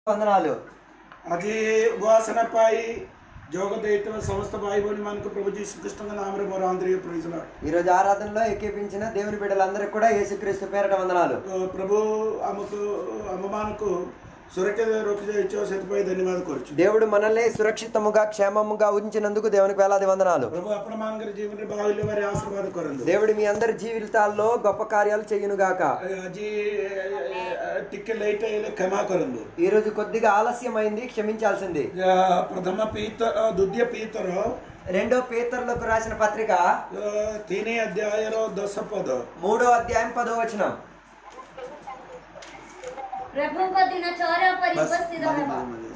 వందనాలు ଆଜି ଉପାସନା ପାଇ ଯୋଗ ଦେଇଥିବା ସମସ୍ତ ଭାଇ ଭଉଣୀମାନଙ୍କୁ ପ୍ରଭୁ ଯୀଶୁଖ୍ରୀଷ୍ଟଙ୍କ ନାମରେ ମୋର ଆନ୍ତରିକ ପ୍ରେଜଲା ఈ రోజు ఆరాధనలో ఏకీపించిన దేవుని బిడ్డలందరికీ కూడా యేసుక్రీస్తు పేరట వందనాలు ପ୍ରଭୁ ଆମକୁ ଆମମାନଙ୍କୁ ସୁରକ୍ଷିତ ରଖିଯାଇଛ ସେଥିପାଇଁ ଧନ୍ୟବାଦ କରୁଛୁ దేవుడు మనల్ని సురక్షితముగా క్షేమముగా ఉంచినందుకు దేవునికి వేలాది వందనాలు ପ୍ରଭୁ ଆପଣମାନଙ୍କର ଜୀବନରେ ବାହୁଲ୍ୟ ଭାରି ଆଶୀର୍ବାଦ କରନ୍ତୁ దేవుడు మీ అందరి జీవితాల్లో గొప్ప కార్యాలు చేయునుగాక ଆଜି ଟିକେ ଲେଟ୍ ହେଇଗଲେ କ୍ଷମା କରନ୍ତୁ ఈ రోజు కొద్దిగా ఆలస్యమైంది క్షమించాల్సింది ପ୍ରଥମ ପିତର ଦ୍ୱିତୀୟ ପିତର రెండో పేతరులకు రాసిన పత్రిక ତିନି ଅଧ୍ୟାୟର ଦଶ ପଦ మూడో అధ్యాయం పదో వచనం ప్రభువుక దిన చౌర పరి బస్ ఉపస్థిత మరి, మరి, మరి.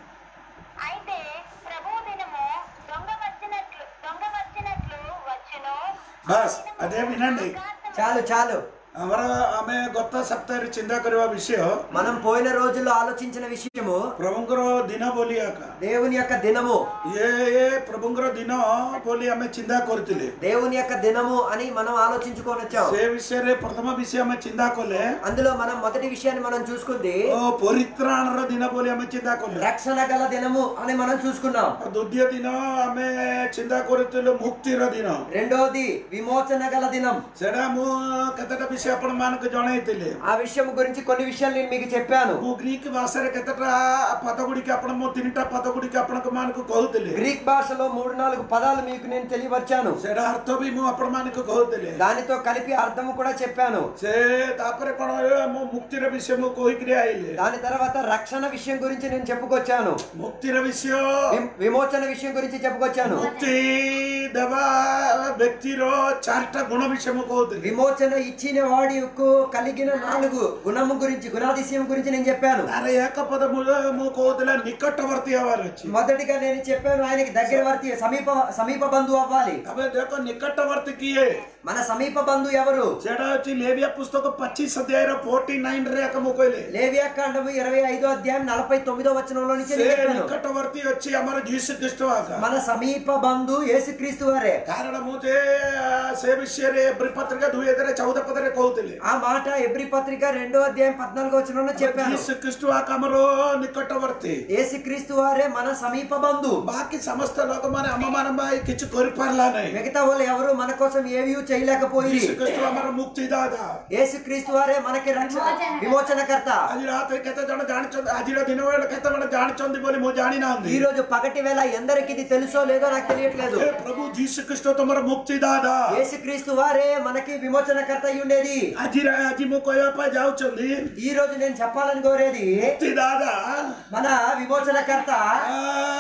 అయితే ప్రభు దినము దొంగ వచ్చినట్లు దొంగ వచ్చినట్లు వచ్చును ବାସ୍ అదే వినండి చాలు చాలు ଆମର ଆମେ ଗତ ସପ୍ତାହରେ ଚିନ୍ତା କରିବା ବିଷୟ మనం పోయిన రోజుల్లో ఆలోచించిన విషయము ପ୍ରଭୁଙ୍କର ଦିନ ବୋଲି ଆକା దేవుని యొక్క దినము ଇଏ ଏ ପ୍ରଭୁଙ୍କର ଦିନ ବୋଲି ଆମେ ଚିନ୍ତା କରୁଥିଲେ దేవుని యొక్క దినము అని మనం ఆలోచించుకొని వచ్చాం ସେ ବିଷୟରେ ପ୍ରଥମ ବିଷୟ ଆମେ ଚିନ୍ତା କଲେ అందులో మనం మొదటి విషయాన్ని మనం చూసుకుంది ଓ ପରିତ୍ରାଣର ଦିନ ବୋଲି ଆମେ ଚିନ୍ତା କଲେ రక్షణ గల దినము అని మనం చూసుకున్నాం ଆଉ ଦ୍ୱିତୀୟ ଦିନ ଆମେ ଚିନ୍ତା କରୁଥିଲୁ ମୁକ୍ତିର ଦିନ రెండోది విమోచన గల దినం ସେଟା ମୁଁ କେତେଟା ବିଷୟ ଆପଣମାନଙ୍କୁ ଜଣେଇଥିଲି ఆ విషయం గురించి కొన్ని విషయాలు నేను మీకు చెప్పాను ମୁଁ ଗ୍ରୀକ ଭାଷାରେ କେତେଟା ପଦ ଗୁଡ଼ିକ ଆପଣ ମୁଁ ତିନିଟା ପଦ ଗୁଡ଼ିକ ଆପଣଙ୍କ ମାନଙ୍କୁ କହୁଥିଲି గ్రీక్ భాషలో మూడు నాలుగు పదాలు మీకు నేను తెలియపరిచాను ସେଟା ଅର୍ଥ ବି ମୁଁ ଆପଣମାନଙ୍କୁ କହୁଥିଲି దానితో కలిపి అర్థము కూడా చెప్పాను ସେ ତାପରେ କଣ ହେଲା, ମୁଁ ମୁକ୍ତିର ବିଷୟ ମୁଁ କହିକିରି ଆଇଲି దాని తర్వాత రక్షణ విషయం గురించి నేను చెప్పుకొచ్చాను ମୁକ୍ତିର ବିଷୟ విమ్- విమోచన విషయం గురించి చెప్పుకొచ్చాను ମୁକ୍ତି ଦେବା ବ୍ୟକ୍ତିର ଚାରିଟା ଗୁଣ ବିଷୟ ମୁଁ କହୁଥିଲି విమోచన ఇచ్చిన వాడికు కలిగిన నాలుగు గుణము గురించి గుణాదిశయం గురించి నేను చెప్పాను ତାର ଏକ పଦ ମୁଁ ମୁଁ କହୁଥିଲା ନିକଟବର୍ତ୍ତୀ ହବାର ଅଛି మొదటిగా నేను చెప్పాను ఆయనకి దగ్గర వర్తి సమీప సమీప బంధువు అవ్వాలి ତମେ ଦେଖ ନିକଟବର୍ତ୍ତୀ କିଏ మన సమీప బంధువు ఎవరు ସେଟା ହଉଛି ଲେବିଆ ପୁସ୍ତକ ପଚିଶ ଅଧ୍ୟାୟର ଫୋର୍ଟି ନାଇନ ରେ ଏକ ମୁଁ କହିଲି లేవియా కాండము ఇరవై ఐదో అధ్యాయం నలభై తొమ్మిదో వచనంలో నుంచి ସେ నేను చెప్పాను ନିକଟବର୍ତ୍ତୀ ଅଛି ଆମର ଯୀଶୁ ଖ୍ରୀଷ୍ଟ ଆକା మన సమీప బంధు యేసుక్రీస్తు వారే କାରଣ ମୁଁ ଯେ ଆ, ସେ ବିଷୟରେ ଏପ୍ରି ପତ୍ରିକା ଦୁଇ ହଜାର ଚଉଦ ପଦରେ କହୁଥିଲି ఆ మాట ఎబ్రి పత్రిక రెండో అధ్యాయం పద్నాలుగో వచనంలో చెప్పాను ଯୀଶୁ ଖ୍ରୀଷ୍ଟ ଆକା ଆମର ନିକଟବର୍ତ୍ତୀ యేసుక్రీస్తు వారే మన సమీప బంధు ବାକି ସମସ୍ତ ଲୋକମାନେ ଆମ ମାନଙ୍କ ପାଇଁ କିଛି କରିପାରିଲା ନାହିଁ మిగతా వాళ్ళు ఎవరు మన కోసం ఏవి చేయలేకపోయి ଯୀଶୁ ଖ୍ରୀଷ୍ଟ ଆମର ମୁକ୍ତିଦାତା యేసుక్రీస్తు వారే మనకి రక్షణ విమోచనకర్త ଆଜି ରାତିରେ କେତେ ଜଣ ଜାଣିଛନ୍ତି ଆଜିର ଦିନ ବେଳେ କେତେ ଜଣ ଜାଣିଛନ୍ତି ବୋଲି ମୁଁ ଜାଣିନାହାନ୍ତି ఈ రోజు పగటి వేళ ఎందరికి ఇది తెలుసో లేదో నాకు తెలియట్లేదు ଏ ପ୍ରଭୁ ଯୀଶୁ ଖ୍ରୀଷ୍ଟ ତମର ମୁକ୍ତିଦାତା యేసుక్రీస్తు వారే మనకి విమోచనకర్త అయి ఉండేది ଆଜି ଆଜି ମୁଁ କହିବା ପାଇଁ ଯାଉଛନ୍ତି ఈ రోజు నేను చెప్పాలని కోరేది ମୁକ୍ତିଦାତା మన విమోచనకర్త ଆ,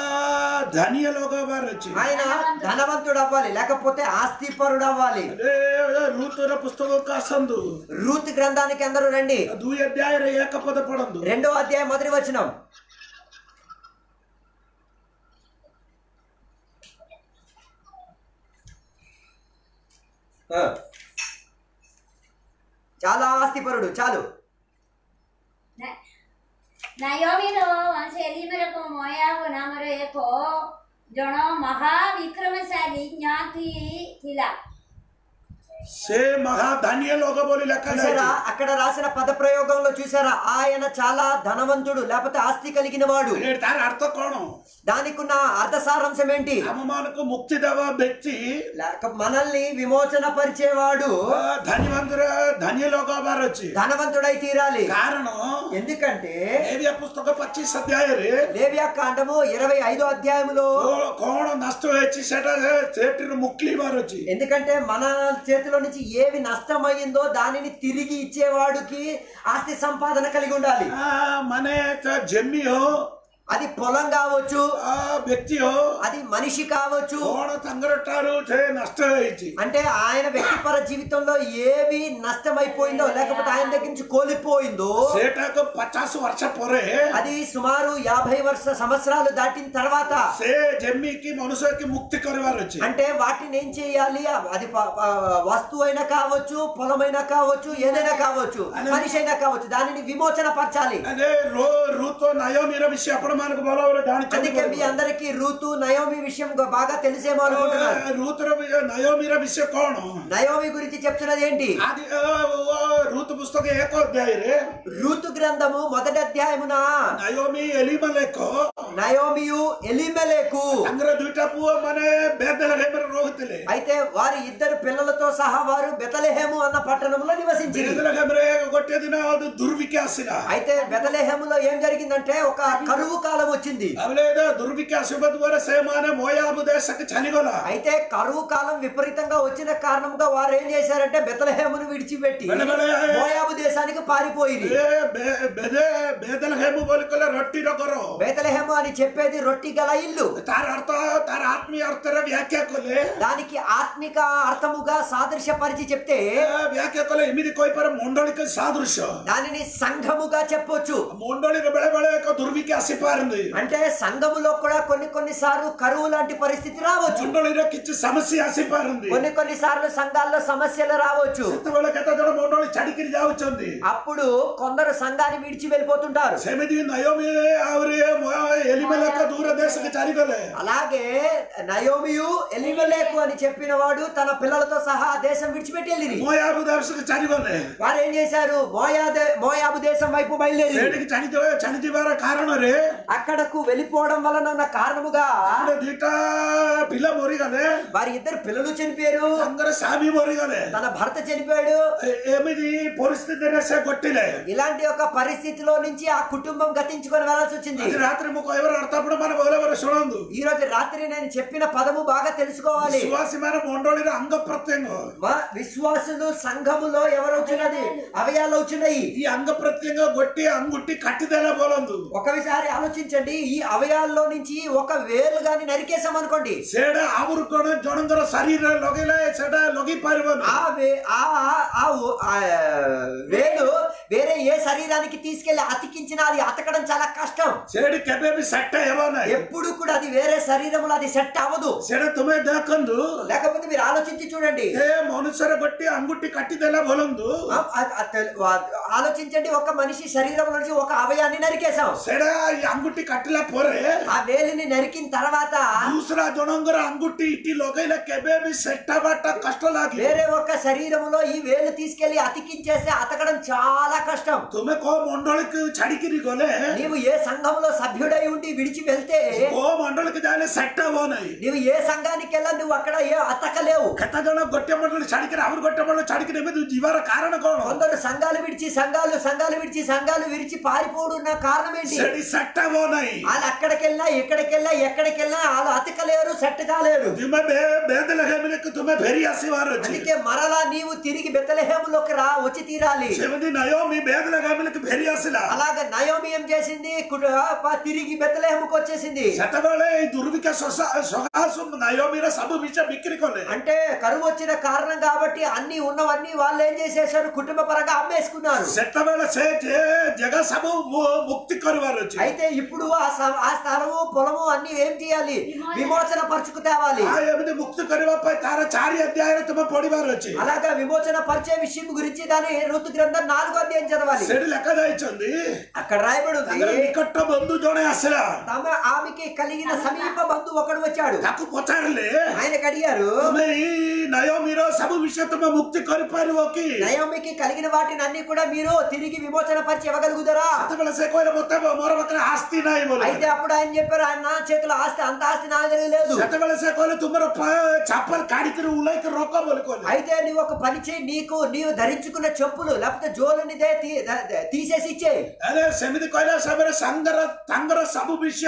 ଧନୀୟ ଲୋକ ହବାର ଅଛି ఆయన ధనవంతుడు అవ్వాలి లేకపోతే ఆస్తిపరుడు అవ్వాలి ଏ, ଋତୁର ପୁସ୍ତକକୁ ଆସନ୍ତୁ రూత్ గ్రంథానికి అందరూ రండి ଦୁଇ ଅଧ୍ୟାୟରେ ଏକ ପଦ ପଢନ୍ତୁ రెండో అధ్యాయం మొదటి వచనం ఆ. చాలా ఆస్తిపరుడు చాలు ନାୟୋମିର ସେଲିମେରକୁ ମୟାବ ନାମରେ ଏକ ଜଣ ମହାବିକ୍ରମଶାଳୀ ଜ୍ଞାତି ଥିଲା ସେ ମହାଧାନ୍ୟ ଲୋକ ବୋଲି ଲେଖା చూసారా ଯାଇଛି అక్కడ రాసిన పద ప్రయోగంలో చూసారా ఆయన చాలా ధనవంతుడు లేకపోతే ఆస్తి కలిగిన వాడు ଏ, ତାର ଅର୍ଥ କଣ దానికి ఉన్న అర్థ సారాంశం ఏంటి ଆମ ମାନଙ୍କୁ ମୁକ୍ତି ଦେବା ବ୍ୟକ୍ତି లేక మనల్ని విమోచన పరిచేవాడు ଆ, ଧନୀମନ୍ଦିର ଧନୀ ଲୋକ ହବାର ଅଛି ధనవంతుడై తీరాలి କାରଣ ఎందుకంటే ଏବିଆ ପୁସ୍ତକ ପଚିଶ ଅଧ୍ୟାୟରେ లేవియా కాండము ఇరవై ఐదో అధ్యాయములో ଓ- କଣ ନଷ୍ଟ ହେଇଛି ସେଟା ସେ- ସେଠିରୁ ମୁକ୍ଲିବାର ଅଛି ఎందుకంటే మన చేతిలో నుంచి ఏవి నష్టమయ్యిందో దానిని తిరిగి ఇచ్చేవాడికి ఆస్తి సంపాదన కలిగి ఉండాలి ଆ, ମାନେ ତା ଜମି ହଉ అది పొలం కావచ్చు ଆ, ବ୍ୟକ୍ତି ହଉ అది మనిషి కావచ్చు କଣ ତାଙ୍କର ଠାରୁ ସେ ନଷ୍ଟ ହେଇଛି అంటే ఆయన వ్యక్తిపర జీవితంలో ఏవి నష్టమైపోయిందో లేకపోతే ఆయన దగ్గర నుంచి కోల్పోయిందో ସେଟାକୁ ପଚାଶ ବର୍ଷ ପରେ అది సుమారు యాభై వర్ష సంవత్సరాలు దాటిన తర్వాత ସେ ଜମିକି ମନୁଷ୍ୟକି ମୁକ୍ତି କରିବାର ଅଛି అంటే వాటిని ఏం చేయాలి అది ప- ప- వస్తువు అయినా కావచ్చు పొలమైనా కావచ్చు ఏదైనా కావచ్చు మనిషి అయినా కావచ్చు దానిని విమోచన పరచాలి అదే రో ఋతు నయోమిర విషయం అప్పుడు మనకు ଭଲ ଭାବରେ అందుకే మీ ଜାଣିଛନ୍ତି అందరికి రూతు నయోమి విషయం బాగా తెలిసేమో అనుకుంటున్నాను ఋతుର ନయోମିର ବିଷୟ କଣ నయోమి గురించి చెప్తున్నది ఏంటి ଆଦି ଅ, ଅ, ଋତୁ ଋତୁ ପୁସ୍ତକ ଏକ ଅଧ୍ୟାୟରେ ఋతు గ్రంథము మొదటి అధ్యాయమున ନାୟୋମି ଏଲିମଲେକ నయోమియు ఎలిమెలేకు ତାଙ୍କର ଦୁଇଟା ପୁଅ ମାନେ ବେଦଲେହେମରେ ରହୁଥିଲେ అయితే వారి ఇద్దరు పిల్లలతో సహా వారు బెతలెహేము అన్న పట్టణంలో నివసించింది ବେଦଲେହେମରେ ଗୋଟିଏ ଦିନ ଗୋଟେ ଦୁର୍ଭିକ୍ଷ ଆସିଲା అయితే బెతలెహేములో ఏం జరిగిందంటే ఒక కరువు కాలం వచ్చింది ତାପରେ ଦୁର୍ଭିକ୍ଷ ଆସିବା ଦ୍ୱାରା ସେମାନେ ମୋୟାବ ଦେଶಕ್ಕೆ ଚାଲିଗଲା అయితే కరువు కాలం విపరీతంగా వచ్చిన కారణంగా వారు ఏం చేశారంటే బెతలహేమును విడిచిపెట్టి ବେଲେ ବେଲେ మోయాబు దేశానికి పారిపోయింది ଏ ବେ- ବେଦେ ବେଦଲେହେମ ବୋଲି କହିଲେ ରଟିର ଘର బేతలహేము అని చెప్పేది రొట్టి గల ఇల్లు ତାର ଅର୍ଥ ତାର ଆତ୍ମୀୟ ଅର୍ଥରେ ବ୍ୟାଖ୍ୟା କଲେ దానికి ఆత్మిక అర్థముగా సాదృశ్యపరిచి చెప్తే ଏ ବ୍ୟାଖ୍ୟା କଲେ ଏମିତି କହିପାରେ ମଣ୍ଡଳୀକ ସାଦୃଶ୍ୟ దానిని సంఘముగా చెప్పొచ్చు ମଣ୍ଡଳୀରେ ବେଳେ ବେଳେ ଏକ ଦୁର୍ଭିକ୍ଷ ଆସିପାରନ୍ତି అంటే సంఘములో కూడా కొన్ని కొన్ని సార్లు కరువు లాంటి పరిస్థితి రావచ్చు ମଣ୍ଡଳୀରେ କିଛି ସମସ୍ୟା ଆସିପାରନ୍ତି కొన్ని కొన్ని సార్లు సంఘాల్లో సమస్యలు రావచ్చు ସେତେବେଳେ କେତେ ଜଣ ମଣ୍ଡଳୀ ଛାଡିକିରି ଯାଉଛନ୍ତି అప్పుడు కొందరు సంఘాన్ని విడిచి వెళ్ళిపోతుంటారు ସେମିତି ନୟମି ଆହୁରି ଏଲିମେଲେକ ଦୂର దేశಕ್ಕೆ ଚାଲିଗଲେ అలాగే నయోమియు ఎలిమెలేకు అని చెప్పిన వాడు తన పిల్లలతో సహా ఆ దేశం విడిచిపెట్టి వెళ్ళిరి ମୋୟାବ దేశಕ್ಕೆ ଚାଲିଗଲେ వారు ఏం చేశారు మోయా దే- మోయాబు దేశం వైపు బయలుదేరి ସେଠିକି ଛାଡି ଛାଡିଯିବାର କାରଣରେ అక్కడకు వెళ్ళిపోవడం వలన ఉన్న కారణముగా ଗୋଟେ ଦିଟା ପିଲା ମରିଗଲେ వారి ఇద్దరు పిల్లలు చనిపోయారు ତାଙ୍କର ସ୍ୱାମୀ ମରିଗଲେ తన భర్త చనిపోయాడు ଏ- ଏମିତି ପରିସ୍ଥିତିରେ ସେ ଗୋଟିଲେ ఇలాంటి ఒక పరిస్థితిలో నుంచి ఆ కుటుంబం గతించుకొని వెళ్ళాల్సి వచ్చింది ଆଜି ରାତିରେ ମୁଁ କହିବାର ଅର୍ଥ ଆପଣ ମାନେ ଭଲ ଭାବରେ ଶୁଣନ୍ତୁ ఈ రోజు రాత్రి నేను చెప్పిన పదము బాగా తెలుసుకోవాలి ବିଶ୍ୱାସୀ ମାନେ ମଣ୍ଡଳୀର ଅଙ୍ଗ ପ୍ରତ୍ୟଙ୍ଗ మా విశ్వాసులు సంఘములో ఎవరు వచ్చినది అవయాలు వచ్చినాయి ఈ అంగ ప్రత్యంగ ଗୋଟିଏ అంగుట్టి కట్టిଦେଲେ ବୋଲନ୍ତୁ ఒకసారి ఆలోచించండి ఈ అవయాల్లో నుంచి ఒక వేలు గాని నరికేసాం అనుకోండి ସେଇଟା ଆହୁରି କଣ ଜଣଙ୍କର ଶରୀରରେ ଲଗେଇଲେ ସେଇଟା ଲଗେଇ ପାରିବନି ఆ వే- ఆ ఆ- ఆ ఓ- ఆ వేలు వేరే ఏ శరీరానికి తీసుకెళ్లి అతికించినా అది అతకడం చాలా కష్టం ସେଇଠି କେବେ ବି ସେଟ ହେବ ନାହିଁ ఎప్పుడు కూడా అది వేరే శరీరంలో అది సెట్ అవ్వదు ସେଇଟା ତୁମେ ଦେଖନ୍ତୁ లేకపోతే మీరు ఆలోచించి చూడండి ଏ ମନୁଷ୍ୟର ଗୋଟିଏ అంగుట్టి కట్టిଦେଲେ ବୋଲନ୍ତୁ ఆ- ఆ- ఆ తెల్- వా- ఆలోచించండి ఒక మనిషి శరీరం నుంచి ఒక అవయాన్ని నరికేశాం ସେଇଟା ఈ అంగుట్టి కట్టిଲା ପରେ ఆ వేలిని నరికిన తర్వాత ଦୂସରା ଜଣଙ୍କର అంగుట్టి ఇట్టి ଲଗେଇଲେ କେବେ ବି ସେଟ ହବାଟା କଷ୍ଟ ଲାଗେ వేరే ఒక శరీరములో ఈ వేలు తీసుకెళ్లి అతికించేస్తే అతకడం చాలా కష్టం ତୁମେ କୋଉ ମଣ୍ଡଳୀକୁ ଛାଡିକିରି ଗଲେ నీవు ఏ సంఘంలో సభ్యుడై ఉండి విడిచి వెళ్తే କୋଉ ମଣ୍ଡଳୀକୁ ଯାଇଲେ ସେଟ ହବ ନାହିଁ నీవు ఏ సంఘానికి వెళ్ళా నువ్వు అక్కడ ఏ అతకలేవు କେତେ ଜଣ ଗୋଟିଏ ମଣ୍ଡଳୀ ଛାଡିକିରି ଆହୁରି ଗୋଟେ ମଣ୍ଡଳୀ ଛାଡିକିରି ଏମିତି ଯିବାର କାରଣ କଣ కొందరు సంఘాలు విడిచి సంఘాలు సంఘాలు విడిచి సంఘాలు విడిచి పారిపోవడం కారణం ఏంటి ସେଠି ସେଟ ହବ ନାହିଁ వాళ్ళు అక్కడికి వెళ్ళినా ఎక్కడికి వెళ్ళినా ఎక్కడికి వెళ్ళినా వాళ్ళు అతకలేరు సెట్ కాలేరు ତୁମେ ବେ- ବେଦଲ ହେମିലേക്ക് ତୁମେ ଫେରି ଆସିବାର ଅଛି అందుకే మరలా నీవు తిరిగి బెత్తలహేములోకి రా వచ్చి తీరాలి ସେମିତି ନయోମି ବେଦଲ ହେମିലേക്ക് ଫେରି ଆସିଲା అలాగే నయోమి ఏం చేసింది కుట- ప- తిరిగి బెత్తలహేముకు వచ్చేసింది ସେତେବେଳେ ଏଇ ଦୁର୍ଭିକ୍ଷ ସସା- ସକାଶୁ ନయోମିର ସବୁ ବିଷୟ ବିକ୍ରି କଲେ అంటే కరువు వచ్చిన కారణం కాబట్టి అన్ని ఉన్నవన్నీ వాళ్ళు ఏం చేసేసారు కుటుంబ పరంగా అమ్మేసుకున్నారు ସେତେବେଳେ ସେ ଯେ ଜାଗା ସବୁ ମୁ- ମୁକ୍ତି କରିବାର ଅଛି అయితే ఇప్పుడు ఆ స- ఆ స్థలము పొలము అన్ని ఏం చేయాలి విమోచన పరుచుకు తేవాలి ଆଉ ଏମିତି ମୁକ୍ତି କରିବା ପାଇଁ ତାର ଚାରି ଅଧ୍ୟାୟରେ ତୁମେ ପଢିବାର ଅଛି అలాగా విమోచన పరిచయ విషయం గురించి దాని ఋతు గ్రంథం నాలుగో అధ్యాయం చదవాలి ସେଠି ଲେଖା ଯାଇଛନ୍ତି అక్కడ రాయబడి ତାଙ୍କର ఉంది ନିକଟ ବନ୍ଧୁ ଜଣେ ଆସିଲା తమ ఆమెకి కలిగిన సమీప బంధు ఒకడు వచ్చాడు ତାକୁ ପଚାରିଲେ ఆయనకు అడిగారు ତୁମେ ଏଇ ନୟମିର ସବୁ ବିଷୟ ତୁମେ ମୁକ୍ତି କରିପାରିବ କି నయోమికి కలిగిన వాటిని అన్ని కూడా మీరు తిరిగి విమోచన పరిచి ఇవ్వగలుగుతారా ସେତେବେଳେ ସେ କହିଲେ ମତେ ମୋର ପାଖରେ ଆସ୍ତି ନାହିଁ ବୋଲି అయితే అప్పుడు ఆయన చెప్పారు ఆయన నా చేతిలో ఆస్తి అంత ఆస్తి నా దగ్గర లేదు ସେତେବେଳେ ସେ କହିଲେ ତୁମର ପା- ଚାପଲ କାଢିକିରି ଉଲେଇକି ରଖ ବୋଲି କହିଲେ అయితే నువ్వు ఒక పని చేయి నీకు నీవు ధరించుకున్న చెప్పులు లేకపోతే జోలుని దే- తీ- ద- ద- తీసేసి ఇచ్చేయి ହେଲେ ସେମିତି କହିଲା ସେମାନେ ସାଙ୍ଗର ତାଙ୍କର ସବୁ ବିଷୟ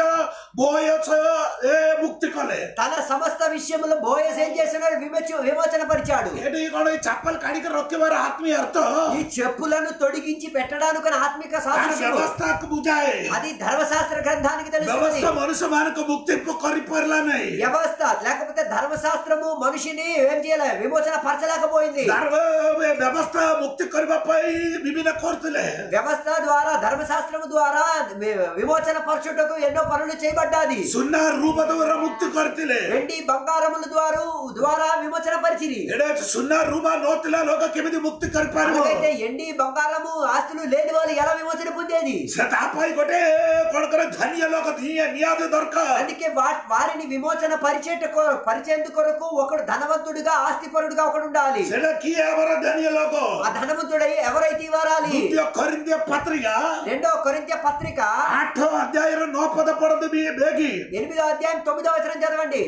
ବୟସ ଏ ମୁକ୍ତି କଲେ తన సమస్త విషయంలో బోయస్ ఏం చేస్తున్నాడు విమోచ విమోచన పరిచాడు ଏଠି କଣ ଏଇ ଚାପଲ କାଢିକି ରଖିବାର ଆତ୍ମୀୟ ଅର୍ଥ ఈ చెప్పులను తొడిగించి పెట్టడానికి ఆత్మిక ତାର సాదృశ్యము ବ୍ୟବସ୍ଥାକୁ ବୁଝାଏ అది ధర్మశాస్త్ర గ్రంథానికి తెలుస్తుంది ବ୍ୟବସ୍ଥା ମନୁଷ୍ୟ ମାନଙ୍କୁ ମୁକ୍ତି କରିପାରିଲା ନାହିଁ వ్యవస్థ లేకపోతే ధర్మశాస్త్రము మనిషిని ఏం చేయలే విమోచన పరచలేకపోయింది ଧର୍ମ ବ୍ୟବସ୍ଥା ମୁକ୍ତି କରିବା ପାଇଁ ବିଭିନ୍ନ କରୁଥିଲେ వ్యవస్థ ద్వారా ధర్మశాస్త్రము ద్వారా వి- విమోచన పరచుటకు ఎన్నో పనులు చేయబడ్డాది ସୁନା ରୂପ ଦ୍ୱାରା ମୁକ୍ତି କରିଥିଲେ వెండి బంగారముల ద్వారా ద్వారా విమోచన పరిచిరి ଏଇଟା ସୁନା ରୂପା ନଥିଲା ଲୋକ କେମିତି ମୁକ୍ତି କରିପାରିବ అలాగైతే ఎండి బంగారము ఆస్తులు లేని వాళ్ళు ఎలా విమోచన పొందేది ସେ ତା ପାଇଁ ଗୋଟେ କଣ କରେ ధన్య లోక నీ- నియాది దొరక అందుకే వా- వారిని విమోచన పరిచేట కొ- పరిచేందు కొరకు ఒకడు ధనవంతుడిగా ఆస్తిపరుడుగా ఒకడు ఉండాలి ସେଟା କିଏ ଆମର ధన్య లోକ ఆ ధనవంతుడై ఎవరైతే ఇవ్వాలి ଦ୍ୱିତୀୟ କରିନ୍ତିୟ పత్రిక రెండో కొరింథ్య పత్రిక ଆଠ ଅଧ୍ୟାୟର ନଅ ପଦ ପଢନ୍ତୁ ବି ବେଗି ఎనిమిదో అధ్యాయం తొమ్మిదో వచనం చదవండి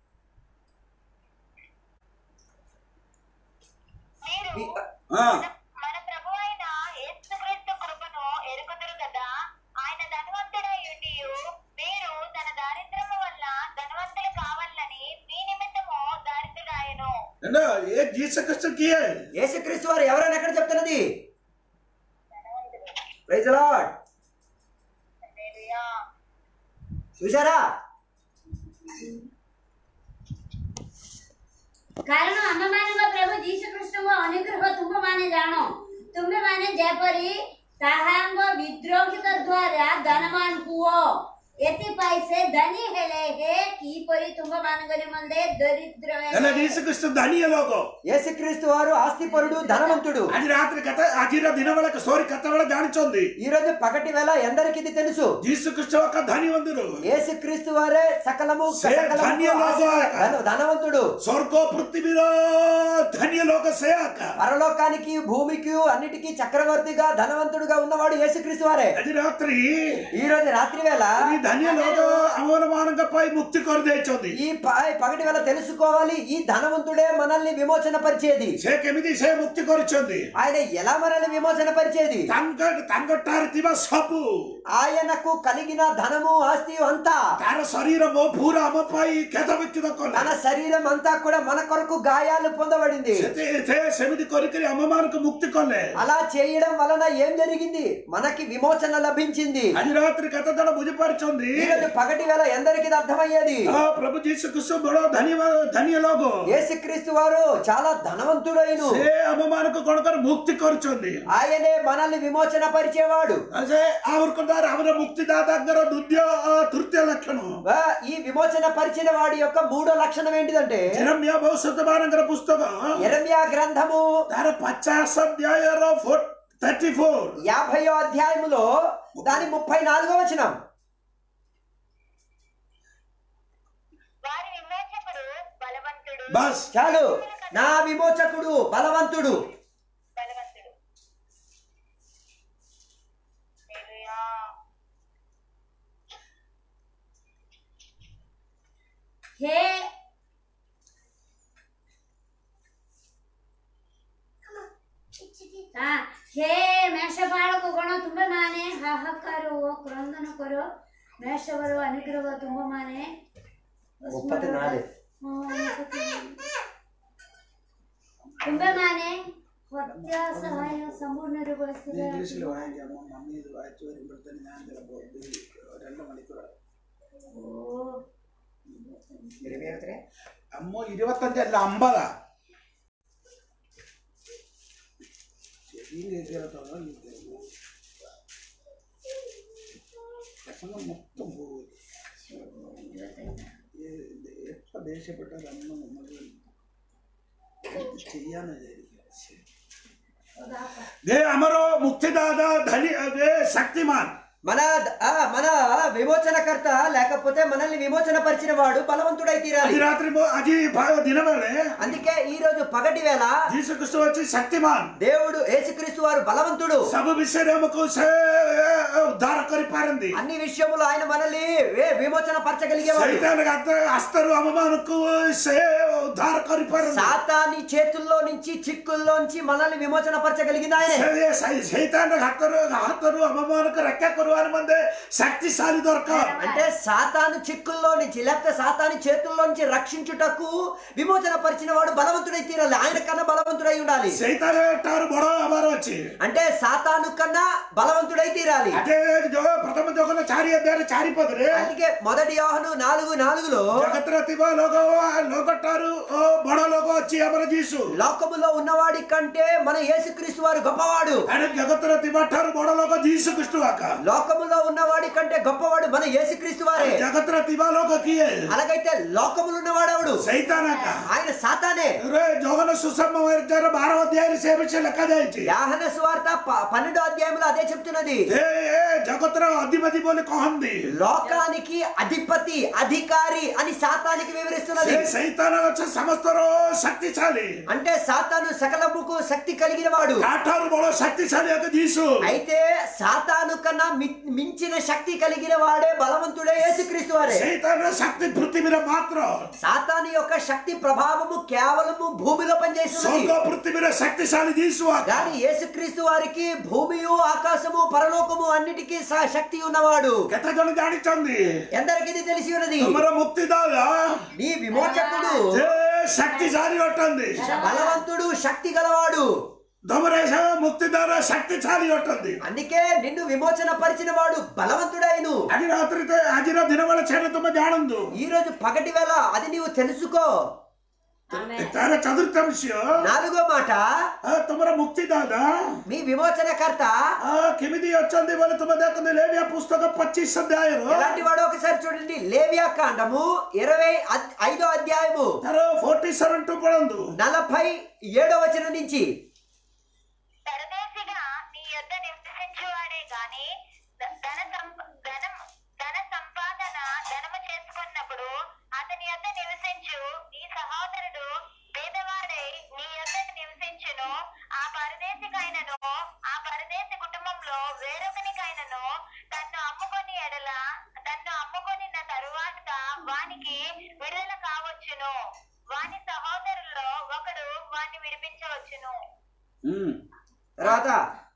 మీరు ఈ- ହଁ మన ప్రభు అయిన యేసుక్రీస్తు కృపను ఎరుగుదురు కదా ఆయన ధనవంతుడై ఉండియు మీరు తన దారిద్ర్యము వల్ల ధనవంతులు కావాలని మీ నిమిత్తము దారిద్రుడాయను ఏంటో ఏ జీసకృష్ణ కియే యేసుక్రీస్తు వారు ఎవరైనా ఎక్కడ చెప్తున్నది ప్రైజ్ లార్డ్ హల్లెలూయా. చూసారా କାରଣ ଆମମାନଙ୍କ ପ୍ରଭୁ ଯୀଶୁ କୃଷ୍ଣଙ୍କ ଅନୁଗ୍ରହ ତୁମମାନେ ଜାଣ ତୁମେମାନେ ଯେପରି ତାହାଙ୍କ ବିଦ୍ରୋହିତ ଦ୍ୱାରା ଧନମାନ ହୁଅ ଏଥିପାଇଁ ସେ ଧନୀ ହେଲେ ହେ କିପରି ତୁମମାନଙ୍କ ନିମନ୍ତେ ଦରିଦ୍ର ହେଲେ ହେଲେ జీసకృష్ణ ధనియ లోକ యేసుక్రీస్తు వారు ఆస్తిపరుడు ధనవంతుడు ଆଜି ରାତିରେ କେତେ ଆଜିର ଦିନ ବେଳେ ସରି କେତେବେଳେ ଜାଣିଛନ୍ତି ఈ రోజు పగటి వేళ ఎందరికి ఇది తెలుసు ଯୀଶୁଖ୍ରୀଷ୍ଟ ఒక ధనివంతుడు యేసుక్రీస్తు వారే సకలము సే సకలముకు ధన్య లోక. ధన- ధనవంతుడు ସ୍ୱର୍ଗ ପୃଥିବୀର ଧନ୍ୟ ଲୋକ ସେ ଆକା పరలోకానికి భూమికి అన్నిటికీ చక్రవర్తిగా ధనవంతుడుగా ఉన్నవాడు యేసుక్రీస్తు వారే ଆଜି ରାତ୍ରି ఈ రోజు రాత్రి వేళ ఈ ధన్య లోକ ଆମର ମାନଙ୍କ ପାଇଁ ମୁକ୍ତି କରିଦେଇଛନ୍ତି ఈ ప- పగటి వేళ తెలుసుకోవాలి ఈ ధనవంతుడే మనల్ని విమోచన పరిచేది ସେ କେମିତି ସେ ମୁକ୍ତି କରିଛନ୍ତି ఆయన ఎలా మనల్ని విమోచన పరిచేది ତାଙ୍କ ତାଙ୍କଠାରେ ଥିବା ସବୁ ఆయనకు కలిగిన ధనము ఆస్తి అంతా ତାର ଶରୀର ମୋ ପୁରା ଆମ ପାଇଁ କ୍ଷତ ବିକ୍ଷତ କଲା తన శరీరం అంతా కూడా మన కొరకు గాయాలు పొందబడింది ସେତେ- ସେ ସେମିତି କରିକରି ଆମ ମାନଙ୍କୁ ମୁକ୍ତି କଲେ అలా చేయడం వలన ఏం జరిగింది మనకి విమోచన లభించింది ଆଜି ରାତ୍ରି କେତେ ଜଣ ବୁଝିପାରୁଛନ୍ତି ఈ రోజు పగటి వేళ ఎందరికి ఇది అర్థమయ్యేది ఆ ప్రభు ଯୀଶୁ ଖ୍ରୀଷ୍ଟ ବଡ ଧନୀ ଧନୀ ଲୋକ యేసుక్రీస్తు వారు చాలా ధనవంతుడైన ସେ ଆମ ମାନଙ୍କୁ କଣ କରି ମୁକ୍ତି କରିଛନ୍ତି ఆయనే మనల్ని విమోచన పరిచేవాడు ଆଉ ସେ ଆମର କଣ ଆମର ମୁକ୍ତିଦାତାଙ୍କର ଦ୍ୱିତୀୟ ଅ, ତୃତୀୟ ଲକ୍ଷଣ ఆ, ఈ విమోచన పరిచిన వాడి యొక్క మూడో లక్షణం ఏంటిదంటే ଜେରମିଆ ଭବିଷ୍ୟତ ମାନଙ୍କର ପୁସ୍ତକ ఎరమ్యా గ్రంథము ତାର ପଚାଶ ଅଧ୍ୟାୟର థర్టీ ఫోర్ యాభయో అధ్యాయములో దాని ముప్పై నాలుగో వచనం వారి విమోచకుడు బలవంతుడు బస్ చాలు నా విమోచకుడు బలవంతుడు బలవంతుడు హల్లెలూయా. ହେ ତା ହେ ମେଷପାଳକ ଗଣ ତୁମେମାନେ ହାହାକାର ଓ କ୍ରନ୍ଦନ କର ମେଷବର ଅନୁଗ୍ରହ ତୁମମାନେ ముప్పది నాలుగు ହଁ, ମୁପତି ନାଲି। ତୁମେମାନେ ହତ୍ୟା ସହାୟ ସମ୍ପୂର୍ଣ୍ଣ ରୂପ ഇംഗ്ലീഷിൽ വായിക്കാം മമ്മി ഇത് വായിച്ചു വരുമ്പോഴത്തേന് ഞാൻ ചിലപ്പോൾ രണ്ട് മണിക്കൂർ അമ്മ ഇരുപത്തഞ്ചല്ല അമ്പതാ ശരിയും കേൾക്കാത്തോളം പ്രസംഗം മൊത്തം പോകും എത്ര ദേഷ്യപ്പെട്ടത് അമ്മ നമ്മൾ ചെയ്യാന്ന് വിചാരിക്കുക ദേ അമരോ മുക്തിദാത ധനി ദേ ശക്തിമാൻ మన ఆ, మన విమోచనకర్త లేకపోతే మనల్ని విమోచన పరిచిన వాడు బలవంతుడై ଆଜି తీరాలి ରାତ୍ରି ମୋ- ଆଜି ଭା- ଦିନ ବେଳେ అందుకే ఈ రోజు పగటి వేళ ଯୀଶୁ ଖ୍ରୀଷ୍ଟ ଅଛି ଶକ୍ତିମାନ దేవుడు యేసుక్రీస్తు వారు బలవంతుడు ସବୁ ବିଷୟରେ ଆମକୁ ସେ ଏ, ଉଦ୍ଧାର କରିପାରନ୍ତି అన్ని విషయములు ఆయన మనల్ని వే- విమోచన పరచగలిగేవాడు ସୈତାନ ଗାତ- ଆସ୍ତରୁ ଆମମାନଙ୍କୁ ସେ ଉଦ୍ଧାର କରିପାରନ୍ତି సాతాని చేతుల్లో నుంచి చిక్కుల్లోంచి మనల్ని విమోచన పరచగలిగిన ఆయనే ସେ- ସେ- ସୈତାନ ହାତରୁ ହାତରୁ ଆମମାନଙ୍କୁ ରକ୍ଷା କରିବାର ମଧ୍ୟ ଶକ୍ତିଶାଳୀ ଦରକାର అంటే సాతాను చిక్కుల్లో నుంచి లేకపోతే సాతాని చేతుల్లో నుంచి రక్షించుటకు విమోచన పరిచిన వాడు బలవంతుడై తీరాలి ఆయన కన్నా బలవంతుడై ఉండాలి ସୈତାନ ଠାରୁ ବଡ ହବାର ଅଛି అంటే సాతాను కన్నా బలవంతుడై తీరాలి ଆଗେ ଯୋଉ ପ୍ରଥମ ଜଗତ ଚାରି ଅଧ୍ୟାୟରେ ଚାରି ପଦରେ అందుకే మొదటి యోహను నాలుగు నాలుగులో ଜଗତରେ ଥିବା ଲୋକ ଲୋକ ଠାରୁ ଓ, ବଡ ଲୋକ ଅଛି ଆମର ଯୀଶୁ లోకములో ఉన్నవాడి కంటే మన యేసుక్రీస్తు వారు గొప్పవాడు ଆଡେ ଜଗତରେ ଥିବା ଠାରୁ ବଡ ଲୋକ ଯୀଶୁ ଖ୍ରୀଷ୍ଟ ଆକା లోకములో ఉన్నవాడి కంటే గొప్పవాడు ఉన్నవాడు మన యేసుక్రీస్తు వారే जगतर तिबा लोक किए అలాగైతే లోకములు ఉన్నవాడెవడు सैतान का ఆయన సాతానే रे जोगन सुसम वर्जर 12 अध्याय से विषय లెక్క जायछि యాహన సువార్త ప- పన్నెండో అధ్యాయంలో అదే చెప్తున్నది ए ए जगतर अधिपति बोले कहंदी లోకానికి అధిపతి అధికారి అని సాతానికి వివరిస్తున్నది से सैतान ଅଛି ସମସ୍ତର ଶକ୍ତିଶାଳୀ అంటే సాతాను సకలముకు శక్తి కలిగిన వాడు କାଠାରୁ ବଡ ଶକ୍ତିଶାଳୀ ଏକ ଯୀଶୁ అయితే సాతాను కన్నా మి- మించిన శక్తి కలిగిన వాడే బలవంతుడే యేసుక్రీస్తు వారే ସୈତାନର ଶକ୍ତି ପୃଥିବୀରେ ମାତ୍ର సాతాను యొక్క శక్తి ప్రభావము కేవలము భూమిలో పనిచేస్తున్నది ସ୍ୱର୍ଗ ପୃଥିବୀରେ ଶକ୍ତିଶାଳୀ ଯୀଶୁ ଆକା కానీ యేసుక్రీస్తు వారికి భూమియు ఆకాశము పరలోకము అన్నిటికీ స- శక్తి ఉన్నవాడు କେତେ ଜଣ ଜାଣିଛନ୍ତି ఎందరికి ఇది తెలిసి ఉన్నది ତୁମର ମୁକ୍ତିଦାତା నీ విమోచకుడు ସେ ଶକ୍ତିଶାଳୀ ଅଟନ୍ତି బలవంతుడు శక్తి గలవాడు ତମର ସେ ମୁକ୍ତିଦାର ଶକ୍ତିଶାଳୀ ଅଟନ୍ତି అందుకే నిన్ను విమోచన పరిచిన వాడు బలవంతుడైను ଆଜି ରାତ୍ରି ଆଜିର ଦିନ ବେଳେ ଛାଡି ତୁମେ ଜାଣନ୍ତୁ ఈ రోజు పగటి వేళ అది నీవు తెలుసుకో ତାର ଚତୁର୍ଥ ବିଷୟ నాలుగో మాట ଆ, ତୁମର ମୁକ୍ତିଦାତା మీ విమోచనకర్త ଆ, କେମିତି ଅଛନ୍ତି ବୋଲେ ତୁମେ ଦେଖନ୍ତୁ ଲେବିଆ ପୁସ୍ତକ ପଚିଶ ଅଧ୍ୟାୟର ఎలాంటి వాడు ఒకసారి చూడండి లేవియా కాండము ఇరవై అద్- ఐదో అధ్యాయము ତାର ଫୋର୍ଟି ସେଭେନ ଟୁ ପଢନ୍ତୁ నలభై ఏడో వచనం నుంచి పరదేశిగా నీ యొద్ద నివసించువాడే గాని ధ- ధన సంప- ధనం ధన సంపాదన ధనము చేసుకున్నప్పుడు అతని యొద్ద నివసించు నీ సహోదరుడు పేదవాడై నీ యొద్ద నివసించును ఆ పరదేశికైనను ఆ పరదేశి కుటుంబంలో వేరొకనికైనను తన్ను అమ్ముకొని ఎడల తన్ను అమ్ముకొనిన తరువాత వానికి విడుదల కావచ్చును వాని సహోదరుల్లో ఒకడు వాణ్ణి విడిపించవచ్చును తర్వాత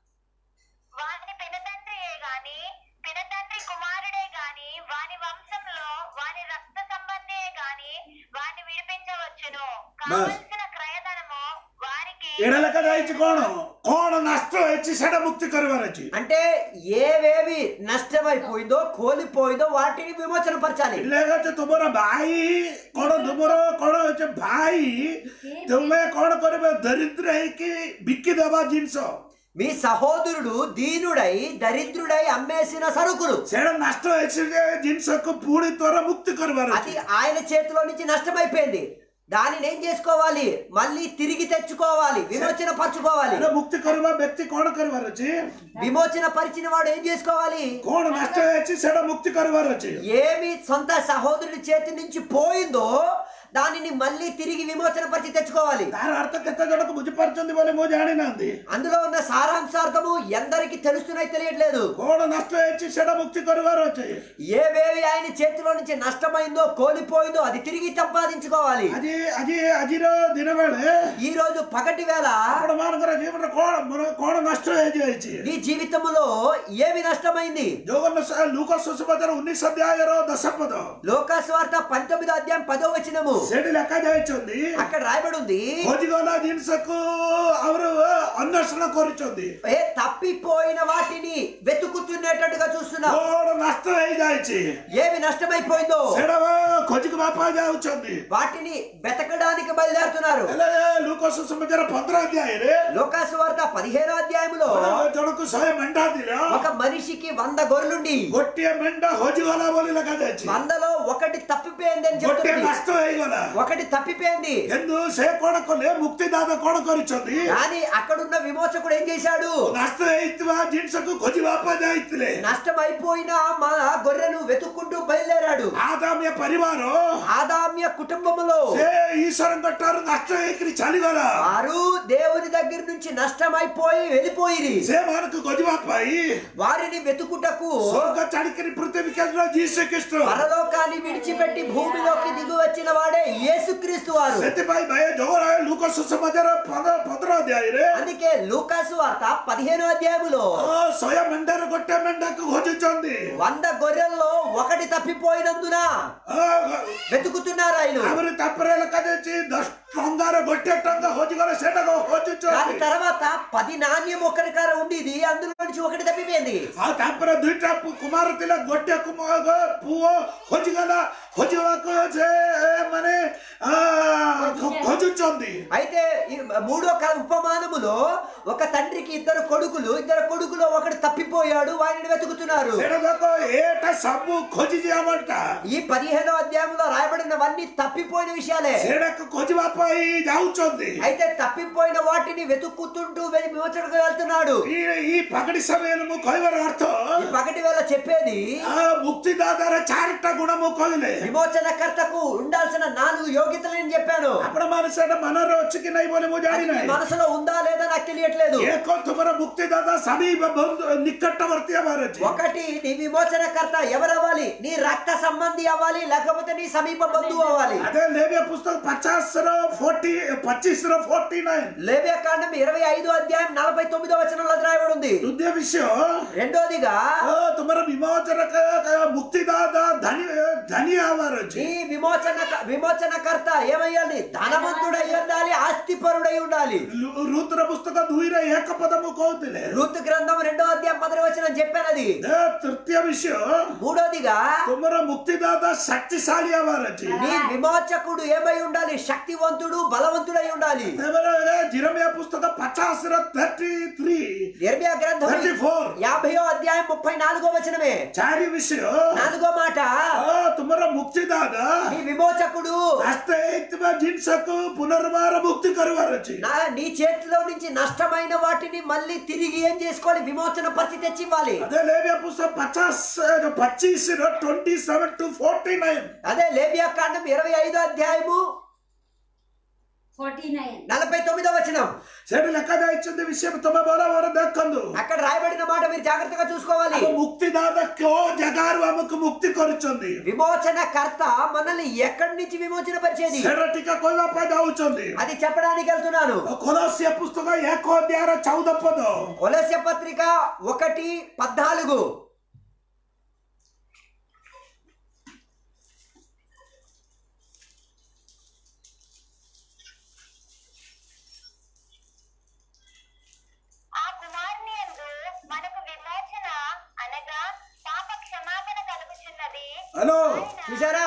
వాని పినతండ్రియే గాని పినతండ్రి కుమారుడే గాని వాని వంశంలో వాని రక్త సంబంధియే గాని వాని విడిపించవచ్చును కావలసిన క్రయధనము వారికి ଏଇଟା ଲେଖା ଯାଇଛି କଣ କଣ ନଷ୍ଟ ହେଇଛି ସେଇଟା ମୁକ୍ତି କରିବାର ଅଛି అంటే ఏవేవి నష్టమైపోయిందో కోల్పోయిందో వాటిని విమోచన పరచాలి ଲେଖା ଅଛି ତୁମର ଭାଇ କଣ ତୁମର କଣ ଅଛି ଭାଇ ତୁମେ କଣ କରିବ ଦରିଦ୍ର ହେଇକି ବିକିଦେବା ଜିନିଷ మీ సహోదరుడు దీనుడై దరిద్రుడై అమ్మేసిన సరుకులు ସେଇଟା ନଷ୍ଟ ହେଇଛି ଯେ ଜିନିଷକୁ ପୁଣି ତୋର ମୁକ୍ତି କରିବାର అది ଅଛି ఆయన చేతిలో నుంచి నష్టమైపోయింది దానిని ఏం చేసుకోవాలి మళ్ళీ తిరిగి తెచ్చుకోవాలి విమోచన పరచుకోవాలి ସେଇଟା ମୁକ୍ତି କରିବା ବ୍ୟକ୍ତି କଣ କରିବାର ଅଛି విమోచన పరిచిన వాడు ఏం చేసుకోవాలి କଣ ନଷ୍ଟ ହେଇଛି ସେଇଟା ମୁକ୍ତି କରିବାର ଅଛି ఏమి సొంత సహోదరుడి చేతి నుంచి పోయిందో దానిని మళ్ళీ తిరిగి విమోచన పరిచి తెచ్చుకోవాలి ତାର ଅର୍ଥ କେତେ ଜଣକୁ ବୁଝିପାରୁଛନ୍ତି ବୋଲି ମୁଁ ଜାଣିନାହାନ୍ତି అందులో ఉన్న సారాంశార్థము ఎందరికి తెలుస్తున్నాయి తెలియట్లేదు କଣ ନଷ୍ଟ ହେଇଛି ସେଇଟା ମୁକ୍ତି କରିବାର ଅଛି ఏవేవి ఆయన చేతిలో నుంచి నష్టమైందో కోల్పోయిందో అది తిరిగి సంపాదించుకోవాలి ଆଜି ଆଜି ଆଜିର ଦିନ ବେଳେ ఈ రోజు పగటి వేళ ଆପଣ ମାନଙ୍କର ଜୀବନରେ କଣ ମୋର କଣ ନଷ୍ଟ ହେଇଯାଇଛି నీ జీవితంలో ఏమి నష్టమైంది ଯୋଉନ ଲୁକ ସୁଷମାଚାର ଉଣେଇଶ ଅଧ୍ୟାୟର ଦଶ ପଦ లోకాస్వార్త పంతొమ్మిదో అధ్యాయం పదో వచనము ସେଠି ଲେଖା ଯାଇଛନ୍ତି అక్కడ రాయబడి ఉంది ଖୋଜିଗଲା ଜିନିଷକୁ ଆମର ଅନ୍వేଷଣ କରୁଛନ୍ତି ఏ తప్పిపోయిన వాటిని వెతుకుతున్నట్టుగా చూస్తున్నాం କଣ ନଷ୍ଟ ହେଇଯାଇଛି ఏమి నష్టమైపోయిందో ସେଇଟା ଖୋଜିକି ବାପା ଯାଉଛନ୍ତି వాటిని వెతకడానికి బయలుదేరుతున్నారు ହେଲେ ଲୁକ ସୁଷମାଚାର ପନ୍ଦର ଅଧ୍ୟାୟରେ లోకాసువార్త పదిహేనో అధ్యాయంలో ଜଣକୁ ଶହେ ମେଣ୍ଢା ଥିଲା ఒక మనిషికి వంద గొర్రెలుండి ଗୋଟିଏ ମେଣ୍ଢା ହଜିଗଲା ବୋଲି ଲେଖାଯାଇଛି వందలో ఒకటి తప్పిపోయింది అని ଗୋଟିଏ చెప్తుంది ନଷ୍ଟ ହେଇଗଲା ఒకటి తప్పిపోయింది କିନ୍ତୁ ସେ କଣ କଲେ ମୁକ୍ତିଦାତା କଣ କରିଛନ୍ତି కానీ అక్కడున్న విమోచకుడు ఏం చేశాడు ନଷ୍ଟ ହେଇଥିବା ଜିନିଷକୁ ଖୋଜିବା ପାଇଁ ଯାଇଥିଲେ నష్టమైపోయిన మా గొర్రెను వెతుక్కుంటూ బయలుదేరాడు ଆଦାମିଆ ପରିବାର ఆదామ్య కుటుంబములో ସେ ଈଶ୍ୱରଙ୍କ ଠାରୁ ନଷ୍ଟ ହେଇକିରି ଚାଲିଗଲା వారు దేవుని దగ్గర నుంచి నష్టమైపోయి వెళ్ళిపోయిరి ସେମାନଙ୍କୁ ଖୋଜିବା ପାଇଁ వారిని వెతుకుటకు ସ୍ୱର୍ଗ ଛାଡିକିରି ପୃଥିବୀ କେନ୍ଦ୍ର ଯୀଶୁ ଖ୍ରୀଷ୍ଟ పరలోకాన్ని విడిచిపెట్టి భూమిలోకి దిగి వచ్చిన వాడే యేసుక్రీస్తు వారు ସେଥିପାଇଁ ଭାଇ ଯୋଉ ଲୋକ ସୁସମାଚାର ପନ୍ଦର ପନ୍ଦର ଅଧ୍ୟାୟରେ అందుకే లూకాసు వార్త పదిహేను అధ్యాయములో ଓ, ଶହେ ମେଣ୍ଢାର ଗୋଟେ ମେଣ୍ଢାକୁ ଖୋଜୁଛନ୍ତି వంద గొర్రెల్లో ఒకటి తప్పిపోయినందున ଓ, వెతుకుతున్నారు ఆయన ଆହୁରି ତାପରେ ଲେଖାଯାଇଛି ଦଶ ଟଙ୍ଗାରେ ଗୋଟିଏ ଟଙ୍କା ହଜିଗଲେ ସେଟାକୁ దాని ହଜୁଛନ୍ତି తర్వాత పది నాణ్యం ఒక్కడి కార ఉండేది అందులో నుంచి ఒకటి తప్పిపోయింది ଆଉ ତାପରେ ଦୁଇଟା ପୁ- କୁମାର ଥିଲା ଗୋଟିଏ କୁମାର ପୁଅ ହଜିଗଲା ହଜିବାକୁ ସେ ମାନେ ଆ, ଖୋ- ଖୋଜୁଛନ୍ତି అయితే ఈ మూడో క- ఉపమానములో ఒక తండ్రికి ఇద్దరు కొడుకులు ఇద్దరు కొడుకులో ఒకడు తప్పిపోయాడు వాడిని వెతుకుతున్నారు ସେଟା ଦେଖ ଏଟା ସବୁ ଖୋଜିଛି ଆମଟା ఈ పదిహేనో అధ్యాయంలో రాయబడినవన్నీ తప్పిపోయిన విషయాలే ସେଟାକୁ ଖୋଜିବା ପାଇଁ ଯାଉଛନ୍ତି అయితే తప్పిపోయిన వాటిని వెతుక్కుతుంటూ వె- విమోచనకు వెళ్తున్నాడు ఈ ఈ పగటి సమయంలో ମୁଁ କହିବାର ଅର୍ଥ ఈ పగటి వేళ చెప్పేది ఆ ମୁକ୍ତିଦାତାର ଚାରିଟା ଗୁଣ ମୁଁ କହିଲେ విమోచనకర్తకు ఉండాల్సిన నాలుగు యోగ్యతలు నేను చెప్పాను ଆପଣ ମାନେ ସେଟା ମନରେ ଅଛି କି ନାହିଁ ବୋଲି ମୁଁ అది మీ ଜାଣିନାହିଁ మనసులో ఉందా లేదా నాకు తెలియట్లేదు ଏକ ତୁମର ମୁକ୍ତିଦାତା ସମୀପ ବନ୍ଧୁ ନିକଟବର୍ତ୍ତୀ ହେବାର ଅଛି ఒకటి నీ విమోచనకర్త ఎవరవ్వాలి నీ రక్త సంబంధి అవ్వాలి లేకపోతే నీ సమీప బంధువు అవ్వాలి అదే లేవియ పుస్తకం పచాస్ ର ఫోర్టీ పచ్చిస్ ର ఫోర్టీ నైన్ లేవ్య కాండం ఇరవై ఐదు అధ్యాయం నలభై తొమ్మిదో వచనంలో అది రాయబడి ఉంది ଦ୍ୱିତୀୟ ବିଷୟ రెండోదిగా ଓ ତୁମର ବିମୋଚନ ମୁକ୍ତିଦାତା ଧନୀ ଧନୀ ହେବାର ଅଛି నీ విమోచన విమోచనకర్త ఏమయ్యాలి ధనవంతుడై ఉండాలి ఆస్తిపరుడై ఉండాలి ରୁ- ରୁତ୍ର ପୁସ୍ତକ ଦୁଇରେ ଏକ ପଦ ମୁଁ କହୁଥିଲେ ఋతు గ్రంథం రెండో అధ్యాయం మొదటి వచనం చెప్పానది ଏ ତୃତୀୟ ବିଷୟ మూడోదిగా ତୁମର ମୁକ୍ତିଦାତା ଶକ୍ତିଶାଳୀ ହେବାର ଅଛି నీ విమోచకుడు ఏమై ఉండాలి శక్తివంతుడు బలవంతుడై ఉండాలి ତେବେ ଜିରମିଆ ପୁସ୍ତକ ପଚାଶ ର ଥାର୍ଟି ଥ୍ରୀ నిర్మయా గ్రంథం థర్టీ ఫోర్ యాభైయో అధ్యాయం ముప్పై నాలుగో వచనమే ଚାରି ବିଷୟ నాలుగో మాట ଓ ତୁମର ମୁକ୍ତିଦାତା నీ విమోచకుడు ଆସ୍ତେ ହେଇଥିବା ଜିନିଷକୁ ପୁନର୍ବାର ମୁକ୍ତି କରିବାର ଅଛି నా నీ చేతిలో నుంచి నష్టమైన వాటిని మళ్ళీ తిరిగి ఏం చేసుకోవాలి విమోచన పరిచి తెచ్చి ఇవ్వాలి అదే లేవియా పుస్తకం పచాస్ పచ్చీస్ ର twenty seven to forty nine అదే లేబియా కాండం ఇరవై ఐదో అధ్యాయము ఫార్టీ నైన్ నలభై తొమ్మిదో వచనం ସେଠି ଲେଖା ଯାଇଛନ୍ତି ବିଷୟ ତମେ ବଡ ବଡ ଦେଖନ୍ତୁ అక్కడ రాయబడిన మాట మీరు జాగ్రత్తగా చూసుకోవాలి ଆମ ମୁକ୍ତିଦାତା କେଉଁ ଜାଗାରୁ ଆମକୁ ମୁକ୍ତି କରୁଛନ୍ତି విమోచన కర్త మనల్ని ఎక్కడి నుంచి విమోచన పరిచేది ସେଟା ଟିକେ କହିବା ପାଇଁ ଯାଉଛନ୍ତି అది చెప్పడానికి వెళ్తున్నాను ଖୋଲସିଆ ପୁସ୍ତକ ଏକ ଅଧ୍ୟାୟର ଚଉଦ ପଦ కొలస్య పత్రిక ఒకటి పద్నాలుగు ఆ కుమారుని యందు మనకు విమోచన అనగా పాప క్షమాపణ కలుగుచున్నది ହ୍ୟାଲୋ చూసారా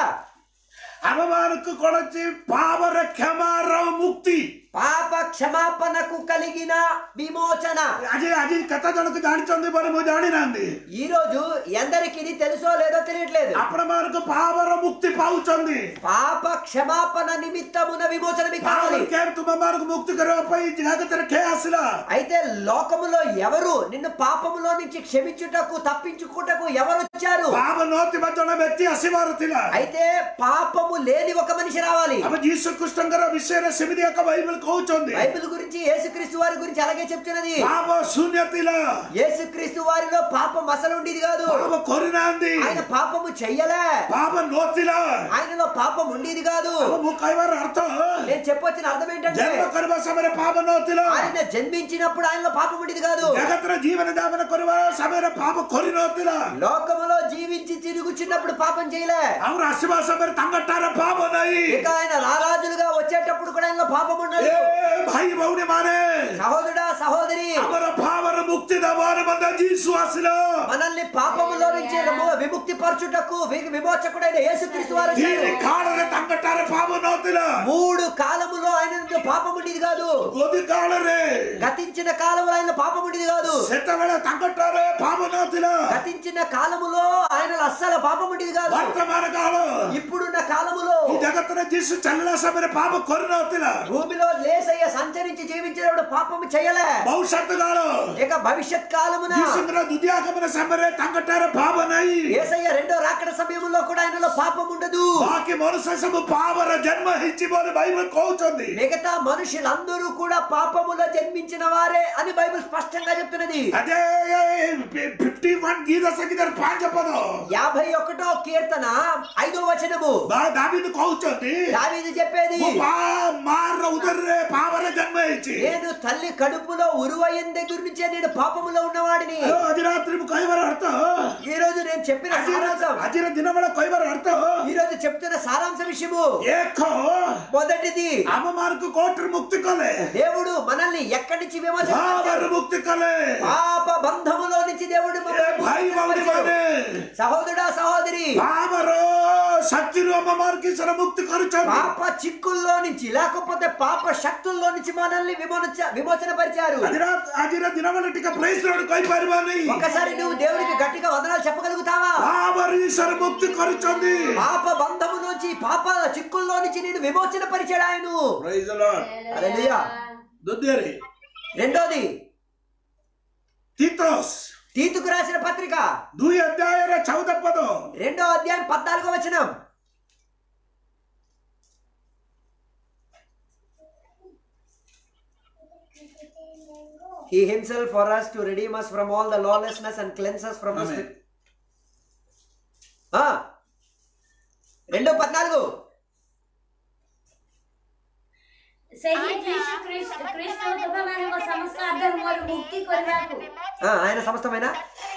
ଆମମାନଙ୍କୁ କଣ ଅଛି ପାପର କ୍ଷମାର ମୁକ୍ତି పాప క్షమాపణకు కలిగిన విమోచన ଆଜି ଆଜି କେତେ ଜଣକୁ ଜାଣିଛନ୍ତି ବୋଲି ମୁଁ ଜାଣିନାହାନ୍ତି ఈ రోజు ఎందరికి ఇది తెలుసో లేదో తెలియట్లేదు ଆପଣମାନଙ୍କୁ ପାପର ମୁକ୍ତି ପାଉଛନ୍ତି పాప క్షమాపణ నిమిత్తమున విమోచన మీకు ପାପର కావాలి କେବେ ତୁମମାନଙ୍କୁ ମୁକ୍ତି କରିବା ପାଇଁ ଜଗତରେ କେ ଆସିଲା అయితే లోకములో ఎవరు నిన్ను పాపములో నుంచి క్షమించుటకు తప్పించుకుంటకు ఎవరు వచ్చారు ପାପ ନଥିବା ଜଣେ ବ୍ୟକ୍ତି ଆସିବାର ଥିଲା అయితే పాపము లేని ఒక మనిషి రావాలి ଆମେ ଯୀଶୁ କୃଷ୍ଣଙ୍କର ବିଷୟରେ ସେମିତି ଏକ ବାଇବଲ କହୁଛନ୍ତି బైబిల్ గురించి యేసుక్రీస్తు వారి గురించి అలాగే చెప్తున్నది ପାପ ଶୂନ୍ୟ ଥିଲା యేసుక్రీస్తు వారిలో పాపం అసలు ఉండేది కాదు ପାପ କରିନାହାନ୍ତି ఆయన పాపము చెయ్యలే ପାପ ନଥିଲା ఆయనలో పాపం ఉండేది కాదు ଆଉ ମୁଁ କହିବାର ଅର୍ଥ నేను చెప్పొచ్చిన అర్థం ఏంటంటే ଜନ୍ମ କରିବା ସମୟରେ ପାପ ନଥିଲା ఆయన జన్మించినప్పుడు ఆయనలో పాపం ఉండేది కాదు ଜଗତରେ ଜୀବନ ଯାପନ କରିବା ସମୟରେ ପାପ କରିନଥିଲା లోకములో జీవించి తిరుగుచున్నప్పుడు పాపం చేయలే ଆଉ ଆସିବା ସମୟରେ ତାଙ୍କଠାରେ ପାପ ନାହିଁ ఇక ఆయన రారాజులుగా వచ్చేటప్పుడు కూడా ఆయనలో పాపం ଏ ఉండదు ଭାଇ ଭଉଣୀ ମାନେ సహోదరుడా సహోదరి ଆମର ପାପର ମୁକ୍ତି ଦେବାର ମଧ୍ୟ ଯୀଶୁ ଆସିଲା మనల్ని పాపములో నుంచి రము- విముక్తి పరచుటకు వి- విమోచకుడైన యేసుక్రీస్తు వారు వచ్చారు. ତିନି କାଳରେ ତାଙ୍କଠାରେ ପାପ ନଥିଲା మూడు కాలములో ఆయన నుండి పాపం ఉండేది కాదు ଗୋଦି କାଳରେ గతించిన కాలంలో ఆయన పాపం ఉండేది కాదు ସେତେବେଳେ ତାଙ୍କଠାରେ ପାପ ନଥିଲା గతించిన కాలములో ఆయన అస్సలు పాపం ఉండేది కాదు ବର୍ତ୍ତମାନ କାଳ ఇప్పుడున్న కాలములో ఈ జగత్తుରେ ଯୀଶୁ ଚାଲିଲା ସମୟରେ ପାପ କରିନଥିଲା భూమిలో లేసయ్య సంచరించి జీవించినప్పుడు పాపం చేయలే ଭବିଷ୍ୟତ କାଳ ఇక భవిష్యత్ కాలమున ଯୀଶୁଙ୍କର ଦ୍ୱିତୀୟ ଆଗମନ ସମୟରେ ତାଙ୍କଠାରେ ପାପ ନାହିଁ ఏసయ్య రెండో రాకడ సమయంలో కూడా ఆయనలో పాపం ఉండదు ବାକି ମନୁଷ୍ୟ ସବୁ ପାପର ଜନ୍ମ ହେଇଛି ବୋଲି ବାଇବଲ କହୁଛନ୍ତି మిగతా మనుషులందరూ కూడా పాపములో జన్మించిన వారే అని బైబిల్ స్పష్టంగా చెప్తున్నది అదే ఫిఫ్టీ వన్ గీత సంగీత ପାଞ୍ଚ పଦ యాభై ఒకటో కీర్తన ఐదో వచనము ବା ଦାବିଦ କହୁଛନ୍ତି దావీదు చెప్పేది ମୁଁ ମା ମାର ఉదରରେ ପାପରେ ଜନ୍ମ ହେଇଛି నేను తల్లి కడుపులో ఉరువైన దగ్గర నుంచే నేను పాపములో ఉన్నవాడిని ଆଜି ରାତ୍ରି ମୁଁ କହିବାର ଅର୍ଥ ఈ రోజు నేను చెప్పిన ଆଜିର సారాంశం ଆଜିର ଦିନ ବେଳେ କହିବାର କହିବାର ଅର୍ଥ ఈ రోజు చెప్తున్న సారాంశ విషయము ଏକ మొదటిది ଆମ ମାନଙ୍କୁ କୋର୍ଟରୁ ମୁକ୍ତି କଲେ దేవుడు మనల్ని ఎక్కడి నుంచి విమోచన ଭାବରୁ పరిచాడు? ମୁକ୍ତି కలే పాప బంధములో నుంచి దేవుడు ଏ మమ్మల్ని ଭାଇ ଭଉଣୀ విమోచన ମାନେ పరిచాడు. సహోదరుడా సహోదరి ଆମର ଶକ୍ତିରୁ ଆମ ମାନଙ୍କୁ ఈశ్వର ମୁକ୍ତି କରୁଛନ୍ତି పాప చిక్కుల్లో నుంచి లేకపోతే పాప శక్తుల్లో నుంచి మనల్ని విమోచ విమోచన పరిచారు ଆଜିର ଆଜିର ଦିନବେଳେ ଟିକେ ପ୍రైସ୍ ରୋଡ୍ କହିପାରିବାନି ఒకసారి నువ్వు దేవునికి గట్టిగా వందనాలు చెప్పగలుగుతావా ଭାବରୁ ఈశ్వର ମୁକ୍ତି କରୁଛନ୍ତି పాప బంధము నుంచి పాప చిక్కుల్లో నుంచి నేను విమోచన పరిచాడు ఆయన ପ୍రైజ్ లార్డ్ హల్లెలూయా. ଦ୍ୱିତୀୟରେ రెండోది ତିତୋସ୍ తీతుకు రాసిన పత్రిక ଦୁଇ ଅଧ୍ୟାୟର ଚଉଦ ପଦ రెండో అధ్యాయం పద్నాలుగో వచనం He himself for us to redeem us from all the lawlessness and cleanse us from the Amen. sin. ఆ, రెండో పద్నాలుగు ସେହି ଯୀଶୁ ଖ୍ରୀଷ୍ଟ ଖ୍ରୀଷ୍ଟ ତୁମମାନଙ୍କ ସମସ୍ତ ଅଧର୍ମରୁ ମୁକ୍ତି କରିବାକୁ ఆ, ఆయన సమస్తమైన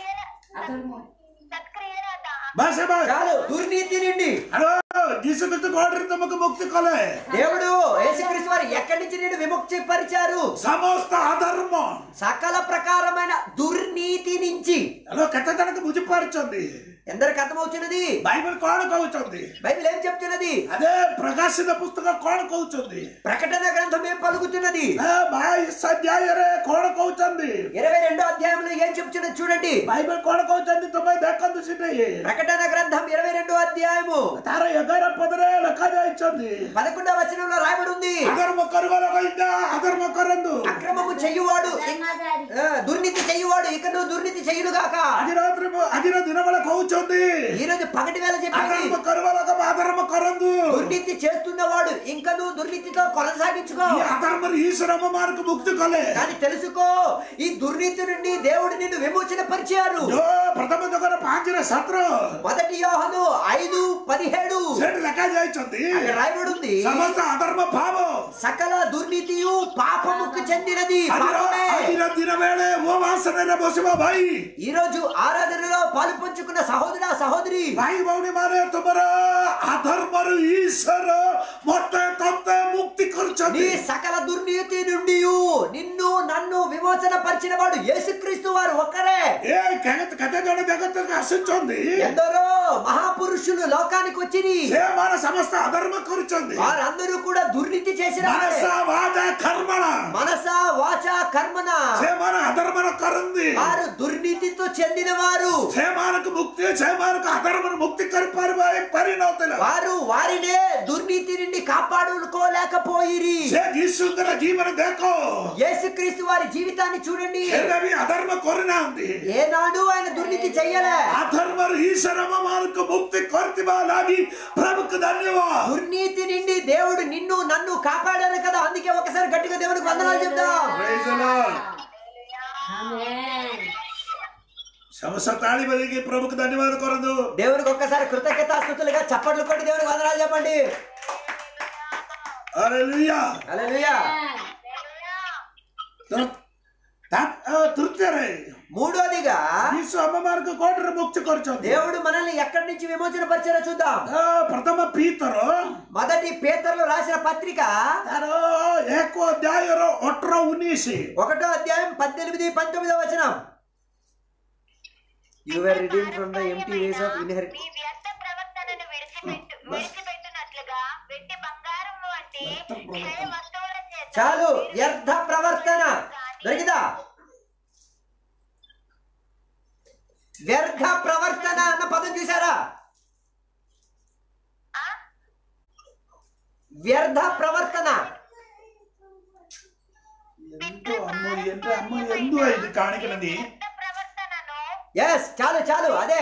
ଅଧର୍ମ సత్క్రియల ବାସ୍ ବାସ୍ చాలు దుర్నీతి నుండి ହ୍ୟାଲୋ ଯୀଶୁ ଖ୍ରୀଷ୍ଟ କୋର୍ଟରେ ତମକୁ ମୁକ୍ତି କଲେ దేవుడు యేసుక్రీస్తు వారు ఎక్కడి నుంచి నేను విముక్తి పరిచారు ସମସ୍ତ ଅଧର୍ମ సకల ప్రకారమైన దుర్నీతి నుంచి ହ୍ୟାଲୋ କେତେ ଜଣକୁ ବୁଝିପାରୁଛନ୍ତି ఎందరికి అర్థమవుతున్నది ବାଇବଲ କଣ କହୁଛନ୍ତି బైబిల్ ఏం చెప్తున్నది అదే ప్రకాశిత పుస్తକ କଣ କହୁଛନ୍ତି ప్రకటన గ్రంథం ఏం పలుకుతున్నది ଏ ବାଇଶ ଅଧ୍ୟାୟରେ କଣ କହୁଛନ୍ତି ఇరవై రెండో అధ్యాయంలో ఏం చెప్తున్నది చూడండి ବାଇବଲ କଣ କହୁଛନ୍ତି ତମେ ଦେଖନ୍ତୁ ସେଠି ప్రకటన గ్రంథం ఇరవై రెండో అధ్యాయము ତାର ଏଗାର ପଦରେ ଲେଖାଯାଇଛନ୍ତି పదకొండవ వచనంలో రాయబడి ఉంది అధర్మ କରିବାର କହିଲା అధర్మ କରନ୍ତୁ అక్రమము చెయ్యువాడు ଧର୍ମାଚାରୀ ఆ, దుర్నీతి చెయ్యువాడు ఇక నువ్వు దుర్నీతి చెయ్యుడుగాక ଆଜି ରାତିରେ ମୁଁ- ଆଜିର ଦିନ ବେଳେ କହୁଛନ୍ତି ఈ రోజు పగటి వేళ చెప్పింది అధర్మ କରିବା ଲୋକ అధర్ମ କରନ୍ତୁ దుర్నీతి చేస్తున్నవాడు ఇంకా నువ్వు దుర్నీతితో కొనసాగించుకో ఈ అధర్మରୁ ఈశ్వర అమ్మ మనకు ముక్తి కలే కానీ తెలుసుకో ఈ దుర్నీతి నుండి దేవుడు నిన్ను విమోచన పరిచారు జో ప్రథమ జగన పాంచిన సత్ర మొదటి యోహను ఐదు పదిహేడు ସେଠି ଲେଖାଯାଇଛନ୍ତି అక్కడ రాయబడి ఉంది ସମସ୍ତ అధర్మ భావ సకల దుర్నీతియు పాపముకు చెందినది ଆଜିର పాపమే. ଆଜିର ଦିନ ବେଳେ ମୋ ବାସନରେ ବସିବ ଭାଇ ఈ రోజు ఆరాధనలో పాలు పంచుకున్న సహోదరా సహోదరి ଭାଇ ଭଉଣୀ ମାନେ ତୁମର అధర్మରୁ ఈశ్వର ମତେ ତତେ ମୁକ୍ତି నీ କରୁଛନ୍ତି సకల దుర్నీతి నుండి నిన్ను నన్ను విమోచన పరిచిన వాడు యేసుక్రీస్తు వారు ఒక్కరే ଏ କେତେ କେତେ ଜଣ ଜଗତକୁ ଆସୁଛନ୍ତି ఎందరో మహాపురుషులు లోకానికి వచ్చిరి ସେମାନେ ସମସ୍ତ అధర్మ କରୁଛନ୍ତି వారందరూ కూడా దుర్నీతి చేసిన వారే. మనస వాచ కర్మణ మనస వాచ కర్మన ସେମାନେ అధర్మణ କରନ୍ତି వారు దుర్నీతితో చెందిన వారు ସେମାନଙ୍କୁ ମୁକ୍ତି ସେମାନଙ୍କୁ అధర్మను ముక్తి କରିପାରିବା ପାରିନଥିଲା వారు వారినే దుర్నీతి నుండి కాపాడుకోలేకపోయిరి ସେ ଯୀଶୁଙ୍କର ଜୀବନ ଦେଖ యేసుక్రీస్తు వారి జీవితాన్ని చూడండి କେବେ ବି అధర్మ କରିନାହାନ୍ତି ఏనాడు ఆయన దుర్నీతి చెయ్యలే అధర్మରୁ ఈశ్వర ମାନଙ୍କୁ ముక్తి କରିଥିବା ଲାଗି ప్రభుకు ధన్యవాଦ దుర్నీతి నుండి దేవుడు నిన్ను నన్ను కాపాడారు కదా అందుకే ఒకసారి గట్టిగా దేవుడికి వందనాలు చెప్దాం Praise the Lord. ଆମେନ୍ ସମସ୍ତ ତାଳି ବଜେଇକି ప్రభుకు ధన్యవాଦ କରନ୍ତୁ దేవునికి ఒక్కసారి కృతజ్ఞతాస్తుతులుగా చప్పట్లు కొట్టి దేవుడికి వందనాలు చెప్పండి Hallelujah. హల్లెలూయా ତ- ତା- ଅ, ତୃତୀୟରେ మూడోదిగా ଯୀଶୁ ଆମମାନଙ୍କୁ କୋଉଠିରେ ମୁକ୍ତି କରିଛନ୍ତି దేవుడు మనల్ని ఎక్కడి నుంచి విమోచన పరిచారో చూద్దాం ଅ, ପ୍ରଥମ ପିତର మొదటి పేతర్లు రాసిన పత్రిక ତାର ଏକ ଅଧ୍ୟାୟର ଅଠର ଉଣେଇଶ ఒకటో అధ్యాయం పద్దెనిమిది పంతొమ్మిదో వచనం you were redeem from the empty ways of inherit నీ వ్యర్థ ప్రవర్తనను విడిచిపెట్టు విడిచిపెట్టునట్లుగా వెండి బంగారం వంటి క్షయ వస్తువుల చేత చాలు వ్యర్థ ప్రవర్తన దొరికిందా వ్యర్థ ప్రవర్తన అన్న పదం చూసారా వ్యర్థ ప్రవర్తన ఎంతో అమ్మ ఎంత అమ్మ ఎందు ఇది కాಣಿకలది వ్యర్థ ప్రవర్తనను ఎస్ చాలు చాలు అదే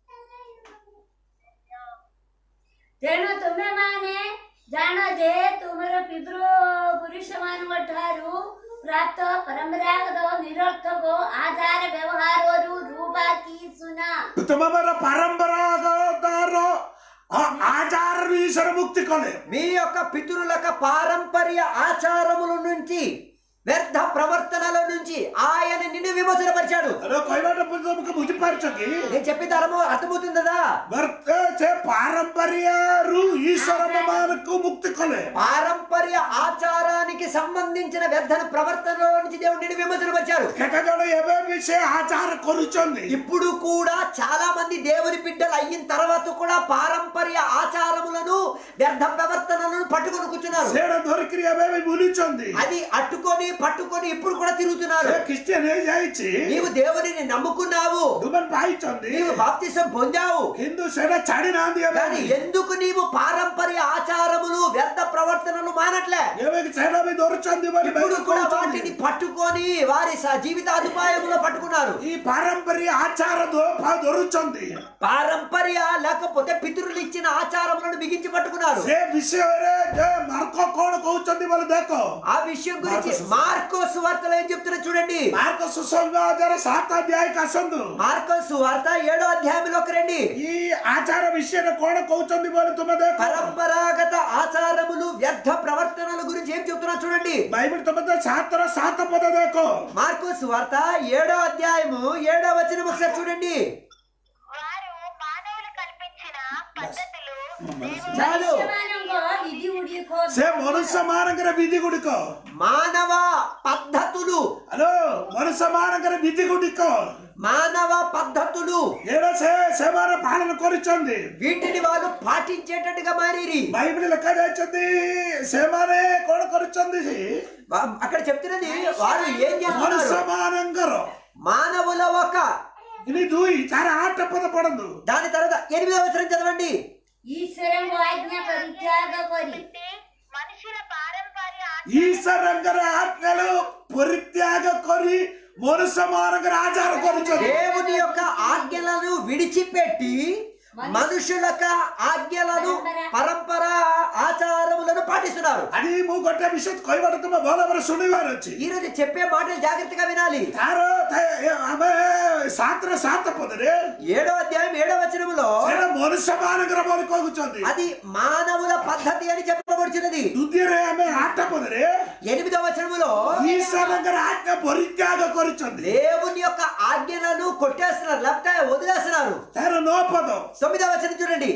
ତେଣୁ ତୁମେମାନେ ଜାଣ ଯେ ତୁମର ପିତୃ ପୁରୁଷମାନଙ୍କ ଠାରୁ ପ୍ରାପ୍ତ ପରମ୍ପରାଗତ ନିରର୍ଥକ ଆଚାର ବ୍ୟବହାରରୁ ରୂପା କି ସୁନା ତୁମର ପରମ୍ପରାଗତର ଆ- ఆచారం ఈశ్వర ముక్తి కలే మీ యొక్క పితరుల యొక్క పారంపర్య ఆచారముల నుంచి వ్యర్థ ప్రవర్తనల నుంచి ఆయన నిన్ను విమోచనపరిచాడు అదో కొయ్యబాట పుస్తకముకు బుద్ధిపరచకి నేను చెప్పిన అర్థము అర్థమవుతుంది కదా భర్త చే పారంపర్యారు ఈశ్వరమానకు ముక్తి కొలే పారంపర్య ఆచారానికి సంబంధించిన వ్యర్థ ప్రవర్తనల నుంచి దేవుడు నిన్ను విమోచనపరిచాడు କେତେଜଣ ଏବେ ବି ସେ ଆଚାର କରୁଛନ୍ତି ఇప్పుడు కూడా చాలా మంది దేవుని బిడ్డలు అయిన తర్వాత కూడా పారంపర్య ఆచారములను వ్యర్థ ప్రవర్తనలను పట్టుకొని కూర్చున్నారు ସେଇଟା ଧରିକିରି ଏବେ ବି ବୁଲୁଛନ୍ତି అది అట్టుకొని పట్టుకొని ఇప్పుడు కూడా తిరుగుతున్నారు ସେ ଖ୍ରୀଷ୍ଟିଆନ ହେଇଯାଇଛି నీవు దేవునిని నమ్ముకున్నావు ତୁମେ ପାଇଛନ୍ତି నీవు బాప్తిసం పొందావు କିନ୍ତୁ ସେଇଟା ଛାଡି ନାହାନ୍ତି ଏବେ కానీ ఎందుకు నీవు పారంపర్య ఆచారములు వ్యర్థ ప్రవర్తనలు మానట్లే ଏବେ ସେଇଟା ବି ଧରୁଛନ୍ତି ବୋଲି ఇప్పుడు Bible కూడా କହୁଛନ୍ତି। వాటిని పట్టుకొని వారి స- జీవితాధిపాయములో పట్టుకున్నారు ఈ పారంపర్య ఆచార ଧରୁଛନ୍ତି పారంపర్య లేకపోతే పితరులు ఇచ్చిన ఆచారములను బిగించి పట్టుకున్నారు ସେ ବିଷୟରେ ଯେ ମାର୍କ କଣ କହୁଛନ୍ତି ବୋଲି ଦେଖ ఆ విషయం గురించి మార్కోసు- మార్కోస్ వార్తలు ఏం చెప్తున్నా చూడండి ମାର୍କ ସୁସଂବାଦର ସାତ ଅଧ୍ୟାୟକୁ ଆସନ୍ତୁ మార్కోస్ వార్త ఏడో అధ్యాయంలోకి రండి ఈ ఆచార విషୟରେ କଣ କହୁଛନ୍ତି ବୋଲି ତୁମେ ଦେଖ పరంపరాగత ఆచారములు వ్యర్థ ప్రవర్తనల గురించి ఏం చెప్తున్నా చూడండి బైబిల్ తొమ్మిది సాతర సాత పద దేఖ మార్కోస్ వార్త ఏడో అధ్యాయము ఏడో వచనం ఒకసారి చూడండి వారు మానవులు కల్పించిన పద్ధతులు దేవుడు చాలు మనుష్యమానంగ విధి ఉడికో ସେ ମନୁଷ୍ୟ ମାନଙ୍କର ବିଧି ଗୁଡ଼ିକ మానవ పద్ధతులు ହ୍ୟାଲୋ ମନୁଷ୍ୟ ମାନଙ୍କର ବିଧି ଗୁଡ଼ିକ మానవ పద్ధతులు ଏଇଟା ସେ ସେମାନେ ପାଳନ କରିଛନ୍ତି వీటిని వాళ్ళు పాటించేటట్టుగా మారిరి బైబిల్ ଲେଖା ଯାଇଛନ୍ତି ସେମାନେ କଣ କରିଛନ୍ତି వా- అక్కడ చెప్తున్నది వారు ఏం ମନୁଷ୍ୟ చేస్తున్నారు ମାନଙ୍କର మానవుల ఒక ఇని ଦୁଇ ତାର ଆଠ ପଦ ପଢନ୍ତୁ దాని తర్వాత ఎనిమిదవ వచనం చదవండి ఈశ్వరంగ ఆజ్ఞ పరిత్యాగ କରି మనుషుల పారంపర్య ఈశ్వరంగర ఆజ్ఞలు పరిత్యాగ କରି ମନୁଷ୍ୟ ମାନଙ୍କର ଆଚାର କରୁଛନ୍ତି దేవుని యొక్క ఆజ్ఞలను విడిచిపెట్టి మనుషుల యొక్క ఆజ్ఞలను పరంపర ఆచారములను పాటిస్తున్నారు ଆଜି ମୁଁ ଗୋଟେ ବିଷୟ କହିବାଟା ତୁମେ ଭଲ ଭାବରେ ଶୁଣିବାର ଅଛି ఈ రోజు చెప్పే మాటలు జాగ్రత్తగా వినాలి ତାର ଥାଏ- ଆମେ ସାତର ସାତ ପଦରେ ఏడో అధ్యాయం ఏడో వచనములో ସେଇଟା ମନୁଷ୍ୟ ମାନଙ୍କର ବୋଲି କହୁଛନ୍ତି అది మానవుల పద్ధతి అని చెప్పబడుచున్నది ଦ୍ୱିତୀୟରେ ଆମେ ଆଠ ପଦରେ ఎనిమిదో వచనములో ఈశ్వరంగର ఆజ్ఞ ପରିତ୍ୟାଗ କରୁଛନ୍ତି దేవుని యొక్క ఆజ్ఞలను కొట్టేస్తున్నారు లేకపోతే వదిలేస్తున్నారు ତାର ନଅ ପଦ తొమ్మిదో వచనం చూడండి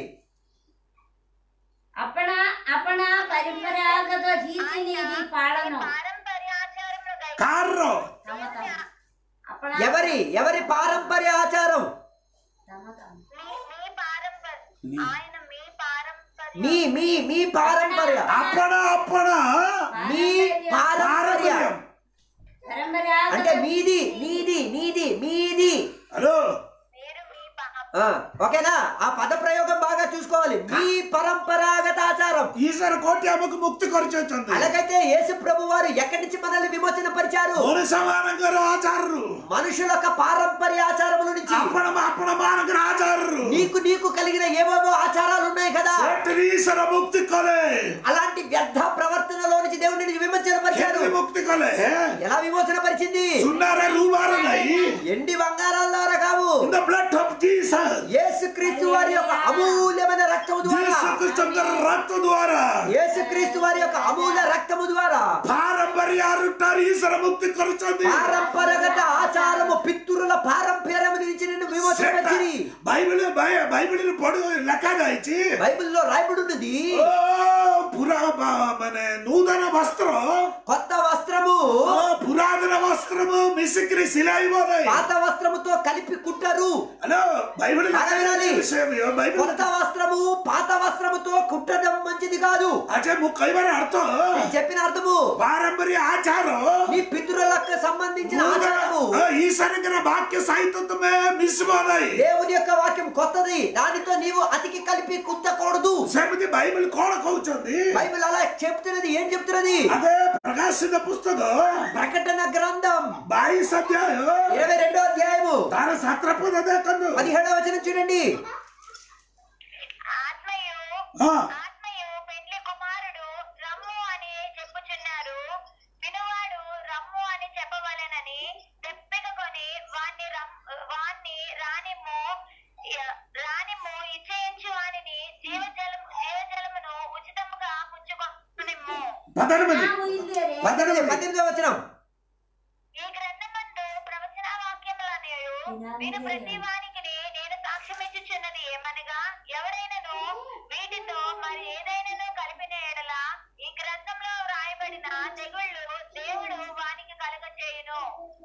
అపణ అపణ పరంపరాగత రీతి నీతి పాలన పారంపర్యాచారములు గై- କାହାର తమ తమ అపణ ఎవరి ఎవరి పారంపర్య ఆచారం తమ తమ మీ మీ పారంపర్య ఆయన మీ పారంపర్య మీ మీ మీ పారంపర్య ଆପଣ ଆପଣ మీ పారంపర్య పారంపర్యం పరంపరాగత అంటే మీది మీది నీది మీది హలో మీరు మీ పా- ఆ, ఓకేనా ఆ పద ప్రయోగం బాగా చూసుకోవాలి మీ పరంపరాగత ఆచారం ఈశ్వర కోటి ଆମକୁ ମୁକ୍ତି କରିଛନ୍ତି అలాగైతే యేసు ప్రభు వారు ఎక్కడి నుంచి మనల్ని విమోచన పరిచారు ମନୁଷ୍ୟ ମାନଙ୍କର ଆଚାରରୁ మనుషుల యొక్క పారంపర్య ఆచారముల నుంచి ଆପଣ ଆପଣ ମାନଙ୍କର ଆଚାରରୁ నీకు నీకు కలిగిన ఏవేవో ఆచారాలు ఉన్నాయి కదా ସେଠିରେ ఈశ్వର ମୁକ୍ତି କଲେ అలాంటి వ్యర్థ ప్రవర్తనలో నుంచి దేవుడిని విమోచన పరిచారు କେମିତି ମୁକ୍ତି କଲେ ఎలా విమోచన పరిచింది ସୁନାରେ ରୁବାର ନାହିଁ ఎండి బంగారాల ద్వారా కావు In the blood of Jesus. యేసు క్రీస్తు వారి యొక్క అమూల్యమైన రక్తము ద్వారా ଯୀଶୁ ଖ୍ରୀଷ୍ଟଙ୍କର ରକ୍ତ ଦ୍ୱାରା యేసు క్రీస్తు వారి యొక్క అమూల్య రక్తము ద్వారా ପାରମ୍ପରିକ ଠାରୁ ଈଶ୍ୱର ମୁକ୍ତି କରୁଛନ୍ତି పారంపరగత ఆచారము పితృల పారంపర్యము నుంచి నిన్ను విమోచన ସେଟା పరిచింది ବାଇବେଲ ବାଇ- ବାଇବେଲରେ ପଢି ଲେଖା ଯାଇଛି బైబిల్లో రాయబడి ఉన్నది ଓ ପୁରା ବା- ମାନେ ନୂତନ ବସ୍ତ୍ର కొత్త వస్త్రము ଓ ପୁରାତନ ବସ୍ତ୍ର ମିଶିକିରି ସିଲାଇବ ନାହିଁ పాత వస్త్రముతో కలిపి కుట్టరు ହ୍ୟାଲୋ ବାଇବେଲ ବାଗା ବିନାଲି। ବାଇବେଲ కొత్త వస్త్రము పాత వస్త్రముతో కుట్టడం మంచిది కాదు ଆଚ୍ଛା ମୁଁ କହିବାର ଅର୍ଥ నేను చెప్పిన అర్థము ପାରମ୍ପରିକ ଆଚାର నీ పితృలకు సంబంధించిన ఆచారము ఈశ్వరంగర వాక్య సహిత ତୁମେ ମିଶିବ ନାହିଁ దేవుని యొక్క వాక్యం కొత్తది దానితో నీవు అతికి కలిపి కుట్టకూడదు ସେମିତି ବାଇବେଲ କଣ କହୁଛନ୍ତି బైబిల్ అలా చెప్తున్నది ఏం చెప్తున్నది అదే ప్రకాశిత పుస్తక ప్రకటన గ్రంథం బాయిస్ అధ్యాయ ఇరవై రెండో అధ్యాయము తార సత్రపద దేకందు పదిహేడవ వచనం చూడండి ఆత్మయు ఆ, ఆత్మయు పెండ్లి కుమారుడు రమ్ము అని చెప్పుచున్నారు వినువాడు రమ్ము అని చెప్పవలెనని తెప్పికకొని వాణ్ణి రమ్ వాణ్ణి రానిమ్ము య- రానిమ్ము ఇచ్చేయించు వానిని జీవజలము జీవజలమును ఉచితముగా పుచ్చుకొనిమ్ము పద్దెనిమిది ನಾವು ಇಲ್ಲಿ పద్దెనిమిది పద్దెనిమిదవ వచనం విను ప్రతి వానికి నేను సాక్ష్యం ఇచ్చుచున్నది ఏమనగా ఎవరైనను వీటితో మరి ఏదైనాను కలిపిన ఎడల ఈ గ్రంథంలో వ్రాయబడిన తెగుళ్ళు దేవుడు వానికి కలగచేయును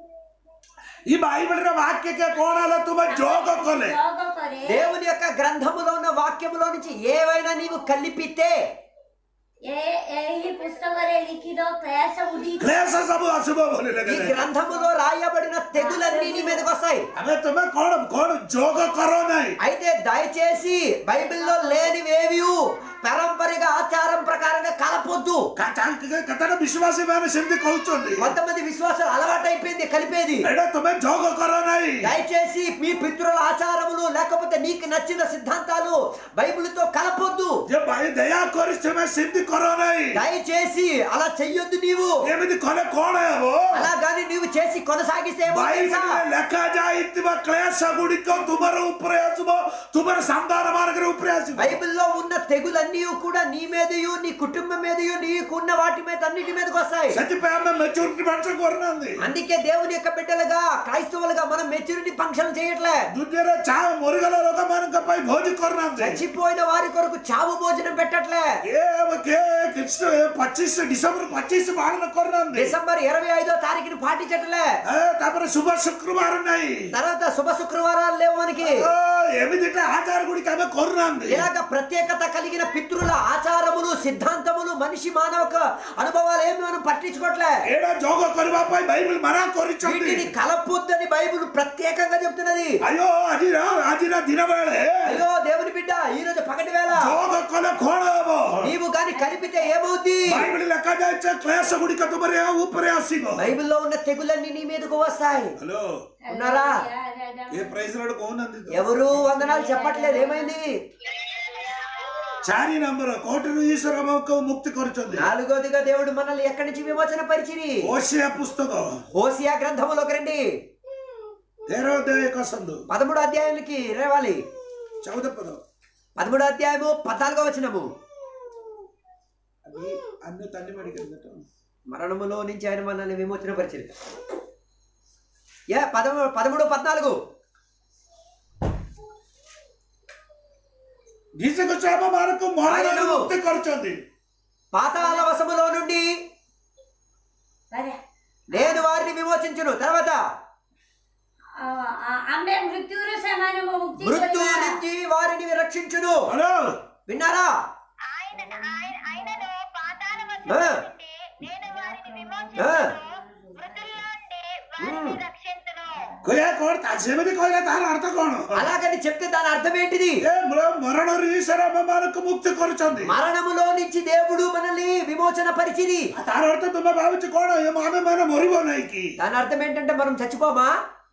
ಈ ಬೈಬಲ್ರ ವಾಕ್ಯಕ್ಕೆ ಕೋಣಲ್ಲ ತುಂಬಾ ಜೋಗ ಕೊಲೆ ଯୋଗ କରେ దేవుని యొక్క గ్రంథములో ఉన్న వాక్యములో నుంచి ఏవైనా నీవు కలిపితే ଏ ଏହି పుస్తకରେ లిఖిତ క్లేశ ଗୁଡ଼ିକ ಕ್ಲೇಶ ಸಬು ಅಶುಭ ಬೋಲಿ ఈ ಲಗದೆ గ్రంథములో రాయబడిన తెగులన్నీ నీ మీదకి వస్తాయి ಅಬೆ ತುಮೆ ಕೋಣ ಕೋಣ ಜೋಗ ಕರೋ ನೈ అయితే దయచేసి బైబిల్లో లేనివేవి పరంపరగా ఆచారం ప్రకారంగా కలపొద్దు ಕತನ ವಿಶ್ವಾಸಿ ಮೇಲೆ ಸಿಂಧಿ ಕೌಚೊಂದಿ కొంతమంది విశ్వాసాలు అలవాటైపోయింది కలిపేది ಎಡ ತುಮೆ ಜೋಗ ಕರೋ ನೈ దయచేసి మీ పితృల ఆచారములు లేకపోతే నీకు నచ్చిన సిద్ధాంతాలు బైబిల్తో కలపొద్దు ଯେ ଭାଇ ଦୟା କରି ତୁମେ ସେମିତି କର ନାହିଁ దయచేసి అలా చెయ్యొద్దు నీవు ଏମିତି କଲେ କଣ ହେବ అలా గాని నీవు చేసి కొనసాగిస్తే ఏమో తెలుసా? ବାଇబିଲରେ ଲେଖା ଯାଇଥିବା କ୍ଲେଶ ଗୁଡିକ ତୁମର ଉପରେ ଆସିବ ତୁମର ସନ୍ତାନ ମାନଙ୍କର ଉପରେ ଆସିବ బైబిల్లో ఉన్న తెగులన్నీ కూడా నీ మీదయు నీ కుటుంబం మీదయు నీకున్న వాటి మీద అన్నిటి మీదకి వస్తాయి ସେଥିପାଇଁ ଆମେ ମେଚୁରିଟି ଫଙ୍କସନ କରୁନାହାନ୍ତି అందుకే దేవుని యొక్క బిడ్డలుగా క్రైస్తవులుగా మనం మెచ్యూరిటీ ఫంక్షన్ చేయట్లే ଦୁନିଆରେ ଚା ମରିଗଲା ଲୋକମାନଙ୍କ ପାଇଁ ଭୋଜି କରୁନାହାନ୍ତି చచ్చిపోయిన వారి కొరకు చావు భోజనం పెట్టట్లే ଏ କେ ଖ୍ରୀଷ୍ଟ ପଚିଶ ଡିସେମ୍ବର ପଚିଶ ପାଳନ କରୁନାହାନ୍ତି డిసెంబర్ ఇరవై ఐదో తారీఖుని పాటించట్లే ଏ, ତାପରେ ଶୁଭ ଶୁକ୍ରବାର ନାହିଁ తర్వాత శుభ శుక్రవారాలు లేవు మనకి ଓ, ଏମିତିଟା ଆଚାର ଗୁଡିକ ଆମେ କରୁନାହାନ୍ତି ఇలాగ ప్రత్యేకత కలిగిన పితృల ఆచారములు సిద్ధాంతములు మనిషి మానవ అనుభవాలు ఏమి మనం పట్టించుకోవట్లే ଏଇଟା ଯୋଗ କରିବା ପାଇଁ ବାଇବଲ ମନା କରିଛନ୍ତି వీటిని కలపొద్దని బైబిల్ ప్రత్యేకంగా చెప్తున్నది అయ్యో ଆଜିର ଆଜିର ଦିନ ବେଳେ అయ్యో దేవుని బిడ్డ ఈ రోజు పగటి వేళ ଯୋଗ କଲେ କଣ ହବ నీవు గాని కలిపితే ఏమవుద్ది ବାଇବଲ ଲେଖା ଯାଇଛି କ୍ଲେଶ ଗୁଡିକ ତୁମର ଏହା ଉପରେ ଆସିବ బైబిల్లో ఉన్న తెగులన్నీ నీ మీదకు వస్తాయి ହ୍ୟାଲୋ ఉన్నారా ఏ ప్రైజ్ రాడు କହୁନାହାନ୍ତି ତ? ఎవరు వందనాలు చెప్పట్లేదు ఏమైంది ଚାରି ନମ୍ବର କୋର୍ଟରୁ ଈଶ୍ୱର ଆମକୁ ମୁକ୍ତି କରିଛନ୍ତି నాలుగోదిగా దేవుడు మనల్ని ఎక్కడి నుంచి విమోచన పరిచిరి ఓషియా పుస్తక హోసియా గ్రంథములోకి రండి ତେର ଅଧ୍ୟାୟ ଏକ ସନ୍ଧୁ పదమూడు అధ్యాయులకి రేవాలి ଚଉଦ ପଦ పదమూడు అధ్యాయము పద్నాలుగో వచనము అది అన్ని తల్లి మడికి మరణములో నుంచి ఆయన మనల్ని విమోచన పరిచింది ఏ పదమూడు పదమూడు పద్నాలుగు ଗୀତକୁ ଆମ ମାନଙ୍କୁ ମరణରୁ ଆଇନୁ। ମୁକ୍ତି କରିଛନ୍ତି పాతాళ వశములో నుండి సరే నేను వారిని విమోచించును తర్వాత ఆ, ఆ, ఆమె మృత్యురు సమానము ముక్తి మృత్యు కొనిన నుంచి వారిని రక్షించును హలో విన్నారా ఆయన ఆయన- ఆయనను పాతాళ ఆ. నుండి నేను వారిని విమోచించును మృతుల్లో నుండి వారిని రక్షించును କହିବା କଣ ତା ସେମିତି କହିଲେ ତାର ଅର୍ଥ କଣ అలాగని చెప్తే దాని అర్థం ఏంటిది ଏ ମୂଳ- ମరణରୁ ଈଶ୍ୱର ଆମ ମାନଙ୍କୁ ମୁକ୍ତି କରୁଛନ୍ତି మరణములో నుంచి దేవుడు మనల్ని విమోచన పరిచిది ତାର ଅର୍ଥ ତୁମେ ଭାବୁଛ କଣ ଏ ଆମେ ମାନେ ମରିବ ନାହିଁ କି దాని అర్థం ఏంటంటే మనం చచ్చిపోమా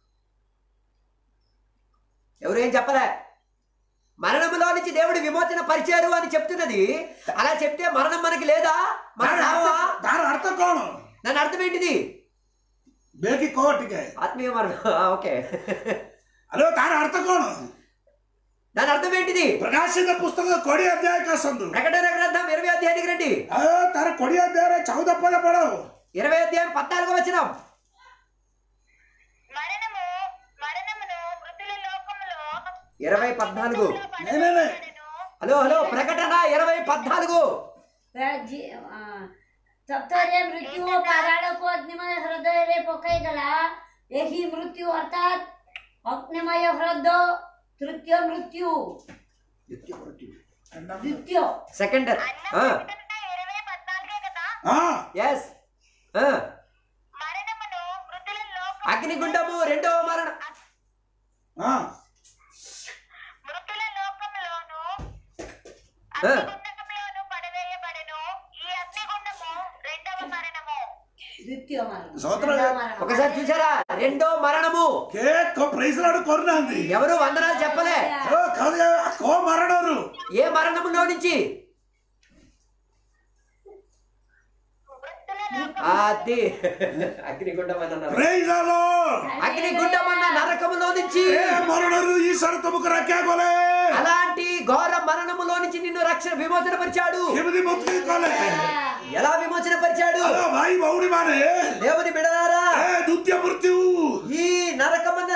ఎవరేం చెప్పలే మరణములో నుంచి దేవుడు విమోచన పరిచారు అని చెప్తున్నది అలా చెప్తే మరణం మనకి లేదా మన ତାର చావా ଅର୍ଥ- ତାର ଅର୍ଥ କଣ దాని అర్థం ఏంటిది ବେକି କହ ଟିକେ ఆత్మీయ మరణం ఆ, ఓకే ହ୍ୟାଲୋ ତାର ଅର୍ଥ କଣ దాని అర్థం ఏంటిది ପ୍ରକାଶିତ ପୁସ୍ତକ କୋଡିଏ ଅଧ୍ୟାୟ ଆସନ୍ତୁ ప్రకటన గ్రంథం ఇరవై అధ్యాయానికి రండి ଆଉ ତାର କୋଡିଏ ଅଧ୍ୟାୟରେ ଚଉଦ ପଦ ପଢ ఇరవై అధ్యాయం పద్నాలుగో వచనం మరణము మరణమును మృతుల లోకములో ఇరవై పద్నాలుగు నే, నే, నే. హలో హలో ప్రకటన ఇరవై పద్నాలుగు ପ୍ର- ଆ, ତତ୍ତ୍ୱରେ ମୃତ୍ୟୁ ଓ ପାରାଳକୁ ଅଗ୍ନିମୟ ହ୍ରଦୟରେ ପକାଇଦେଲା ଏହି ମୃତ୍ୟୁ ଅର୍ଥାତ୍ ଅଗ୍ନିମୟ ହ୍ରଦ ତୃତୀୟ ମୃତ୍ୟୁ ଦ୍ୱିତୀୟ సెకండ్ ఇరవై పద్నాలుగే కదా ఎస్ మరణమును మృతుల లోకం అగ్నిగుండము రెండవ మరణం మృతుల లోకంలోను ఆ. అగ్నిగుండంలోను పడవేయబడెను ఈ అగ్నిగుండము రెండవ మరణము ଦ୍ୱିତୀୟ ମରଣ ସତର రెండవ మరణం. ఒకసారి చూసారా రెండో మరణము కేక్ ప్రైజ్ రాడు କରୁନାହାନ୍ତି ఎవరు వందనాలు చెప్పలే ଓ, ଖାଲି- କୋଉ ମరణରୁ ఏ మరణములో నుంచి మృతుల లోకం అది అగ్నిగుండం అని అన్నారు ପ୍రైజ్ ଆଲୋ అగ్నిగుండం అన్న నరకములో నుంచి ଏ ମరణରୁ ଈଶ୍ୱର ତମକୁ ରକ୍ଷା କଲେ అలాంటి ఘోర మరణములో నుంచి నిన్ను రక్షణ విమోచన పరిచాడు କେମିତି ମୁକ୍ତି କଲେ ఎలా విమోచన పరిచాడు ହ୍ୟାଲୋ ଭାଇ ଭଉଣୀ ମାନେ దేవుని బిడలారా ଏ ଦ୍ୱିତୀୟ ମୃତ୍ୟୁ ఈ నరకమన్న రెండో మృత్యు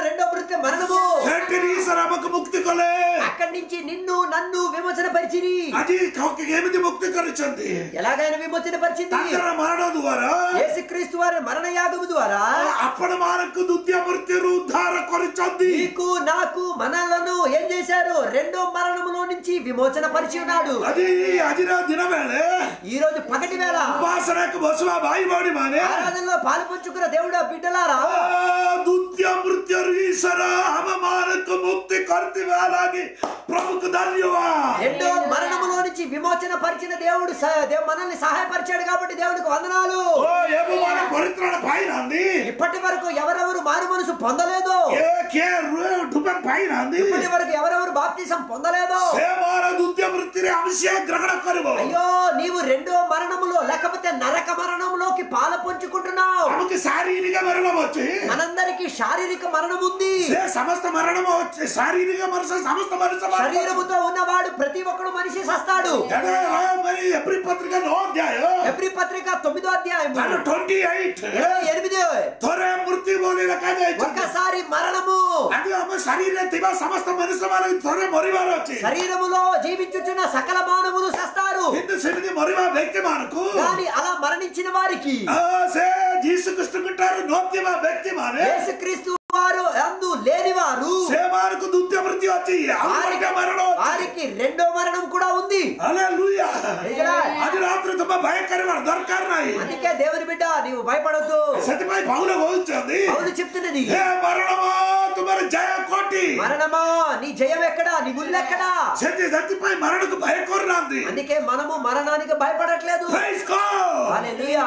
లేకపోతే మరణము ସେଠି ଈଶ୍ୱର ଆମକୁ ମୁକ୍ତି କଲେ అక్కడి నుంచి నిన్ను నన్ను విమోచన పరిచిరి ଆଜି କାହାକୁ କେମିତି ମୁକ୍ତି କରିଛନ୍ତି ఎలాగైనా విమోచన పరిచింది ତାଙ୍କର ମରଣ ଦ୍ୱାରା యేసుక్రీస్తు వారి మరణ యాగము ద్వారా ଆପଣ ମାନଙ୍କୁ ଦ୍ୱିତୀୟ ମୃତ୍ୟୁରୁ ଉଦ୍ଧାର କରିଛନ୍ତି నీకు నాకు మనలను ఏం చేశారు రెండో మరణములో నుంచి విమోచన పరిచి ఉన్నాడు ଆଜି ଆଜିର ଦିନ ବେଳେ ఈ రోజు పగటి వేళ ଉପାସନାକୁ ବସିବା ଭାଇ ଭଉଣୀ ମାନେ ఆరాధనలో పాలు పంచుకున్న దేవుడు బిడ్డలారా ଦ୍ୱିତୀୟ ମୃତ୍ୟୁରୁ ଈଶ୍ୱର ଆମ ମାନଙ୍କୁ ମୁକ୍ତି କରିଥିବା ଲାଗି ପ୍ରଭୁକୁ ଧନ୍ୟବାଦ రెండో మరణములో నుంచి విమోచన పరిచిన దేవుడు స- దేవ్ మనల్ని సహాయపరిచాడు కాబట్టి దేవుడికి వందనాలు ଓ ଏବେ ମାନେ ପରିତ୍ରାଣ ପାଇନାହାନ୍ତି ఇప్పటి వరకు ఎవరెవరు మారు మనసు పొందలేదు ଏ କିଏ ଢୁପେ ପାଇନାହାନ୍ତି ఇప్పటి వరకు ఎవరెవరు బాప్తిసం పొందలేదు ସେ ମୋର ଦ୍ୱିତୀୟ ମୃତ୍ୟୁରେ ଅଭିଷେକ ଗ୍ରହଣ କରିବ అయ్యో నీవు రెండో మరణములో లేకపోతే నరక మరణంలోకి పాల పంచుకుంటున్నావు ଆମକୁ ଶାରୀରିକ ମରଣ ଅଛି మనందరికి శారీరక మరణం ఉంది ସେ ସମସ୍ତ ମରଣ ଅଛି ଶାରୀରିକ ମଣିଷ ସମସ୍ତ ମଣିଷ ମରଣ ଅଛି। శరీరముతో ఉన్నవాడు ప్రతి ఒక్కడు మనిషి సస్తాడు ଏବେ మరి ఎప్రి పత్రిక నో అధ్యాయ ఎబ్రి పత్రిక తొమ్మిదో అధ్యాయం ତାର ଟ୍ୱେଣ୍ଟି ଏଇଟ୍ ఎనిమిది ଥରେ ମୃତ୍ୟୁ ବୋଲି ଲେଖାଯାଇଛି ఒక్కసారి మరణము ଆଜି ଆମ ଶରୀରରେ ଥିବା ସମସ୍ତ ମନୁଷ୍ୟ ମାନଙ୍କୁ ଥରେ ମରିବାର ଅଛି శరీరములో జీవించుచున్న సకల మానవులు సస్తారు କିନ୍ତୁ ସେମିତି ମରିବା ବ୍ୟକ୍ତି ମାନଙ୍କୁ కానీ అలా మరణించిన వారికి ସେ ଯୀଶୁ କୃଷ୍ଣଙ୍କ ଠାରୁ ନଥିବା ବ୍ୟକ୍ତି ମାନେ యేసుక్రీస్తు వారు అందు లేనివారు ସେମାନଙ୍କୁ ଦ୍ୱିତୀୟ ମୃତ୍ୟୁ ଅଛି ଆଉ వారికి ଗୋଟେ ମରଣ ଅଛି వారికి రెండో మరణం కూడా ఉంది Hallelujah. Praise ଆଜି ରାତିରେ ତୁମେ ଭୟ କରିବାର ଦରକାର ନାହିଁ అందుకే దేవుని బిడ్డ నీవు భయపడొద్దు ସେଥିପାଇଁ ପౌଲ କହୁଛନ୍ତି అవును చెప్తున్నది ହେ ମରଣ ତୁମର ଜୟ କୋଟି మరణమా నీ జయం ఎక్కడా నీ ముల్లెక్కడా ସେଠି ସେଥିପାଇଁ ମరణକୁ ଭୟ କରୁନାହାନ୍ତି అందుకే మనము మరణానికి భయపడట్లేదు Praise God. హల్లెలూయా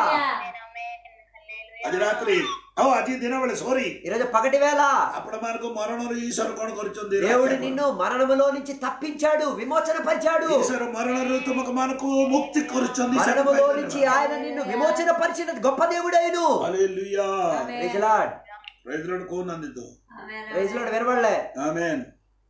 ଆଜି ରାତ୍ରି ଆଉ ଆଜି ଦିନ ବେଳେ ସରି ఈరోజు పగటి వేళ ଆପଣ ମାନଙ୍କୁ ମରଣରୁ ଈଶ୍ୱର କଣ କରିଛନ୍ତି దేవుడు నిన్ను మరణములో నుంచి తప్పించాడు విమోచన పరిచాడు ଈଶ୍ୱର ମରଣରୁ ତୁମକୁ ମାନଙ୍କୁ ମୁକ୍ତି କରୁଛନ୍ତି మరణములో నుంచి ఆయన నిన్ను విమోచన పరిచిన గొప్ప దేవుడైను hallelujah praise Lord praise Lord କହୁନାହାନ୍ତି ତ ప్రైజ్ లార్డ్ వినబడలే ଆମେନ୍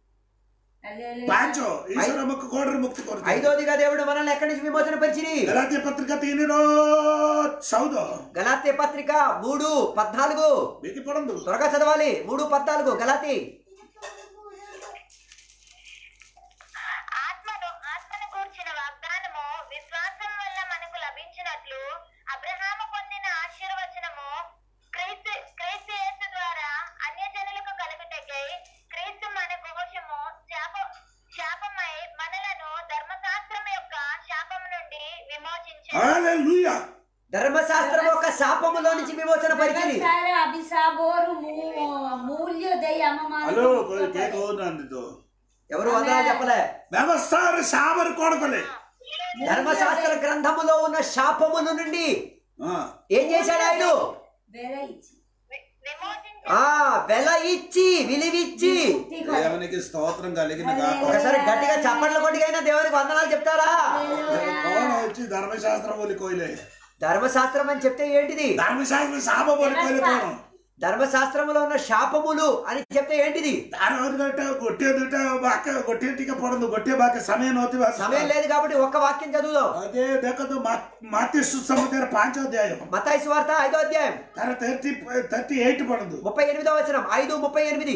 ପାଞ୍ଚ ଈଶ୍ୱର ଆମକୁ କୋଡରେ ମୁକ୍ତି କରୁଛନ୍ତି ఐదోదిగా దేవుడు మనల్ని ఎక్కడి నుంచి విమోచన పరిచిని ଗଲାତୀୟ ପତ୍ରିକା ତିନିର ଚଉଦ గలాతి పత్రిక మూడు పద్నాలుగు ଦେଖି ପଢନ୍ତୁ త్వరగా చదవాలి మూడు పద్నాలుగు గలాతి ఆత్మను ఆత్మను కూర్చిన వాగ్దానము విశ్వాసం వల్ల మనకు లభించినట్లు అబ్రహాము పొందిన ఆశీర్వచనము క్రీస్తు క్రీస్తు యేసు ద్వారా అన్యజనులకు కలుగుటకై క్రీస్తు మన కోశము శాప శాపమై మనలను ధర్మశాస్త్రం యొక్క శాపము నుండి విమోచించారు ହାଲେଲୁୟା ధర్మశాస్త్రం యొక్క శాపములో నుంచి విమోచన పరిచిని ବ୍ୟବସ୍ଥାର ଅଭିଶାପରୁ ମୂ- ମୂଲ୍ୟ ଦେଇ ଆମ ହ୍ୟାଲୋ କିଏ କହୁନାହାନ୍ତି ତ ఎవరు వందనాలు చెప్పలే ବ୍ୟବସ୍ଥାରେ ସାବର କଣ କଲେ ధర్మశాస్త్ర గ్రంథములో ఉన్న శాపముల నుండి ହଁ ఏం చేశాడు ఆయన ବେଳ ଇଚ୍ଛା వి- విమోచించారు ఆ వెల ఇచ్చి విలువిచ్చి దేవునికి స్తోత్రం కలిగిన కాక ఒకసారి గట్టిగా చప్పట్ల కొట్టిగైనా దేవునికి వందనాలు చెప్తారా କଣ ହଉଛି ଧର୍ମଶାସ୍ତ୍ର ବୋଲି କହିଲେ ధర్మశాస్త్రం అని చెప్తే ఏంటిది ଧର୍ମଶାସ୍ତ୍ର ସାପ ବୋଲି କହିଲେ କଣ ధర్మశాస్త్రములో ఉన్న శాపములు అని చెప్తే ఏంటిది ତାର ଗୋଟେ ଗୋଟିଏ ଦୁଇଟା ବାକ୍ୟ ଗୋଟିଏ ଟିକେ ପଢନ୍ତୁ ଗୋଟିଏ ବାକ୍ୟ ସମୟ ନଥିବା సమయం లేదు కాబట్టి ఒక్క వాక్యం చదువుదాం అదే ଦେଖନ୍ତୁ ମାତି ସୁସମାଚାର ପାଞ୍ଚ ଅଧ୍ୟାୟ మతాయి సువార్త ఐదో అధ్యాయం ତାର థర్టీ థర్టీ ఎయిట్ పడନ୍ତୁ ముప్పై ఎనిమిదో వచనం ఐదు ముప్పై ఎనిమిది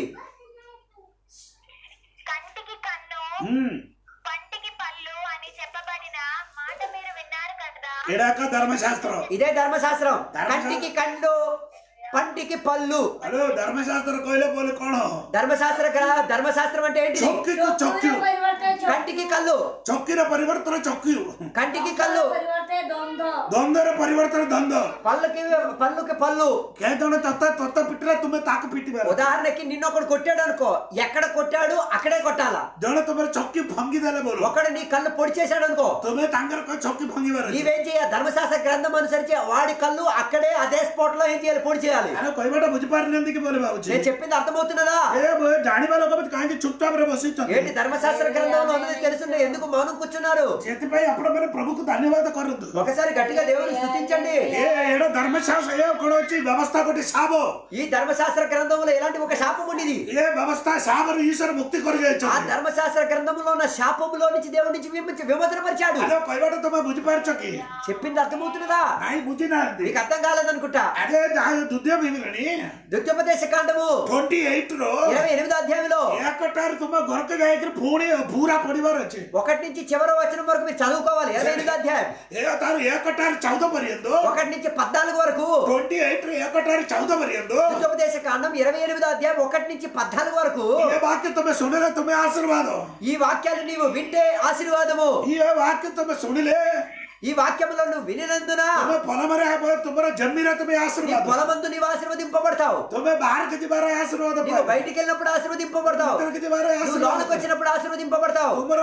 కంటికి కన్ను ହୁଁ పంటికి పళ్ళు అని చెప్పబడిన మాట మీరు విన్నారు కదా ଏଇଟା ଏକ ଧର୍ମଶାସ୍ତ୍ର ఇదే ధర్మశాస్త్రం కంటికి కండు పంటికి పళ్ళు ହ୍ୟାଲୋ ଧର୍ମଶାସ୍ତ୍ର କହିଲେ ବୋଲେ କଣ ధర్మశాస్త్ర గ్ర- ధర్మశాస్త్రం అంటే ఏంటిది ଚକିକୁ ଚକି ଚକ୍ଷୁର ପରିବର୍ତ୍ତେ ଚ- కంటికి కళ్ళు ଚକିର ପରିବର୍ତ୍ତନ ଚକି కంటికి కళ్ళు ପରିବର୍ତ୍ତେ ଦ୍ୱନ୍ଦ ଦ୍ୱନ୍ଦ୍ୱର ପରିବର୍ତ୍ତନ ଦ୍ୱନ୍ଦ୍ୱ పళ్ళకి పళ్ళుకి పళ్ళు କେ ଜଣେ ତତେ ତତେ ପିଟିଲେ ତୁମେ ତାକୁ ପିଟିବାର ఉదాహరణకి నిన్ను ఒకడు కొట్టాడు అనుకో ఎక్కడ కొట్టాడు అక్కడే కొట్టాలా ଜଣେ ତମର ଚକି ଭାଙ୍ଗି ଦେଲେ ବୋଲ ఒకడు నీ కళ్ళు పొడి చేశాడు అనుకో ତୁମେ ତାଙ୍କର କଣ ଚକି ଭାଙ୍ଗିବାର ଅଛି నీవేం చేయాలి ధర్మశాస్త్ర గ్రంథం అనుసరించి వాడి కళ్ళు అక్కడే అదే స్పాట్ లో ఏం చేయాలి పొడి చేయాలి ଆରେ କହିବାଟା ବୁଝିପାରୁନାହାନ୍ତି କି ବୋଲି ଭାବୁଛି నేను చెప్పింది అర్థమవుతున్నదా ଏ ବ- ଜାଣିବା ଲୋକ ବି କାହିଁକି ଚୁପଚାପ ରେ ବସିଛନ୍ତି ఏంటి ధర్మశాస్త్ర గ్రంథంలో హృదయంలో ఉన్నది తెలుసుండే ఎందుకు మౌనం కూర్చున్నారు చేతిపై అప్పుడప్పుడు ప్రభుకు ధన్యవాద కొరదు ఒకసారి గట్టిగా దేవుని స్థుతించండి ఏ ఏడో ధర్మశాస్త్ర ఏ ఒకడు వచ్చి వ్యవస్థ ఒకటి శాబో ఈ ధర్మశాస్త్ర గ్రంథంలో ఇలాంటి ఒక శాపం ఉండేది ఏ వ్యవస్థ శాబను ఈశ్వర ముక్తి ఆ కొరగచ్చు ధర్మశాస్త్ర గ్రంథంలో ఉన్న శాపములో నుంచి దేవుడి నుంచి విమోచ- విమోచనపరిచాడు అదే కైవాడ తమ బుజ్జిపార్చకి చెప్పింది అర్థమవుతున్నదా నాయి బుజ్జినాంది నీకు అర్థం కాలేదనుకుంటా అదే దుద్య వివరణి ద్వితీయోపదేశ కాండము ట్వంటీ ఎయిట్ रो ఇరవై ఎనిమిదో అధ్యాయంలో ఏకటారు తుమ్మ గొరక గాయకులు పూణి పూరా పరివాर వచ్చి ఒకటి నుంచి చివరి వచనం వరకు మీరు చదువుకోవాలి ఇరవై ఎనిమిదో అధ్యాయం ఏ తారు ఏకటారు చౌద పర్యందు ఒకటి నుంచి పద్నాలుగు వరకు ట్వంటీ ఎయిట్ ఏకటారు చౌద పర్యందు ద్వితీయోపదేశ కాండం ఇరవై ఎనిమిదో అధ్యాయం ఒకటి నుంచి పద్నాలుగు వరకు ఏ వాక్యం తుమ్మె సునిలే తుమ్మె ఆశీర్వాదం ఈ వాక్యాలు నీవు వింటే ఆశీర్వాదము ఈ వాక్యం తుమ్మె సునిలే ఈ వాక్యములో నువ్వు వినినందున తుమ్మె పొలమరే తుమ్మర జమ్మిన తుమ్మె నీ ఆశీర్వాదం పొలమందు నీవు ఆశీర్వదింపబడతావు తుమ్మె బారకి దిబార ఆశీర్వాదం నీవు బయటికి వెళ్ళినప్పుడు ఆశీర్వదింపబడతావు ఇతరికి దిబార నువ్వు లోనికి ఆశీర్వాదం వచ్చినప్పుడు ఆశీర్వదింపబడతావు తుమ్మర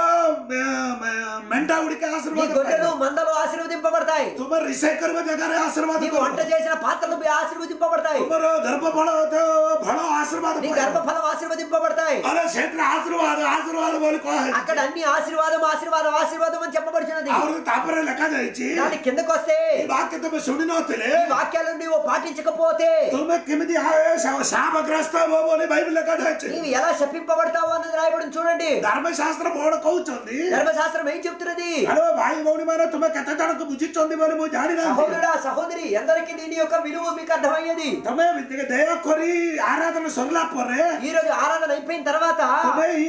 మెంటా ఉడికి నీ ఆశీర్వాదం గొడ్డలు మందలు ఆశీర్వదింపబడతాయి తుమ్మ రిసైకల్ జగారే ఆశీర్వాదం నీవు వంట చేసిన పాత్రలు ఆశీర్వదింపబడతాయి తుమ్మర గర్భఫల ఫల ఆశీర్వాదం నీ గర్భఫలం ఆశీర్వదింపబడతాయి అరే సెంటర్ ఆశీర్వాదం ఆశీర్వాదం వాళ్ళు అక్కడ అన్ని ఆశీర్వాదం ఆశీర్వాదం ఆశీర్వాదం అని చెప్పబడుచున్నది ಅವ್ರಿಗೆ ತಾಪರೆ ಲೆಕ್ಕ ಜಾಯಿಸಿ దాని కిందకు వస్తే ಈ ವಾಕ್ಯ ತುಂಬ ಸುಡಿನೋತಿಲೆ ఈ వాక్యాలను నీవు పాటించకపోతే ತುಂಬ ಕಿಮಿದಿ ಶಾಪಗ್ರಸ್ತ ಬೋಲಿ బైబిల్ లెక్క జాయిచి నీవు ఎలా శపింపబడతావు అన్నది రాయబడి చూడండి ధర్మశాస్త్ర బోడ కౌచుంది ధర్మశాస్త్రం ఏం చెప్తున్నది హలో భాయి భౌని మన తుమ్మ కథ జనకు బుజిచ్చొంది బోలి మో జాడిన సహోదరుడా సహోదరి ఎందరికి దీని యొక్క విలువ మీకు అర్థమయ్యేది తమే విద్యగా దయ కొరి ఆరాధన సొరలా పోరే ఈ రోజు ఆరాధన అయిపోయిన తర్వాత తమే ఈ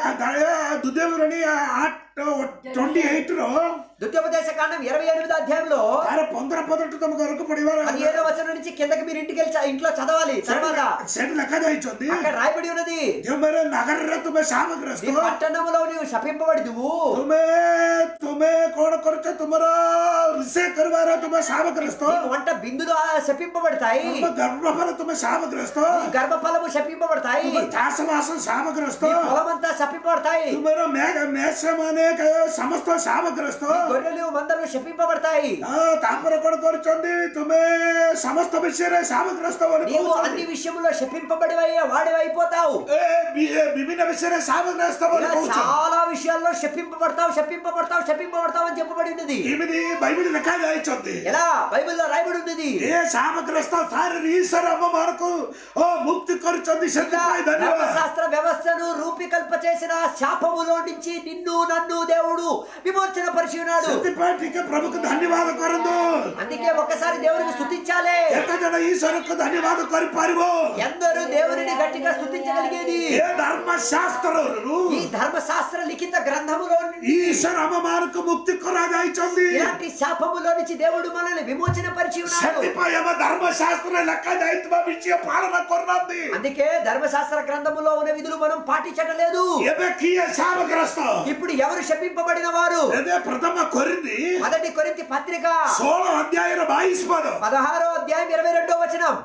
దుద్దేవురని ఆట్ ట్వంటీ ఎయిట్ లో ద్వితీయోపదేశ కాండం ఇరవై ఎనిమిది అధ్యాయంలో తార పొందర పొదట్టు తమ కొరకు పడివారు అది ఏదో వచనం నుంచి కిందకి మీరు ఇంటికి వెళ్ళి చ- ఇంట్లో చదవాలి తర్వాత సెట్ లెక్క జాయిచొంది అక్కడ రాయబడి ఉన్నది జమరే నగర తుమ్మె నీ శాపగ్రస్త పట్టణంలో నీవు శపింపబడిదువు तुम्हें तुम्हें कौन करते तुम्हारा रिसे करवारा तुम्हें शापग्रस्त నీ వంట బిందులు ఆ శపింపబడతాయి तुम गर्भफल तुम्हें शापग्रस्त నీ గర్భఫలము శపింపబడతాయి तुम चाषवास शापग्रस्त నీ పొలమంతా శపింపబడతాయి तुम्हारा मेघ मेष माने के समस्त शापग्रस्त నీ గొర్రెలు మందలు శపింపబడతాయి तापर कौन करचंदी तुम्हें समस्त विषय रे शापग्रस्त बोले నీవు అన్ని విషయంలో శపింపబడి వాడివి అయిపోతావు विभिन्न विषय रे शापग्रस्त बोले ఇలా చాలా విషయాల్లో శపింపబడతావు శపింపబడతావు శపింపబడతావు అని చెప్పబడి ఉన్నది ఇమిది బైబిల్ లెక్క జాయిచొంది ఎలా బైబిల్లో రాయబడి ఉన్నది ఏ శాపగ్రస్త సారి ఈశ్వర అమ్మ మనకు ఓ ముక్తి కొరుచొంది శక్తిపై ధన్యవాద ధర్మశాస్త్ర వ్యవస్థను రూపికల్ప చేసిన శాపములో నుంచి నిన్ను నన్ను దేవుడు విమోచన పరిచి ఉన్నాడు శక్తిపైకి ప్రభుకు ధన్యవాద కొరందు అందుకే ఒక్కసారి దేవునికి స్థుతించాలి ఎంత జన ఈశ్వరకు ధన్యవాద కొరిపారివో ఎందరూ దేవునిని గట్టిగా స్థుతించగలిగేది ఏ ధర్మశాస్త్రరు ఈ ధర్మశాస్త్ర లిఖిత గ్రంథములో నుండి ఈశ్వర అమ్మ మనకు ముక్తి కొరాగాయిచొంది ఇలాంటి శాపములో నుంచి దేవుడు మనల్ని విమోచన పరిచి ఉన్నాడు శక్తిపై అమ్మ ధర్మశాస్త్ర లెక్క దైత్వ విషయ పాలన కొరనంది అందుకే ధర్మశాస్త్ర గ్రంథములో ఉన్న విధులు మనం పాటించడం లేదు ఎబే కీయ శాపగ్రస్త ఇప్పుడు ఎవరు శపింపబడిన వారు అదే ప్రథమ కొరింది మొదటి కొరింతి పత్రిక సోళ అధ్యాయ బాయిస్ పదం పదహారో అధ్యాయం ఇరవై రెండో వచనం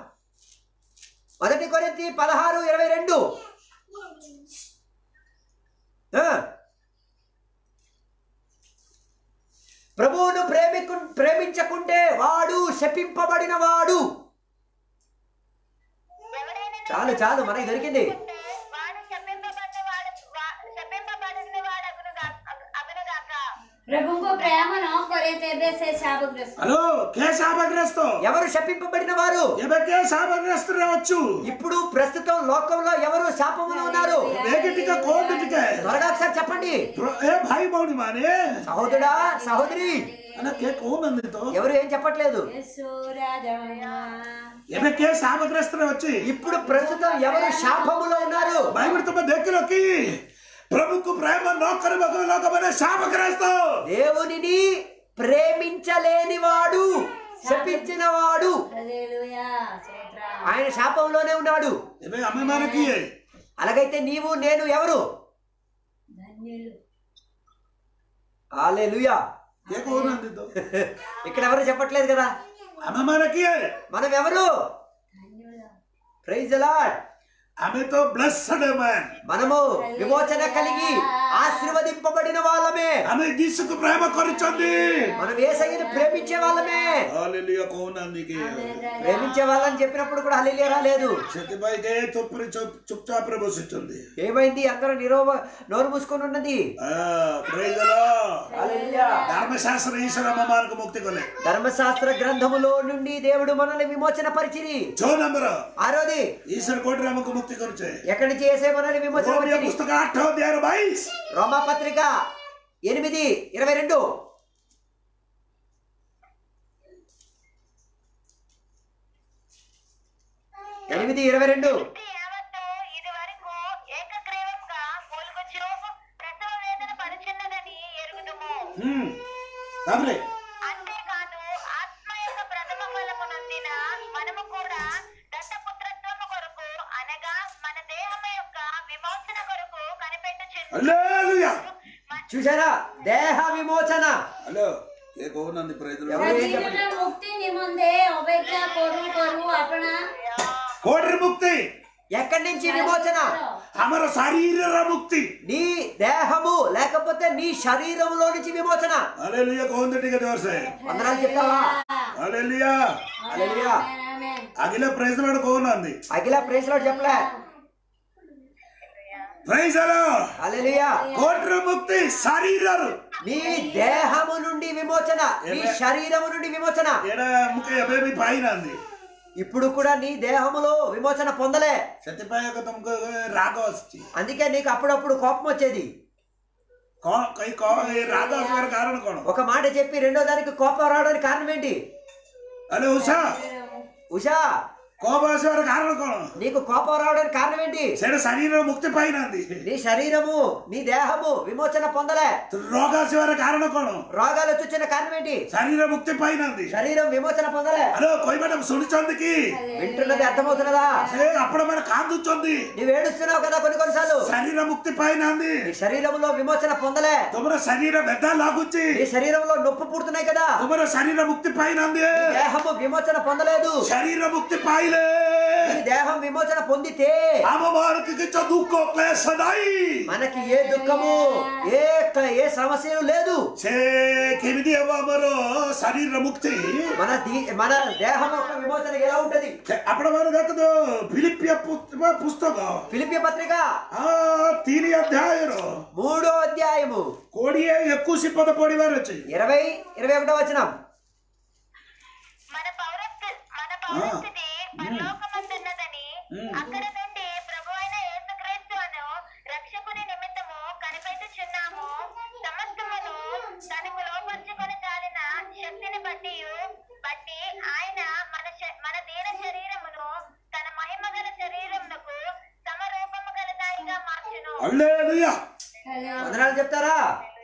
మొదటి కొరింతి పదహారు ఇరవై రెండు ఆ. ప్రభువును ప్రేమికు ప్రేమించకుంటే వాడు శపింపబడిన వాడు ఎవడైనా చాలు చాలు మనకి దొరికింది వాడు శపింపబడిన వాడు శపింపబడిన వాడు అగునుగా అగునుగాక प्रभुको प्रेम न करे तेबे से शापग्रस्त హలో కే శాపగ్రస్త ఎవరు శపింపబడిన వారు ఎబే కే శాపగ్రస్త రావచ్చు ఇప్పుడు ప్రస్తుతం లోకంలో ఎవరు శాపములో ఉన్నారు వేగటిక కోటిక త్వరగా ఒకసారి చెప్పండి ఏ భాయి బౌని మానే సహోదరుడా సహోదరి అన్న కే కోమందితో ఎవరు ఏం చెప్పట్లేదు यीशु राजा ఎబే కే శాపగ్రస్త వచ్చి ఇప్పుడు ప్రస్తుతం ఎవరు శాపములో ఉన్నారు బైబిల్ తుమ్మ దగ్గరకి ప్రభుకు ప్రేమ నోకరి మగ లోకమైన శాపగ్రస్త దేవునిని ప్రేమించలేని వాడు శపించిన వాడు हालेलुया స్తోత్రం ఆయన శాపంలోనే ఉన్నాడు ఎబే అమ్మ మనకి అలాగైతే నీవు నేను ఎవరు ధన్యులు ఆలేలుయా ఏ కోమందితో ఇక్కడ ఎవరు చెప్పట్లేదు కదా అమ్మ మనకి మనం ఎవరు ధన్యులు ప్రైజ్ లాడ్ ఆమె తో బ్లెస్డ్ మ్యాన్ మనము విమోచన కలిగి ఆశీర్వదింపబడిన వాళ్ళమే ଆମେ ଯୀଶୁକୁ ପ୍ରେମ କରୁଛନ୍ତି మనం ఏసయ్యని ప్రేమించే వాళ్ళమే ହାଲେଲୁୟା କହୁନାହାନ୍ତି କି ప్రేమించే వాళ్ళని చెప్పినప్పుడు కూడా హల్లెలూయా రాలేదు ସେଥିପାଇଁ କେ ଚୁପରେ ଚୁପଚାପରେ ବସିଛନ୍ତି ఏమైంది అందరూ నిరోవ నోరు మూసుకొని ఉన్నది ପ୍ରେଜ హల్లెలూయా ଧର୍ମଶାସ୍ତ୍ର ଈଶ୍ୱର ଆମମାନଙ୍କୁ ମୁକ୍ତି କଲେ ధర్మశాస్త్ర గ్రంథములో నుండి దేవుడు మనల్ని విమోచన పరిచిరి ଛଅ ନମ୍ବର ఆరోది ଈଶ୍ୱର କୋଉଠି ଆମକୁ ମୁକ୍ତି କରୁଛେ ఎక్కడి నుంచి ఏసే మనల్ని విమోచన ରୋମିଓ పరిచిరి ପୁସ୍ତକ ଆଠ ଅଧ୍ୟାୟର ବାଇଶ రోమా పత్రిక ఎనిమిది ఇరవై రెండు ఎనిమిది ఇరవై రెండు సృష్టి యావత్తు ఇది వరకు ఏకగ్రీవంగా కోలుకొచ్చు ప్రసవ వేదన పరుచున్నదని ఎరుగుదుము ହୁଁ ତାପରେ అంతేకాదు ఆత్మ యొక్క ప్రథమ ఫలము నొందిన మనము కూడా దత్తపుత్రత్వము కొరకు అనగా మన దేహము యొక్క విమోచన కొరకు కనిపెట్టుచున్నాము హల్లెలూయా చూసారా దేహ విమోచన హలో ఏ କହୁନାହାନ୍ତି ପ୍ରେଜ ଶରୀରର ମୁକ୍ତି ନିମନ୍ତେ ଅପେକ୍ଷା କରୁ କରୁ ଆପଣା କୋଉଠି ମୁକ୍ତି ఎక్కడి నుంచి విమోచన ଆମର ଶାରୀରର ମୁକ୍ତି నీ దేహము లేకపోతే నీ శరీరంలో నుంచి విమోచన హల్లెలూయా କହନ୍ତୁ ଟିକେ ଜୋରସେ వందనాలు చెప్తావా హల్లెలూయా హల్లెలూయా. అఖిల ప్రైజ్ లాడు కହୁନାହାନ୍ତି అఖిల ప్రేస్ లో చెప్పలే ప్రైజ్ అలో హల్లెలూయా కోట్ర ముక్తి శరీరరు నీ దేహము నుండి విమోచన నీ శరీరము నుండి విమోచన ଏଇଟା ମୁଁ ଏବେ ବି ପାଇନାହାନ୍ତି ఇప్పుడు కూడా నీ దేహములో విమోచన పొందలే ସେଥିପାଇଁ ଏକ ତମକୁ ରାଗ ଆସୁଛି అందుకే నీకు అప్పుడప్పుడు కోపం వచ్చేది କଣ କହି କଣ ଏ ରାଗ ଆସିବାର କାରଣ କଣ ఒక మాట చెప్పి రెండో దానికి కోపం రావడానికి కారణం ఏంటి ଆରେ ଉଷା ఉషా କଣ ଆସିବାର କାରଣ କଣ నీకు కోపం రావడానికి కారణం ఏంటి ସେଇଟା ଶରୀର ମୁକ୍ତି ପାଇନାହାନ୍ତି నీ శరీరము నీ దేహము విమోచన పొందలే ରୋଗ ଆସିବାର କାରଣ କଣ రోగాలు వచ్చి వచ్చిన కారణం ఏంటి ଶରୀର ମୁକ୍ତି ପାଇନାହାନ୍ତି శరీరం విమోచన పొందలే ଆରେ କହିବାଟା ଶୁଣିଛନ୍ତି କି వింటున్నది అర్థమవుతున్నదా ସେ ଆପଣମାନେ କାନ୍ଦୁଛନ୍ତି నువ్వు ఏడుస్తున్నావు కదా కొన్ని కొన్నిసార్లు ଶରୀର ముక్తి ପାଇନାହାନ୍ତି నీ శరీరంలో విమోచన పొందలే ତୁମର ଶରୀର ବେଦା ଲାଗୁଛି నీ శరీరంలో నొప్పి పుడుతున్నాయి కదా ତୁମର ଶରୀର ମୁକ୍ତି ପାଇନାହାନ୍ତି నీ దేహము విమోచన పొందలేదు ଶରୀର ମୁକ୍ତି ପାଇଲେ నీ దేహం విమోచన పొందితే ଆମ ମାନଙ୍କୁ କିଛି ଦୁଃଖ କ୍ଲେଶ ନାହିଁ మనకి ఏ దుఃఖము ఏ క- ఏ సమస్యలు లేదు ସେ କେମିତି ହବ ଆମର ଶରୀର ମୁକ୍ତି మన దీ- మన దేహం యొక్క విమోచన ఎలా ఉంటది ଆପଣ ମାନେ ଦେଖନ୍ତୁ ଫିଲିପିଆ ପୁ- ପୁସ୍ତକ ఫిలిపియ పత్రిక ఆ, ତିନି ଅଧ୍ୟାୟର మూడో అధ్యాయము କୋଡିଏ ଏକୋଇଶ ପଦ ପଢିବାର ଅଛି ఇరవై ఇరవై ఒకటో వచనం మన పౌరస్థి మన పౌరస్థితి పరలోకమందున్నదని అక్కడ నుండి ప్రభు అయిన యేసుక్రీస్తు అను రక్షకుని నిమిత్తము కనిపెట్టుచున్నాము సమస్తమును తనకు లోపరుచుకొని చాలిన శక్తిని బట్టి బట్టి ఆయన మన శ- మన దీన శరీరమును తన మహిమ గల శరీరమునకు సమరూపము గలదాయిగా మార్చును హల్లెలూయా వందనాలు చెప్తారా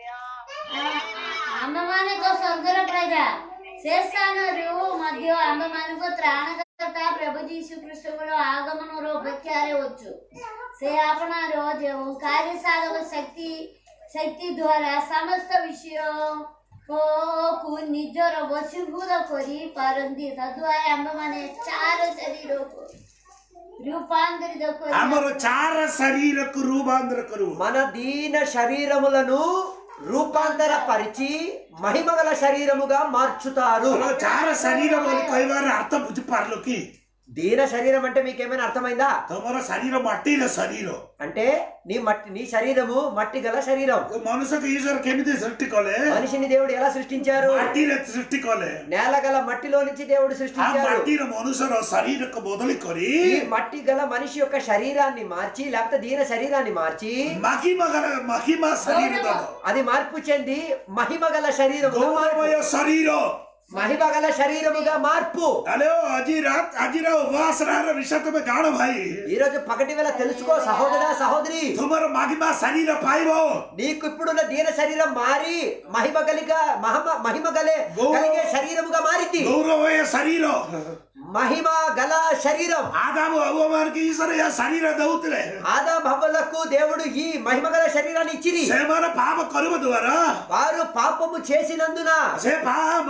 ଆମ୍ଭମାନଙ୍କ ସ୍ୱର୍ଗର ପ୍ରଜା ସେ ସ୍ଥାନରୁ ମଧ୍ୟ ଆମ୍ଭମାନଙ୍କ ତ୍ରାଣକର୍ତ୍ତା ପ୍ରଭୁ ଯୀଶୁ ଖ୍ରୀଷ୍ଟଙ୍କର ଆଗମନର ଅପେକ୍ଷାରେ ଅଛୁ ସେ ଆପଣାର ଯେଉଁ କାର୍ଯ୍ୟସାଧକ ଶକ୍ତି ଶକ୍ତି ଦ୍ୱାରା ସମସ୍ତ ବିଷୟକୁ ନିଜର ବଶୀଭୂତ କରିପାରନ୍ତି ତଦ୍ୱାରା ଆମ୍ଭମାନେ ଚାର ଶରୀରକୁ ରୂପାନ୍ତରିତ କରି ଆମର ଚାର ଶରୀରକୁ ରୂପାନ୍ତର କରୁ మన దీన శరీరములను రూపాంతర పరిచి మహిమ గల శరీరముగా మార్చుతారు ଆମର ଚାର ଶରୀର ବୋଲି କହିବାର ଅର୍ଥ ବୁଝିପାରିଲ କି దీన శరీరం అంటే మీకేమైనా అర్థమైందా ତମର ଶରୀର ମାଟିର ଶରୀର అంటే నీ మట్టి నీ శరీరము మట్టి గల శరీరం ମନୁଷ୍ୟକୁ ଈଶ୍ୱର କେମିତି ସୃଷ୍ଟି କଲେ మనిషిని దేవుడు ఎలా సృష్టించారు ମାଟିରେ ସୃଷ୍ଟି କଲେ నేల గల మట్టిలో నుంచి దేవుడు ఆ సృష్టించారు ମାଟିର ମନୁଷ୍ୟର ଶରୀରକୁ ବଦଳି କରି ఈ మట్టి గల మనిషి యొక్క శరీరాన్ని మార్చి లేకపోతే దీన శరీరాన్ని మార్చి ମହିମା ଗల- ମହିମା ଶରୀର ଦବ అది మార్పు చెంది మహిమ గల శరీరముగా మార్పు ଗୌରବମୟ ଶରୀର మహిమ గల శరీరముగా మార్పు ଆଲୋ ଆଜି ରାତ ଆଜିର ଉପବାସର ବିଷୟ ତମେ ଜାଣ ଭାଇ ఈ రోజు పగటి వేళ తెలుసుకో సహోదరా సహోదరి ତୁମର ମହିମା ଶରୀର ପାଇବ నీకు ఇప్పుడున్న దీన శరీరం మారి మహిమ కలిగ మహమ మహిమ గలే గౌరవ- కలిగే శరీరముగా మారింది ଗୌରବମୟ ଶରୀର మహిమ గల శరీరం ଆଦାମ ଭଗବାନଙ୍କୁ ଈଶ୍ୱର ଏ ଶରୀର ଦଉଥିଲେ ఆదా భవలకు దేవుడు ఈ మహిమ గల శరీరాన్ని ఇచ్చిరి ସେମାନେ ପାପ କରିବା ଦ୍ୱାରା వారు పాపము చేసినందున ସେ ପାପ ଗୌରବ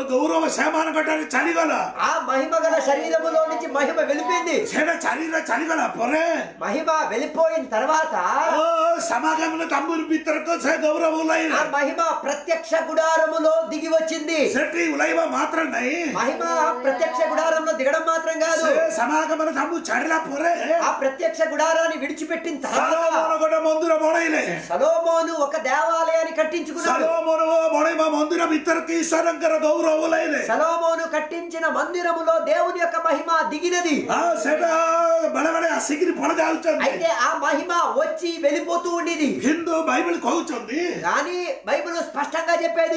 ସେମାନଙ୍କଠାରେ ଚାଲିଗଲା ఆ మహిమ గల శరీరములో నుంచి మహిమ వెళ్ళిపోయింది ସେଟା ଚାଲିଲା ଚାଲିଗଲା ପରେ మహిమ వెళ్ళిపోయిన తర్వాత ଓ ସମାଗମନ ତମ୍ବୁର ଭିତରକୁ ସେ ଗୌରବ ఆ ଓହ୍ଲାଇଲା మహిమ ప్రత్యక్ష గుడారములో దిగి వచ్చింది ସେଠି ଓହ୍ଲାଇବା ମାତ୍ର ନାହିଁ మహిమ ప్రత్యక్ష గుడారంలో దిగడం మాత్రం కాదు ସେ ସମାଗମନ ତମ୍ବୁ ଛାଡିଲା ପରେ ఆ ప్రత్యక్ష గుడారాన్ని విడిచిపెట్టిన తర్వాత ସଲୋମନ ଗୋଟେ ମନ୍ଦିର ବନେଇଲେ సలోమోను ఒక దేవాలయాన్ని కట్టించుకున్నాడు ସଲୋମନ ବନେଇବା ମନ୍ଦିର ଭିତରକୁ ଈଶ୍ୱରଙ୍କର ଗୌରବ ଓହ୍ଲାଇଲେ సలోమోను కట్టించిన మందిరములో దేవుని యొక్క మహిమ దిగినది ଆଉ ସେଟା ବେଳେ ବେଳେ ଆସିକିରି ପଡ ଯାଉଛନ୍ତି అయితే ఆ మహిమ వచ్చి వెళ్ళిపోతూ ఉండేది କିନ୍ତୁ ବାଇବଲ କହୁଛନ୍ତି కానీ బైబిల్ స్పష్టంగా చెప్పేది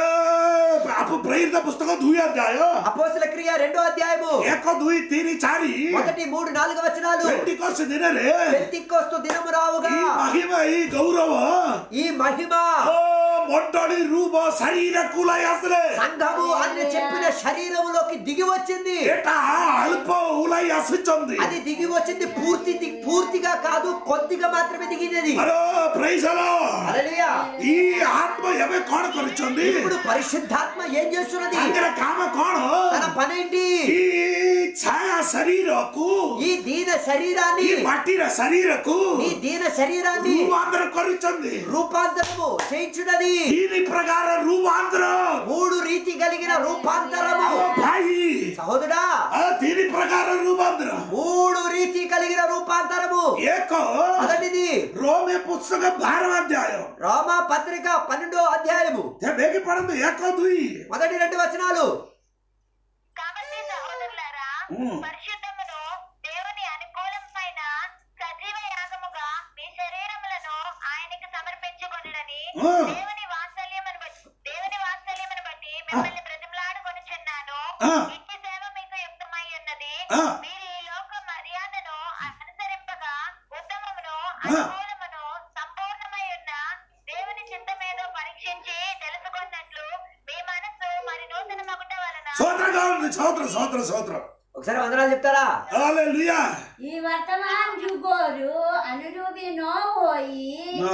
ପ୍ରେରିତ పుస్తକ ଦୁଇ ଅଧ୍ୟାୟ అపోసల క్రియ రెండో అధ్యాయము ଏକ ଦୁଇ ତିନି ଚାରି మొదటి మూడు నాలుగు వచనాలు ପେଣ୍ଟିକୋସ୍ତ ଦିନରେ పెత్తికొస్తు దినము రావుగా ఈ మహిమ ఈ గౌరవ ఈ మహిమ ఓ మొండలి రూప శరీర కులై అసలే సంఘము అని చెప్పిన శరీరములోకి దిగి వచ్చింది ఎటా అల్ప ఉలై అసుచుంది అది దిగి వచ్చింది పూర్తి ది- పూర్తిగా కాదు కొద్దిగా మాత్రమే దిగినది హలో ప్రైజ్ హలో హల్లెలూయా. ఈ ఆత్మ ఎవ కోణ కొరుచుంది ఇప్పుడు పరిశుద్ధాత్మ ఏం చేస్తున్నది అంగర కామ కోణ తన పనేంటి ఈ ఛాయా శరీరకు ఈ దీన ఈ శరీరాన్ని మట్టిన శరీరకు ఈ దీన శరీరాన్ని రూపాంతర కొరుచుంది రూపాంతరము చేయించున్నది దీని ప్రకారం రూపాంతరం మూడు రీతి కలిగిన రూపాంతరము భాయి సహోదరా ఆ దీని ప్రకారం రూపాంతరం మూడు రీతి కలిగిన రూపాంతరము ఏక మొదటిది రోమే పుస్తక భారవ అధ్యాయం రోమా పత్రిక పన్నెండో అధ్యాయము బేగి పడందు ఏకో దుయి మొదటి రెండు వచనాలు కాబట్టి సహోదరులారా ఉమ్. పరిశుద్ధమును దేవుని అనుకూలమైన సజీవ యాగముగా మీ శరీరములను ఆయనకి సమర్పించుకొనుడని ఉమ్. దేవుని వాత్సల్యమును బట్టి దేవుని వాత్సల్యమును బట్టి మిమ్మల్ని బ్రతిమలాడుకొనుచున్నాను ఆ. ఇట్టి సేవ మీకు యుక్తమై ఉన్నది ఆ. మీరు ఈ లోక మర్యాదను అనుసరింపగా ఉత్తమమును ఆ. అనుకూలమును సంపూర్ణమై ఉన్న దేవుని చిత్తమేదో పరీక్షించి తెలుసుకున్నట్లు మీ మనస్సు మరి నూతన మగుట వలన సోదరగా ఉంది సోదర సోదర సోదరం ఒకసారి వందనాలు చెప్తారా హల్లెలూయా ಈ ವರ್ತಮಾನ ಜುಗೋರು ಅನುರೂಪಿ ನೋವೋಯಿ ఆ.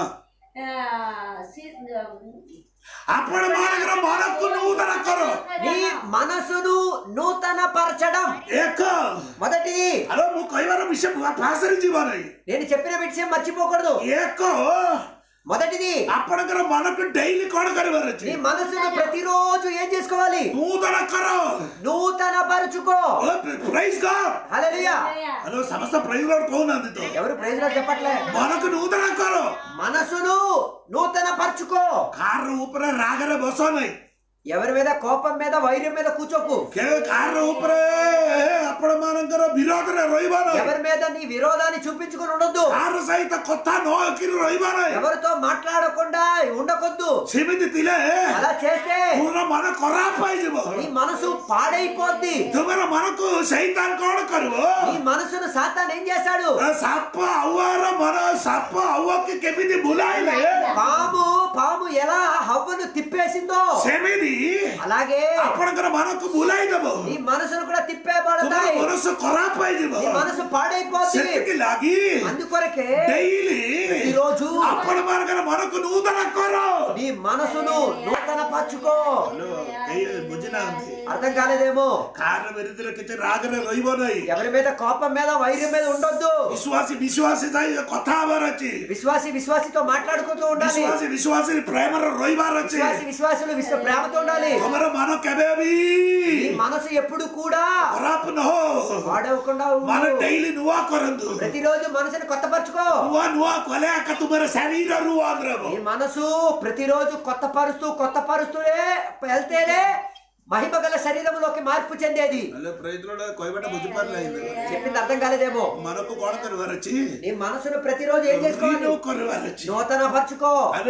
అప్పుడు మానగర మనకు నూతన కరు నీ మనసును నూతన పరచడం ఏక మొదటిది అలో ము కైవర విషయం పాసరి జీవనై నేను చెప్పిన విషయం మర్చిపోకూడదు ఏక మొదటిది అప్పటికర మనకు డైలీ కొడ కరివరచి నీ మనసును ప్రతిరోజు ఏం చేసుకోవాలి నూతన కరు నూతన పరుచుకో ప్రైజ్ గాడ్ హల్లెలూయా హలో సమస్త ప్రైజ్ గాడ్ కౌనందితో ఎవరు ప్రైజ్ లో చెప్పట్లే మనకు నూతన కరు మనసును నూతన పరుచుకో కారు ఊపరే రాగరే బసోనై ఎవరి మీద కోపం మీద వైర్యం మీద కూర్చోకు కే కారు ఊపరే అప్పుడు మనకర విరోధన రొయ్యబాన ఎవరి మీద నీ విరోధాన్ని చూపించుకుని ఉండొద్దు కారు సహిత కొత్త నోకిరి రొయ్యబాన ఎవరితో మాట్లాడకుండా ఉండకొద్దు ସେମିତି ଥିଲେ అలా చేస్తే ତୁମର ମନ ଖରାପ ହେଇଯିବ నీ మనసు పాడైపోద్ది ତୁମର ମନକୁ ସୈତାନ କଣ କରିବ నీ మనసును సాతాన్ ఏం చేశాడు ସାପ ଆଉଆର ମନ ସାପ ଆଉଆକୁ କେମିତି ବୁଲାଇଲେ పాము పాము ఎలా హవ్వను తిప్పేసిందో ସେମିତି అలాగే ଆପଣଙ୍କର ମନକୁ ବୁଲାଇ ଦବ నీ మనసును కూడా ତୁମର తిప్పేబడతాయి ମନସ ଖରାପ ହେଇଯିବ నీ మనసు పాడైపోద్ది ସେତିକି ଲାଗି అందుకొరకే ଡେଇଲି ప్రతిరోజు ଆପଣ ମାନଙ୍କର ମନକୁ ନୂତନ କର నీ మనసును నూతన పరచుకో କେହି ବୁଝିନାହାନ୍ତି అర్థం కాలేదేమో କାହାର ବିରୁଦ୍ଧରେ କିଛି ରାଗରେ ରହିବ ନାହିଁ ఎవరి మీద కోపం మీద వైర్యం మీద ఉండొద్దు ବିଶ୍ୱାସୀ ବିଶ୍ୱାସୀ ଯାଇ କଥା ହବାର ଅଛି విశ్వాసి విశ్వాసితో మాట్లాడుకుంటూ ఉండాలి ବିଶ୍ୱାସୀ ବିଶ୍ୱାସୀ ପ୍ରେମରେ ରହିବାର ଅଛି విశ్వాసి విశ్వాసులు విశ్వ ప్రేమతో ఉండాలి ତମର ମନ କେବେ ବି నీ మనసు ఎప్పుడు కూడా ଖରାପ ନ ହଉ పాడవకుండా ମନ ఉండు. ଡେଇଲି ନୂଆ କରନ୍ତୁ ప్రతిరోజు మనసుని కొత్తపరచుకో ନୂଆ ନୂଆ କଲେ ଆକା ତୁମର ଶରୀର ନୂଆ ରହିବ నీ మనసు ప్రతిరోజు కొత్త పరుస్తూ కొత్త పరుస్తూనే వెళ్తేనే మహిమ గల శరీరంలోకి మార్పు చెందేది ହେଲେ ପ୍ରେରିତ କହିବାଟା ବୁଝିପାରିଲେ చెప్పింది అర్థం కాలేదేమో ମନକୁ କଣ କରିବାର ଅଛି నీ మనసును ప్రతిరోజు ఏం చేసుకోవాలి ରିନ୍ୟୁ କରିବାର ଅଛି నూతన పరచుకో ଆରେ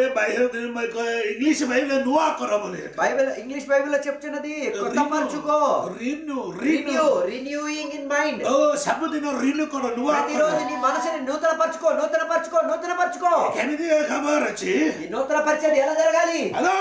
ଇଂଲିଶ ବାଇబଲ ନୂଆ କର ବୋଲି బైబిల్ ఇంగ్లీష్ బైబిల్ లో చెప్తున్నది కొత్త పరచుకో renew renew renew renewing in mind ଓ ସବୁଦିନ ରିନ୍ୟୁ କର ନୂଆ କର ప్రతిరోజు నీ మనసుని నూతన పరచుకో నూతన పరచుకో నూతన పరచుకో କେମିତି ଖବର ଅଛି ఈ నూతన పరిచయం ఎలా జరగాలి ହ୍ୟାଲୋ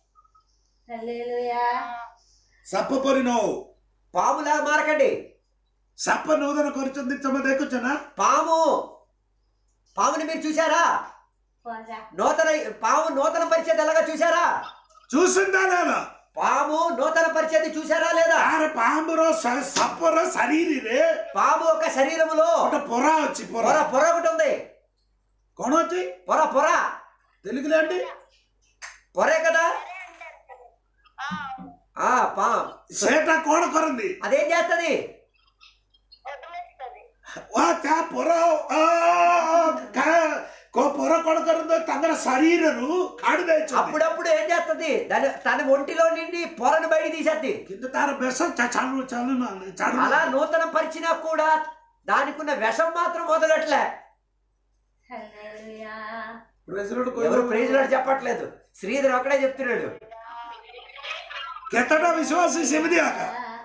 హల్లెలూయా ସାପ ପରି ନ ହଉ పాములా మారకండి ସାପ ନୂତନ କରିଛନ୍ତି ତମେ ଦେଖୁଛ ନା పాము పాముని మీరు చూసారా పోరా నూతన పాము నూతన పరిచయం ఎలాగా చూసారా చూసిందా లేదా పాము నూతన పరిచయం చూసారా లేదా ତାର ପାମ୍ବର ସ- ସାପର ଶରୀରରେ పాము ఒక శరీరములో ଗୋଟେ ପରା ଅଛି పొర ପରା పొర ఒకటి ఉంది କଣ ଅଛି పొర పొర తెలుగులో అండి పొరే కదా ఆ పా ସେଟା କଣ କରନ୍ତି అదేం చేస్తది వదిలేస్తుంది वा त्या पोर పొర కొడ କରନ୍ତି ତାଙ୍କର ଶରୀରରୁ କାଢି ଦେଇଛନ୍ତି అప్పుడప్పుడు ఏం చేస్తది దాని తన ఒంటిలో నుండి పొరను బయట తీసేద్ది କିନ୍ତୁ ତାର ବେଶ ଚା- ଚାଲୁ ଚାଲୁନାହାନ୍ତି ଚାଲୁ అలా నూతన పరిచినా కూడా దానికి ఉన్న విషం మాత్రం మొదలట్లే హల్లెలూయా ఎవరు ప్రైజ్ చెప్పట్లేదు శ్రీధర్ ఒకడే చెప్తున్నాడు କେତେଟା ବିଶ୍ୱାସୀ ସେମିତି ଆକା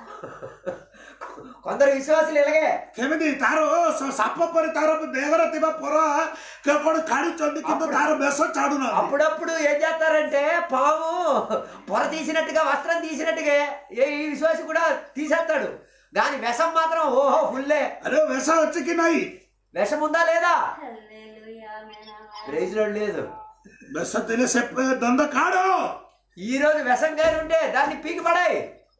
కొందరు విశ్వాసులు ఇలాగే କେମିତି ତାର ସ- ସାପ ପରି ତାର ଦେହରେ ଥିବା ପର କେ- କଣ କାଢୁଛନ୍ତି କିନ୍ତୁ ତାର ବେଶ ଛାଡୁନାହାନ୍ତି అప్పుడప్పుడు ఏం చేస్తారంటే పాము పొర తీసినట్టుగా వస్త్రం తీసినట్టుగా ఏ ఈ విశ్వాసి కూడా తీసేస్తాడు దాని విషం మాత్రం ఓహో ఫుల్లే అరే ବେଶ ଅଛି କି ନାହିଁ విషం ఉందా లేదా హల్లెలూయా ఆమేన్ ఆమేన్ ప్రైజ్ లో లేదు ବେଶ ଥିଲେ ସେ ପେ- ଦଣ୍ଡ କାଢ ఈ రోజు విషం గాని ఉంటే దాన్ని పీకి పడాయి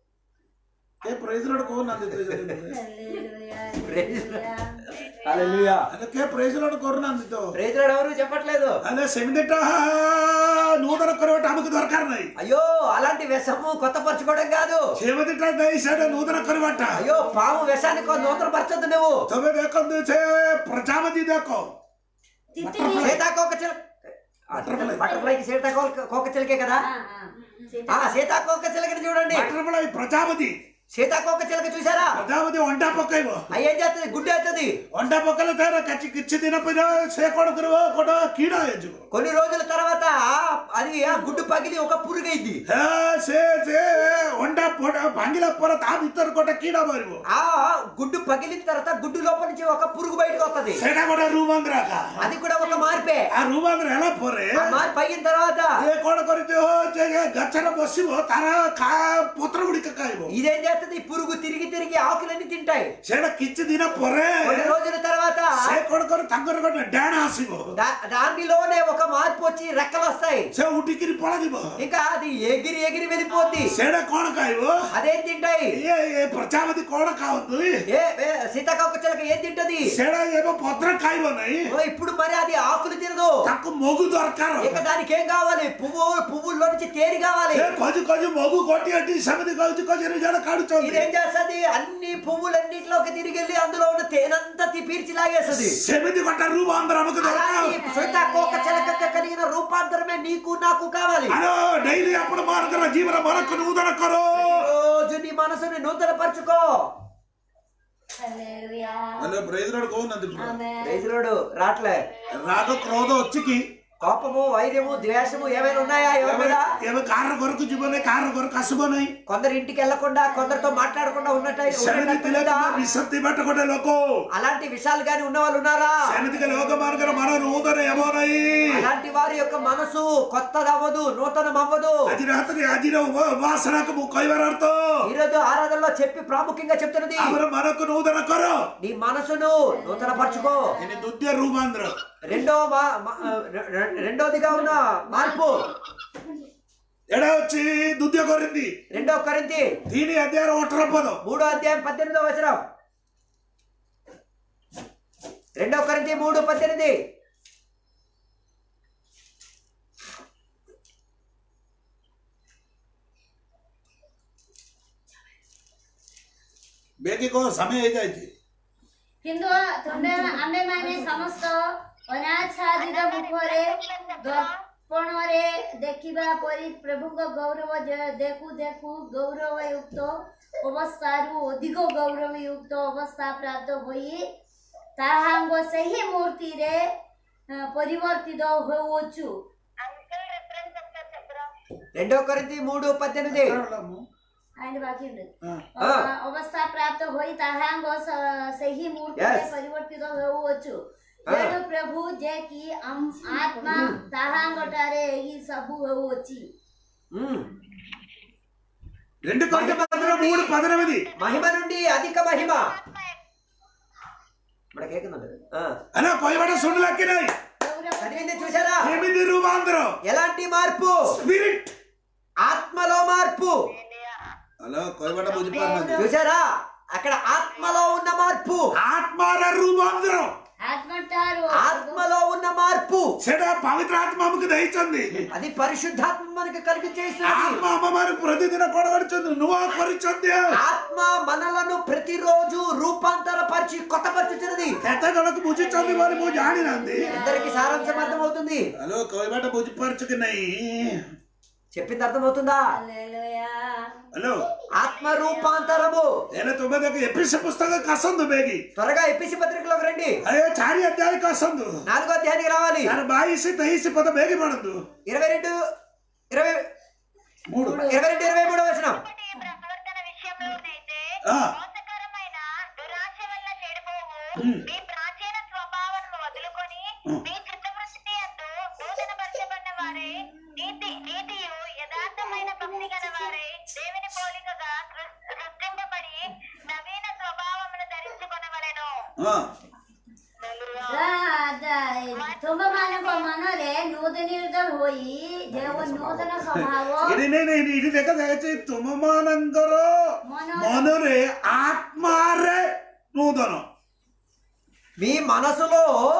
ଏ ପ୍రైଜ ରୋଡ କହୁନାହାନ୍ତି హల్లెలూయా Praise హల్లెలూయా ହେଲେ କିଏ ପ୍రైଜ ରୋଡ କରୁନାହାନ୍ତି ତ ప్రైజ్ లో ఎవరు చెప్పట్లేదు ହେଲେ ସେମିତିଟା ନୂତନ କରିବାଟା ଆମକୁ ଦରକାର ନାହିଁ అయ్యో అలాంటి విషము కొత్తపరచుకోవడం కాదు ସେମିତିଟା ଦେଇ ସେଇଟା ନୂତନ କରିବାଟା అయ్యో పాము విషాన్ని కొ- నూతన పరచొద్దు నువ్వు ତମେ ଦେଖନ୍ତୁ ସେ ପ୍ରଜାପତି ଦେଖ తిత్తిని సీతాకోక చిలక బటర్ఫ్లైకి సీతాకోక కోక చిలకే కదా ఆ, ఆ. ఆ సీతాకోక చిలకని చూడండి ବଟରଫ୍ଲାଇ ପ୍ରଜାପତି సీతాకోక చిలక చూసారా ପ୍ରଜାପତି ଅଣ୍ଡା ପକେଇବ అవి ఏం చేస్తుంది గుడ్డు అవుతుంది ଅଣ୍ଡା ପକେଇଲେ ତାର କିଛି କିଛି ଦିନ ପରେ ସେ କଣ କରିବ ଗୋଟେ କୀଡ଼ା ହେଇଯିବ కొన్ని రోజుల తర్వాత అది ఆ గుడ్డు పగిలి ఒక పురుగు అయింది ହେ, ସେ ସେ ଅଣ୍ଡା ପୋଡା- ଭାଙ୍ଗିଲା ପରେ ତା ଭିତରେ ଗୋଟେ କୀଡ଼ା ବାହାରିବ ఆ గుడ్డు పగిలిన తర్వాత గుడ్డు లోపల నుంచి ఒక పురుగు బయటకు వస్తది ସେଇଟା ଗୋଟେ ରୁମାନ୍ଦ୍ର ଆକା అది కూడా ఒక మార్పే ఆ ରୁମାନ୍ଦ୍ର ହେଲା ପରେ ఆ మార్పు అయిన తర్వాత ଏ କଣ କରିଥିବ ଯେ ଗଛରେ ବସିବ ତାର ଖା ପତ୍ର ଗୁଡ଼ିକ ଖାଇବ ఇదేం చేస్తుంది పురుగు తిరిగి తిరిగి ఆకులన్నీ తింటాయి ସେଇଟା କିଛି ଦିନ ପରେ కొన్ని రోజుల తర్వాత ସେ କଣ କରେ ତାଙ୍କର ଗୋଟେ ଡାଣ ଆସିବ దా- దానిలోనే ఒక మార్పు వచ్చి రెక్కలు వస్తాయి ସେ ଉଠିକିରି ପଳାଯିବ ఇంకా అది ఎగిరి ఎగిరి వెళ్ళిపోద్ది ସେଇଟା କଣ ଖାଇବ అదేం తింటాయి ଇଏ ଏ ପ୍ରଜାପତି କଣ ଖାଆନ୍ତୁ ఏ ఏ, సీతాకోక చిలక ఏం తింటది ସେଇଟା ଏବେ ପତ୍ର ଖାଇବ ନାହିଁ ఓ, ఇప్పుడు మరి అది ఆకులు తినదు ତାକୁ ମଗୁ ଦରକାର ఇక దానికి ఏం కావాలి పువ్వు పువ్వుల్లో నుంచి తేరి కావాలి ସେ ଖୋଜି ଖୋଜି ମଗୁ ଗୋଟିଏ ଏଠି ସେମିତି ଖୋଜି ଖୋଜି ଜଣେ କାଢୁଛନ୍ତି ఇదేం చేస్తుంది అన్ని పువ్వులన్నిటిలోకి తిరిగి వెళ్ళి అందులో ఉన్న తేనంతా తి- పీల్చి లాగేస్తుంది ସେମିତି ଗୋଟେ రూమ్ అందరూ ଆମକୁ అలాంటి ଦରକାର సీతాకోక చిలక కలిగిన రూపాంతరమే నీకు నాకు కావాలి ଆର ଡେଇଲି ଆପଣ ମାନଙ୍କର ଜୀବନ ମନକୁ ନୂତନ କର రోజు నీ మనసుని నూతన పరచుకో హల్లెలూయా ହେଲେ ବ୍ରେଜରୋଡ କହୁନାହାନ୍ତି ఆమేన్ రైతులోడు రాట్లే ରାଗ କ୍ରୋଧ ଅଛି କି కోపము వైర్యము ద్వేషము ఏమైనా ఉన్నాయా ఎవరి ଏବେ మీద ଏବେ କାହାର ଘରକୁ ଯିବ ନାହିଁ କାହାର ଘରକୁ ଆସିବ ନାହିଁ కొందరు ఇంటికి వెళ్లకుండా కొందరితో మాట్లాడకుండా ఉన్నట్టు ସେମିତି ଥିଲେ ତମେ ବିଶକ୍ତି ବାଟ ଗୋଟେ ଲୋକ అలాంటి విషయాలు గాని ఉన్న వాళ్ళు ఉన్నారా ସେମିତିକା ଲୋକମାନଙ୍କର ମନ ନୂତନ ହେବ ନାହିଁ అలాంటి వారి యొక్క మనసు కొత్తది అవ్వదు నూతనం అవ్వదు ଆଜି ରାତିରେ ଆଜିର ଉପାସନାକୁ ମୁଁ କହିବାର ଅର୍ଥ ఈ రోజు ఆరాధనలో చెప్పి ప్రాముఖ్యంగా చెప్తున్నది ଆମର ମନକୁ ନୂତନ କର నీ మనసును నూతన పరచుకో ଏନେ ଦ୍ୱିତୀୟ ରୂପାନ୍ତର రెండో మా- మా- రె- రె- రెండోదిగా ఉన్న మార్పు ଏଇଟା ଅଛି ଦ୍ୱିତୀୟ କରିନ୍ତି రెండో కరింతి ତିନି ଅଧ୍ୟାୟର ଅଠର ପଦ మూడో అధ్యాయం పద్దెనిమిదో వచనం రెండో కరింతి మూడు పద్దెనిమిది ବେଗି କହ ସମୟ ହେଇଯାଇଛି କିନ୍ତୁ ତୁମେ ଆମେମାନେ ସମସ୍ତ ଅନାଚ୍ଛାଦିତ ମୁଖରେ ଦର୍ପଣରେ ଦେଖିବା ପରି ପ୍ରଭୁଙ୍କ ଗୌରବ ଯେ- ଦେଖୁ ଦେଖୁ ଗୌରବୟୁକ୍ତ ଅବସ୍ଥାରୁ ଅଧିକ ଗୌରବୟୁକ୍ତ ଅବସ୍ଥା ପ୍ରାପ୍ତ ହୋଇ ତାହାଙ୍କ ସେହି ମୂର୍ତ୍ତିରେ ଅ, ପରିବର୍ତ୍ତିତ ହେଉଅଛୁ అంకుల్ రిఫరెన్స్ ఒకసారి చెప్పరా రెండో కరింతి మూడు పద్దెనిమిది ఆయన బాకీ ఉండదు ହଁ। ଅ, ଅବସ୍ଥା ପ୍ରାପ୍ତ ହୋଇ ତାହାଙ୍କ ସ- ସେହି ମୂର୍ତ୍ତିରେ Yes. ପରିବର୍ତ୍ତିତ ହେଉଅଛୁ ହଁ। ତେଣୁ ପ୍ରଭୁ ଯେ କି ଆମ୍- ଆତ୍ମା ତାହାଙ୍କଠାରେ ଏହି ସବୁ ହେଉଅଛି ఉమ్. రెండు కొంత పదన మూడు పదనమిది మహిమ నుండి అధిక మహిమ మన కేకుందండి అలా కొయ్యబడ సుండులకి నాయి గౌరవ చదివింది చూసారా ఎనిమిది రూపాంతరం ఎలాంటి మార్పు స్పిరిట్ ఆత్మలో మార్పు మార్పు హలో కొయ్యబట్ట బుజ్జిపారు చూసారా అక్కడ ఆత్మలో ఉన్న మార్పు ఆత్మార రూపాంతరం ఆత్మంటారు ఆత్మలో ఉన్న మార్పు ସେଟା ପବିତ୍ର ଆତ୍ମା ଆମକୁ ଦେଇଛନ୍ତି అది పరిశుద్ధాత్మ మనకు కలిగి చేస్తున్నది ଆତ୍ମା ଆମ ମାନଙ୍କୁ ପ୍ରତିଦିନ କଣ କରିଛନ୍ତି ନୂଆ କରିଛନ୍ତି ଆଉ ఆత్మ మనలను ప్రతిరోజు రూపాంతరపరిచి కొత్తపరుచుతున్నది କେତେ ଜଣକୁ ବୁଝିଛନ୍ତି ବୋଲି ମୁଁ ଜାଣିନାହାନ୍ତି అందరికి సారాంశం అర్థమవుతుంది ହ୍ୟାଲୋ କହିବାଟା ବୁଝିପାରୁଛ କି ନାହିଁ చెప్పింది అర్థమవుతుందా హల్లెలూయా ହ୍ୟାଲୋ ఆత్మ రూపాంతరము ହେଲେ ତୁମେ ଦେଖ ଏପିସି ପୁସ୍ତକ କାସନ୍ତୁ ବେଗି త్వరగా ఎపిసి పత్రికలోకి రండి అరే చారి అధ్యాయ కాసందు నాలుగో అధ్యాయానికి రావాలి దాని బాయిసి తెయిసి పద బేగి పడద్దు ఇరవై రెండు ఇరవై మూడు ఇరవై రెండు ఇరవై మూడో వచనం ఒకటి ప్రవర్తన విషయంలోనైతే ఆ. మోసకరమైన దురాశ వల్ల చెడిపోవు ఉమ్. మీ ప్రాచీన స్వభావాలను వదులుకొని ఉమ్. మీ చిత్తవృత్తి యందు నూతనపరచబడిన వారే నీతి నీతియు యథార్థమైన భక్తి గల వారే దేవుని పోలికగా సృ- సృష్టింపబడి నవీన స్వభావమును ధరించుకొనవలెను ତୁମମାନଙ୍କ ମନରେ ନୂତନୀକୃତ ହୋଇ ଯେଉଁ ନୂତନ ସ୍ୱଭାବ ఇది నేను ఇది ଦେଖ ଦେଖଛି ତୁମ ମାନଙ୍କର ମନ- ମନରେ ఆత్మారే నూతన మీ మనసులో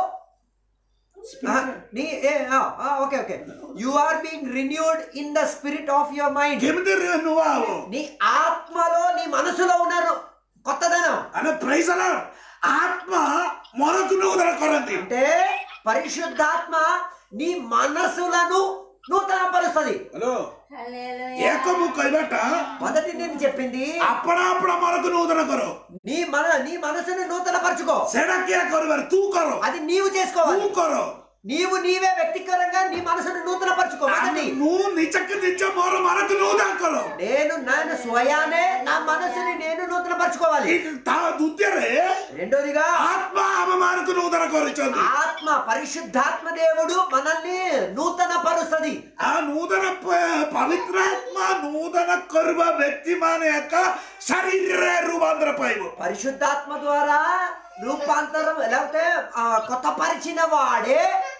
ఆ, నీ ఏ, ఆ, ఆ, okay okay you are being renewed in the spirit of your mind କେମିତି ନୂଆ ହବ నీ ఆత్మలో నీ మనసులో ఉన్నారు కొత్తదనం అనే ప్రైజ్ అలా ఆత్మ మనకు నూతన కొరంది అంటే పరిశుద్ధాత్మ నీ మనసులను నూతన పరుస్తుంది హలో హల్లెలూయా. ఏకము కైబట్ట మొదటి నేను చెప్పింది అప్పణ అప్పణ మనకు నూతన కొరు నీ మన నీ మనసుని నూతన పరుచుకో ସେଟା କିଏ କରିବାର ତୁ କର అది నీవు చేసుకోవాలి ତୁ କର నీవు నీవే వ్యక్తిగతంగా నీ మనసును నూతన పరుచుకో మొదటి ମୁଁ ନିଜକୁ ନିଜ ମୋର మనకు నూతన କର నేను నేను స్వయానే నా మనసుని నేను నూతన పరుచుకోవాలి ఈ ତା ଦ୍ୱିତୀୟରେ రెండోదిగా ఆత్మ ଆମ ମାନଙ୍କୁ నూతన କରିଛନ୍ତି ఆత్మ పరిశుద్ధాత్మ దేవుడు మనల్ని నూతన పరుస్తుంది ఆ నూతన ప- పవిత్రాత్మ నూతన କରିବା వ్యక్తి ମାନେ ଏକା ଶରୀରରେ ରୂପାନ୍ତର ପାଇବ పరిశుద్ధాత్మ ద్వారా రూపాంతరం లేకపోతే ఆ, కొత్త పరిచిన వాడే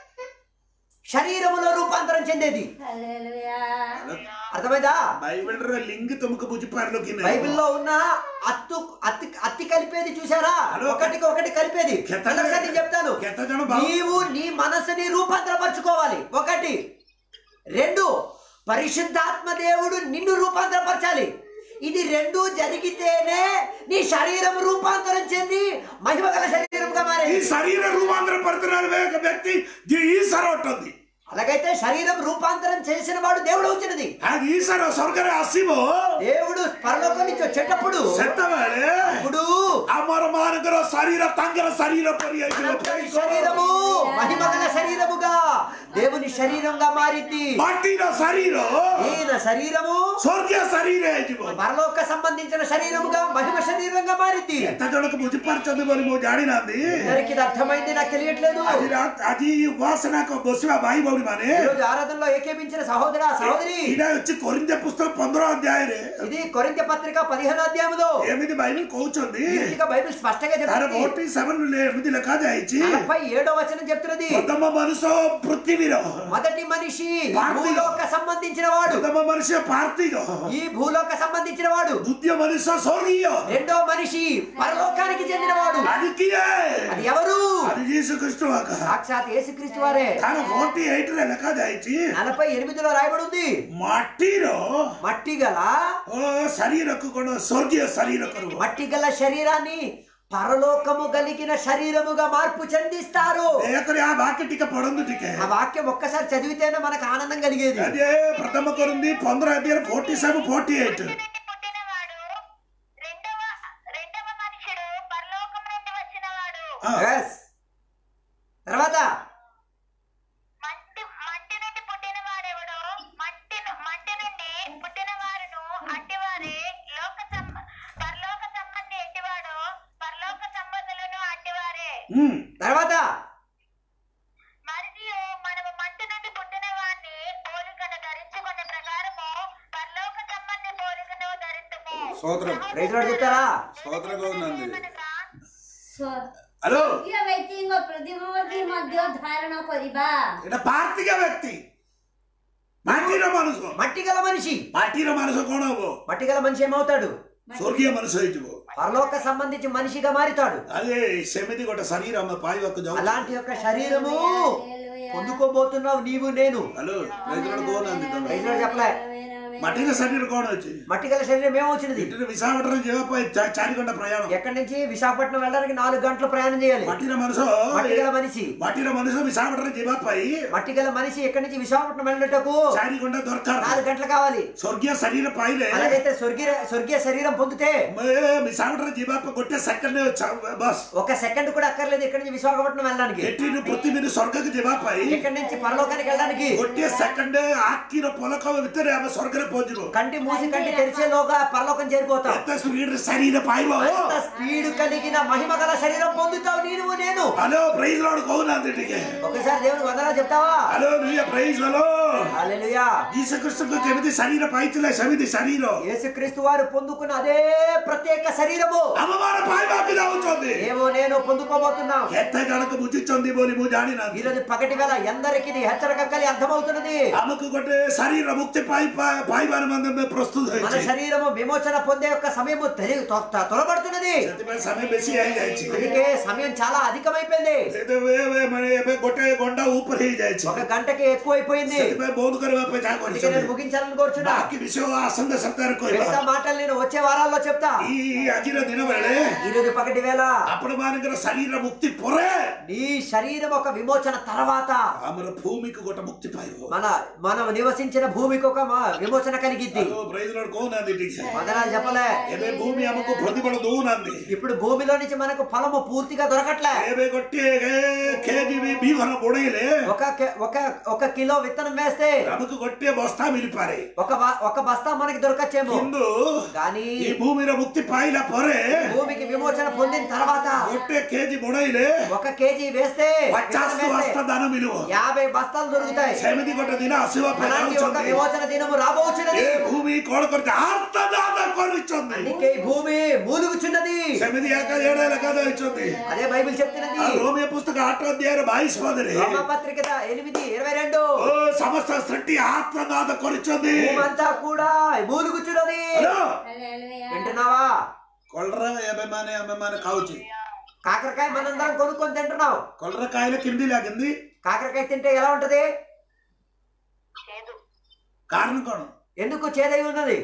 శరీరములో రూపాంతరం చెందేది హల్లెలూయా. అర్థమైందా బైబిల్ର లింక్ ତୁମକୁ ବୁଝିପାରିଲ କି ନାହିଁ బైబిల్లో ఉన్న అత్తు అత్తి అత్తి కలిపేది చూసారా హలో. ఒకటికి ఒకటి కలిపేది కెత్త- మళ్ళొకసారి నేను చెప్తాను కెత్త జనం బాగు- నీవు నీ మనసుని రూపాంతరపరచుకోవాలి ఒకటి రెండు పరిశుద్ధాత్మ దేవుడు నిన్ను రూపాంతరపరచాలి ఇది రెండు జరిగితేనే నీ శరీరం రూపాంతరం చెంది మహిమ గల శరీరంగా ఈ మారేది శరీర రూపాంతర పడుతున్న వ్యక్తి ఈశ్వర ఉంటుంది అలాగైతే శరీరం రూపాంతరం చేసిన వాడు దేవుడు వచ్చినది ఆ ఈశ్వర స్వర్గରେ ଆସିବ దేవుడు పరలోకం నుంచి వచ్చేటప్పుడు ସେତେବେଳେ ఇప్పుడు ଆମର ମାନଙ୍କର శరీర ତାଙ୍କର ଶରୀର ପରି ହେଇଯିବ అనంతరి శరీరము మహిమ గల శరీరముగా దేవుని శరీరంగా మారింది ମାଟିର ଶରୀର ఈయన శరీరము ସ୍ୱର୍ଗୀୟ ଶରୀର ହେଇଯିବ పరలోక సంబంధించిన శరీరముగా మహిమ శరీరంగా మారింది କେତେ ଜଣକୁ ବୁଝିପାରୁଛନ୍ତି ବୋଲି ମୁଁ ଜାଣିନାହାନ୍ତି అందరికి ఇది అర్థమైంది నాకు తెలియట్లేదు ଆଜି ରା- ଆଜି ଉପାସନା କ- ବସିବା ଭାଇ ଭଉଣୀ ମାନେ ఈ రోజు ఆరాధనలో ఏకేపించిన సహోదర సహోదరి ଏଇଟା ହଉଛି కొరింథ పుస్తକ ପନ୍ଦର ଅଧ୍ୟାୟରେ ఇది కొరింథ పత్రిక పదిహేను అధ్యాయములో ଏମିତି ବାଇబిଲ కହୁଛନ୍ତି ఈ రీతిగా బైబిల్ స్పష్టంగా ତାର చెప్తుంది ఫోర్టీ సెవెన్ ଏମିତି ଲେଖାଯାଇଛି నలభై ఏడో వచనం చెప్తున్నది ପ୍ରଥମ ମನುଷ୍ୟ ପୃଥିବୀର మొదటి మనిషి పార్థివ. భూలోక సంబంధించిన వాడు ପ୍ରଥମ మనుష్ୟ ପାର୍ଥିକ ఈ భూలోక సంబంధించిన వాడు ଦ୍ୱିତୀୟ ମନୁଷ୍ୟ ସ୍ୱର୍ଗୀୟ రెండో మనిషి పరలోకానికి చెందినవాడు ଆଜି କିଏ అది ఎవరు ଆଜି ଯୀଶୁ ଖ୍ରୀଷ୍ଟ ଆକା సాక్షాత్ యేసుక్రీస్తు వారే ତାର ଫୋର୍ଟି ଏଇଟ ରେ ଲେଖାଯାଇଛି నలభై ఎనిమిదిలో రాయబడి ఉంది ମାଟିର మట్టి గల ଓ ଶରୀରକୁ କଣ ସ୍ୱର୍ଗୀୟ ଶରୀର କରିବ మట్టి గల శరీరాన్ని పరలోకము కలిగిన శరీరముగా మార్పు చెందిస్తారు ଦୟାକରି ఆ వాక్య ଟିକେ ପଢନ୍ତୁ ଟିକେ ఆ వాక్యం ఒక్కసారి చదివితేనే మనకు ఆనందం కలిగేది అదే ప్రథమ కొరింది పంద్ర అధ్యాయం ఫోర్టీ సెవెన్ ఫోర్టీ ఎయిట్ నుండి పుట్టినవాడు రెండవ రెండవ మనుషుడు పరలోకం నుండి వచ్చినవాడు Yes. తర్వాత మట్టి మట్టి నుండి పుట్టిన వాడెవడో మట్టి ను- మట్టి నుండి పుట్టిన వారును అట్టివారే లోక సంబ పరలోక సంబంధి ఎట్టివాడో పరలోక సంబంధులను అట్టివారే తర్వాత మరియు మనము మట్టి నుండి పుట్టిన వాడిని పోలికను ధరించుకునే ప్రకారము పరలోక సంబంధి పోలికను ధరించుము స్తోత్రం. రైతు వాడు చెప్తారా స్తోత్రం గౌనంది. ఏమనగా, ସ୍ୱ- హలో ସ୍ୱର୍ଗୀୟ ବ୍ୟକ୍ତିଙ୍କ ପ୍ରତିମୂର୍ତ୍ତି ମଧ୍ୟ ଧାରଣ କରିବା এটা ପାର୍ଥିକ ବ୍ୟକ୍ତି ମାଟି ମାଟିର ମଣିଷ మట్టి గల మనిషి ମାଟିର ମଣିଷ କଣ ହବ మట్టి గల మనిషి ఏమవుతాడు ସ୍ୱର୍ଗୀୟ ମଣିଷ ହେଇଯିବ పరలోక సంబంధించి మనిషిగా మారుతాడు అదే ସେମିତି ଗୋଟେ ଶରୀର ଆମେ ପାଇବାକୁ ଯାଉ అలాంటి యొక్క శరీరము పొందుకోబోతున్నావు నీవు నేను ହ୍ୟାଲୋ ପ୍ରେସିଡେଣ୍ଟ କହୁନାହାନ୍ତି ତମେ ప్రైజ్లార్డ్ చెప్పలే ମାଟିର ଶରୀର କଣ ଅଛି మట్టి గల శరీరం ఏమవుతున్నది ଏଠିରେ ବିଶାଖାପଟనం ଯିବା ପାଇଁ ଚା- ଚାରି ଘଣ୍ଟା ପ୍ରୟାଣ ఎక్కడి నుంచి విశాఖపట్నం వెళ్ళడానికి నాలుగు గంటలు ప్రయాణం చేయాలి ମାଟିର ମଣିଷ మట్టి గల మనిషి ମାଟିର ମଣିଷ ବିଶାଖାପଟనం ଯିବା ପାଇଁ మట్టి గల మనిషి ఎక్కడి నుంచి విశాఖపట్నం వెళ్ళటకు ଚାରି ଘଣ୍ଟା ଦରକାର నాలుగు గంటలు కావాలి ସ୍ୱର୍ଗୀୟ ଶରୀର ପାଇଲେ అలాగైతే స్వర్గీయ స్వర్గీయ శరీరం పొందితే ବିଶାଖାପଟనం ଯିବା ପାଇଁ ଗୋଟେ ସେକେଣ୍ଡ ବସ୍ ఒక సెకండ్ కూడా అక్కర్లేదు ఇక్కడి నుంచి విశాఖపట్నం వెళ్ళడానికి ଏଠିରୁ ପୃଥିବୀରୁ ସ୍ୱର୍ଗକୁ ଯିବା ପାଇଁ ఇక్కడి నుంచి పరలోకానికి వెళ్ళడానికి ଗୋଟିଏ ସେକେଣ୍ଡ ଆଖିର ପଲକ ଭିତରେ ଆମେ ସ୍ୱର୍ଗରେ ପହଞ୍ଚିବ కంటి మూసి కంటి తెరిచేలోగా పరలోకం చేరిపోతాం ଏତେ ସ୍ପିଡରେ ଶରୀର ପାଇବ అంత స్పీడ్ కలిగిన మహిమ గల శరీరం పొందుతావు నీవు నేను ହ୍ୟାଲୋ ପ୍రైଜ ଲର୍ଡ କହୁନାହାନ୍ତି ଟିକେ ఒకసారి దేవుని వందనా చెప్తావా ହ୍ୟାଲୋ ଲୁଇଆ ପ୍రైଜ ହ୍ୟାଲୋ హల్లెలూయా ଯୀଶୁ କୃଷ୍ଣଙ୍କୁ କେମିତି ଶରୀର ପାଇଥିଲେ ସେମିତି ଶରୀର యేసుక్రీస్తు వారు పొందుకున్న అదే ప్రత్యేక శరీరము ଆମମାନେ ପାଇବାକୁ ଯାଉଛନ୍ତି ఏమో నేను పొందుకోబోతున్నాం କେତେ ଜଣକୁ ବୁଝିଛନ୍ତି ବୋଲି ମୁଁ ఈ ଜାଣିନାହିଁ రోజు పగటి వేళ ఎందరికి ఇది హెచ్చరిక కలి అర్థమవుతున్నది ଆମକୁ ଗୋଟେ ଶରୀର ମୁକ୍ତି ପାଇ ପା- ପାଇବାର ମାନେ ଆମେ ପ୍ରସ୍ତୁତ మన ହେଇଛି శరీరము విమోచన పొందే యొక్క సమయము తెలి- తొ- తొ- త్వరపడుతున్నది ସେଥିପାଇଁ ସମୟ ବେଶୀ ହେଇଯାଇଛି అందుకే సమయం చాలా అధికమైపోయింది ଏବେ ଏବେ- ମାନେ ଏବେ ଗୋଟେ ଘଣ୍ଟା ଉପରେ ହେଇଯାଇଛି ఒక గంటకి ఎక్కువైపోయింది ସେଥିପାଇଁ ବନ୍ଦ କରିବା ପାଇଁ ଯାହା అందుకే నేను କରିଛନ୍ତି ముగించాలని కోరుచున్నా ବାକି ବିଷୟ ଆସନ୍ତା ସପ୍ତାହରେ మిగతా କହିବା మాటలు నేను వచ్చే వారాల్లో చెప్తా ఈ ଆଜିର ଦିନ ବେଳେ ఈ రోజు పగటి వేళ ଆପଣ ମାନଙ୍କର ଶରୀର ମୁକ୍ତି ପରେ నీ శరీరం ఒక విమోచన తర్వాత ଆମର ଭୂମିକୁ ଗୋଟେ ମୁକ୍ତି ପାଇବ మన మనం నివసించిన భూమికి ఒక మ- విమోచన కలిగిద్ది ହ୍ୟାଲୋ, praise the Lord କହୁନାହାନ୍ତି ଟିକେ వందనాలు చెప్పలే ଏବେ ଭୂମି ଆମକୁ ପ୍ରତିଫଳ ଦଉନାହାନ୍ତି ఇప్పుడు భూమిలో నుంచి మనకు ఫలము పూర్తిగా దొరకట్లే ଏବେ ଗୋଟିଏ କେଜି ବି ବିହନ ବୁଣେଇଲେ ఒక కె- ఒక ఒక కిలో విత్తనం వేస్తే ଆମକୁ ଗୋଟିଏ ବସ୍ତା ମିଳିପାରେ ఒక బ- ఒక బస్తా మనకి దొరకచ్చేమో କିନ୍ତୁ కానీ ఈ భూమిର ମୁକ୍ତି ପାଇଲା ପରେ భూమికి విమోచన పొందిన తర్వాత ଗୋଟେ କେଜି ବୁଣେଇଲେ ఒక కేజీ వేస్తే ପଚାଶ విత్తనం వేస్తే ବସ୍ତା ଦାନ ମିଳିବ యాభై బస్తాలు దొరుకుతాయి ସେମିତି ଗୋଟେ ଦିନ ଆସିବା ପାଇଁ అలాంటి ఒక ଯାଉଛନ୍ତି విమోచన దినము రాబోచున్నది ଏ ଭୂమి କଣ କରିଛି ଆର୍ତ୍ତନାଦ କରିଛନ୍ତି అందుకే ఈ భూమి మూలుగుచున్నది ସେମିତି ଏକା ଏଡେ ଲେଖା ଦେଇଛନ୍ତି అదే బైబిల్ చెప్తున్నది ଆଉ ରୋମିଓ పుస్తక ଆଠ ଅଧ୍ୟାୟର ବାଇଶ ପଦରେ రోమా పత్రిక ఎనిమిది ఇరవై రెండు ଓ ସମସ୍ତ ସୃଷ୍ଟି ଆର୍ତ୍ତନାଦ କରିଛନ୍ତି భూమంతా కూడా మూలుగుచున్నది ହ୍ୟାଲୋ? హల్లెలూయా వింటున్నావా କଲରା ଏବେ ମାନେ ଆମେ ମାନେ ଖାଉଛେ కాకరకాయ మనందరం కొనుక్కొని తింటున్నాం କଲରା ଖାଇଲେ କେମିତି ଲାଗିంది కాకరకాయ తింటే ఎలా ఉంటది చేదు କାରଣ କଣ ఎందుకు చేదై ఉన్నది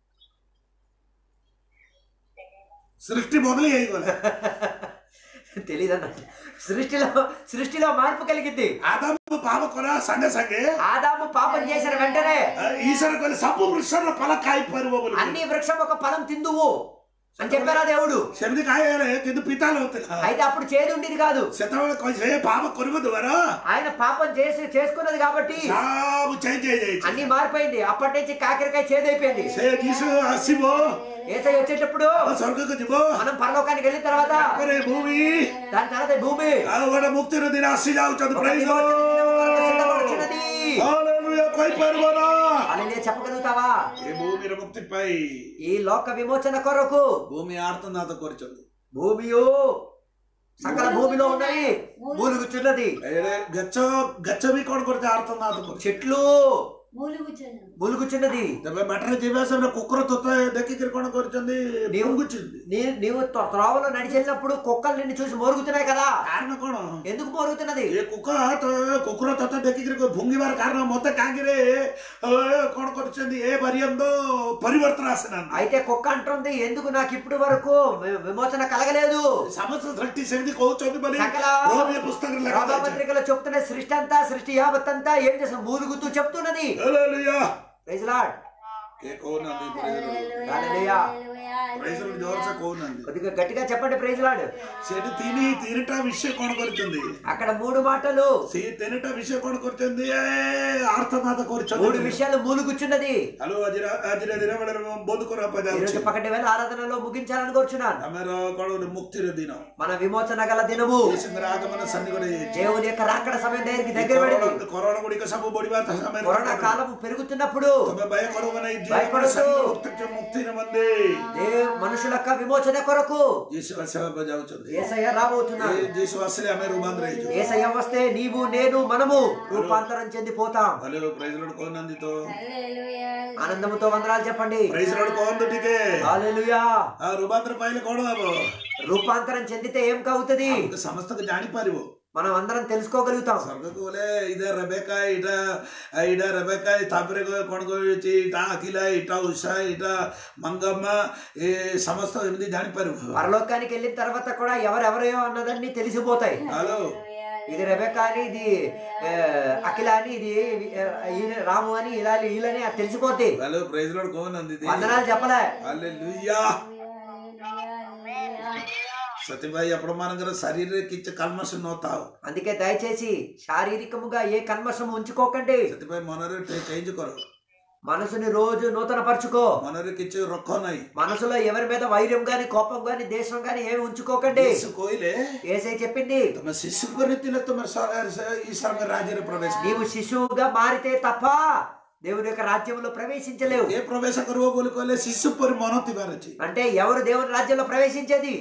ସୃଷ୍ଟି ବଦଳି ହେଇଗଲା తెలీదన్న సృష్టిలో సృష్టిలో మార్పు కలిగింది ଆଦାମ ପାପ କଲା ସାଙ୍ଗେ ସାଙ୍ଗେ ఆదాము పాపం చేసిన వెంటనే ଈଶ୍ୱର କହିଲେ ସବୁ ବୃକ୍ଷର ଫଳ ଖାଇପାରିବ ବୋଲି అన్ని వృక్షం ఒక ఫలం తిందువు అని చెప్పారా దేవుడు ସେମିତି ଖାଇଗଲେ କିନ୍ତୁ ପିତା ନଥିଲା అయితే అప్పుడు చేదు ఉండేది కాదు ସେତେବେଳେ କହିছে "ଏ ପାପ କରିବ ଦ୍ୱାରା ఆయన పాపం చేసి చేసుకున్నది కాబట్టి ସବୁ ଚେଞ୍ଜ ହେଇଯାଇଛି అన్ని మారిపోయింది అప్పటి నుంచి కాకరకాయ చేదైపోయింది ସେ ଯୀଶୁ ଆସିବ ఏసై వచ్చేటప్పుడు ଆଉ ସ୍ୱର୍ଗକୁ ଯିବ మనం పరలోకానికి వెళ్ళిన తర్వాత ତାପରେ ଭୂమి దాని తర్వాత ఈ భూమి ଆଉ ଗୋଟେ ମୁକ୍ତିର ଦିନ ଆସି ଯାଉଛନ୍ତି ఒక praise the విమోచన దినం Lord. కొరకు సిద్ధపడుచున్నది. Hallelujah, କହିପାରିବ ନା హల్లెలూయా చెప్పగలుగుతావా ଏ ଭୂମିର ମୁକ୍ତି ପାଇଁ ఈ లోక విమోచన కొరకు ଭୂମି ଆର୍ତ୍ତନାଦ କରିଛନ୍ତି భూమియు సకల భూమిలో ఉన్నవి మూలుగుచున్నది ଏଇରେ ଗଛ ଗଛ ବି କଣ କରୁଛି ଆର୍ତ୍ତନାଦ କରୁଛି చెట్లు మూలుగుచున్నాను మూలుగుచున్నది ତେବେ ବାଟରେ ଯିବା ସମୟରେ କୁକୁର ତୋତେ ଦେଖିକିରି କଣ କରୁଛନ୍ତି ଡେଙ୍ଗୁଛନ୍ତି నీ- నీవు త్రో- త్రోవలో నడిచెళ్ళినప్పుడు కుక్కలు నిన్ను చూసి మోరుగుతున్నాయి కదా କାରଣ କଣ ఎందుకు మోరుగుతున్నది ଏ କୁକୁର ତ- କୁକୁର ତତେ ଦେଖିକିରି ଭୁଙ୍ଗିବାର କାରଣ ମତେ କାହିଁକିରେ ଏ, କଣ କରୁଛନ୍ତି ଏ ପର୍ଯ୍ୟନ୍ତ ପରିବର୍ତ୍ତନ ଆସିନାହାନ୍ତି అయితే కుక్క అంటుంది ఎందుకు నాకు ఇప్పటి వరకు వి- విమోచన కలగలేదు ସମସ୍ତ ସୃଷ୍ଟି ସେମିତି କହୁଛନ୍ତି ବୋଲି సకల రోమియో పుస్తకం ଲେଖା ଯାଇଛି। పత్రికలో చెప్తున్న సృష్టి అంతా సృష్టి యావత్ అంతా ఏం చేస్తాం మూలుగుతూ చెప్తున్నది Hallelujah. ప్రైజ్ లార్డ్ କିଏ କହୁନାହାନ୍ତି praise the Lord. Hallelujah. Praise the Lord ଜୋରସେ କହୁନାହାନ୍ତି కొద్దిగా గట్టిగా చెప్పండి ప్రైజ్ లార్డ్ ସେଠି ତିନି ତିନିଟା ବିଷୟ କଣ କରିଛନ୍ତି అక్కడ మూడు మాటలు ସେ ତିନିଟା ବିଷୟ କଣ କରିଛନ୍ତି ଏ ଆର୍ତ୍ତନାଦ మూడు କରିଛନ୍ତି విషయాలు మూలుగుచున్నది ହ୍ୟାଲୋ ଆଜିର ଆଜିର ଦିନ ବେଳେ ବନ୍ଦ କରିବା ପାଇଁ ఈ రోజు ଯାଉଛି పకటి వేళ ఆరాధనలో ముగించాలని కోరుచున్నాను ଆମର କଣ ଗୋଟେ ମୁକ୍ତିର ଦିନ మన విమోచన గల దినము ଯୀଶୁଙ୍କର ଆଗମନ ସନ୍ନିକଟ ହେଇଯାଇଛି దేవుని యొక్క రాకడ సమయం దగ్గరికి దగ్గర పడింది କରୋନା ଗୁଡ଼ିକ ସବୁ ବଢିବା ସମୟରେ కరోనా కాలం పెరుగుతున్నప్పుడు ତମେ ଭୟ କରିବ ନାହିଁ భయపడొద్దు. ମୁକ୍ତି ମୁକ୍ତି ନିମନ୍ତେ దేవ్ మనుషుల యొక్క విమోచన కొరకు ଯୀଶୁ ଆସିବାକୁ ଯାଉଛନ୍ତି ఏసయ్య రాబోతున్నాడు ଏ ଯୀଶୁ ଆସିଲେ ଆମେ ରୁବାନ୍ଧର ହେଇଯିବୁ ఏసయ్య వస్తే నీవు నేను మనము రూపాంతరం చెందిపోతాం ହ୍ୟାଲୋ ପ୍ରାଇଜ ଲୋଡ୍ କହୁନାହାନ୍ତି ତ హల్లెలూయా ఆనందముతో వందనాలు చెప్పండి ପ୍ରାଇଜ ଲୋଡ୍ କୁହନ୍ତୁ ଟିକେ హల్లెలూయా ଆଉ ରୁବାନ୍ଧର ପାଇଲେ କଣ ହବ రూపాంతరం చెందితే ఏం కవుతుంది ଆମକୁ ସମସ୍ତଙ୍କୁ ଜାଣିପାରିବ మనం అందరం తెలుసుకోగలుగుతాం ସ୍ୱର୍ଗକୁ ଗଲେ ଇଟା ରେବେକା ଇଟା ଇଟା ରେବେକା ତାପରେ କଣ କହୁଛି ଇଟା ଆଖିଲା ଇଟା ଉଷା ଇଟା మంగమ్మ ఏ ସମସ୍ତ ఎనిమిది ଜାଣିପାରିବ పరలోకానికి వెళ్ళిన తర్వాత కూడా ఎవరెవరో అన్నదన్నీ తెలిసిపోతాయి హలో ఇది రెబెకా అని ఇది ఆ, అఖిల అని ఇది ఆ, ఈయన రాము అని ఇలా వీళ్ళని అది తెలిసిపోద్ది హలో ప్రైజ్ లోడ్ కోనంది ఇది వందనాలు చెప్పలే హల్లెలూయా సత్యభాయి అప్పుడు మనకు శరీరం కిచ్చ కల్మషం నోతావు అందుకే దయచేసి శారీరకముగా ఏ కన్మషం ఉంచుకోకండి సత్యభాయి మనరు చేంజ్ కరు మనసుని రోజు నూతన పరుచుకో మనరు కిచ్చ రొక్కో నై మనసులో ఎవరి మీద వైర్యం గాని కోపం గాని దేశం గాని ఏమి ఉంచుకోకండి యేసు కోయిలే ఏసై చెప్పింది తమ శిశు పరితిలో తమ ఈ సంఘ రాజ్య ప్రవేశ నీవు శిశువుగా మారితే తప్ప దేవుని యొక్క రాజ్యంలో ప్రవేశించలేవు ఏ ప్రవేశ కరువ బోలి కోలే శిశు పరి మନ ଥିବାର ଅଛି అంటే ఎవరు దేవుని రాజ్యంలో ప్రవేశించేది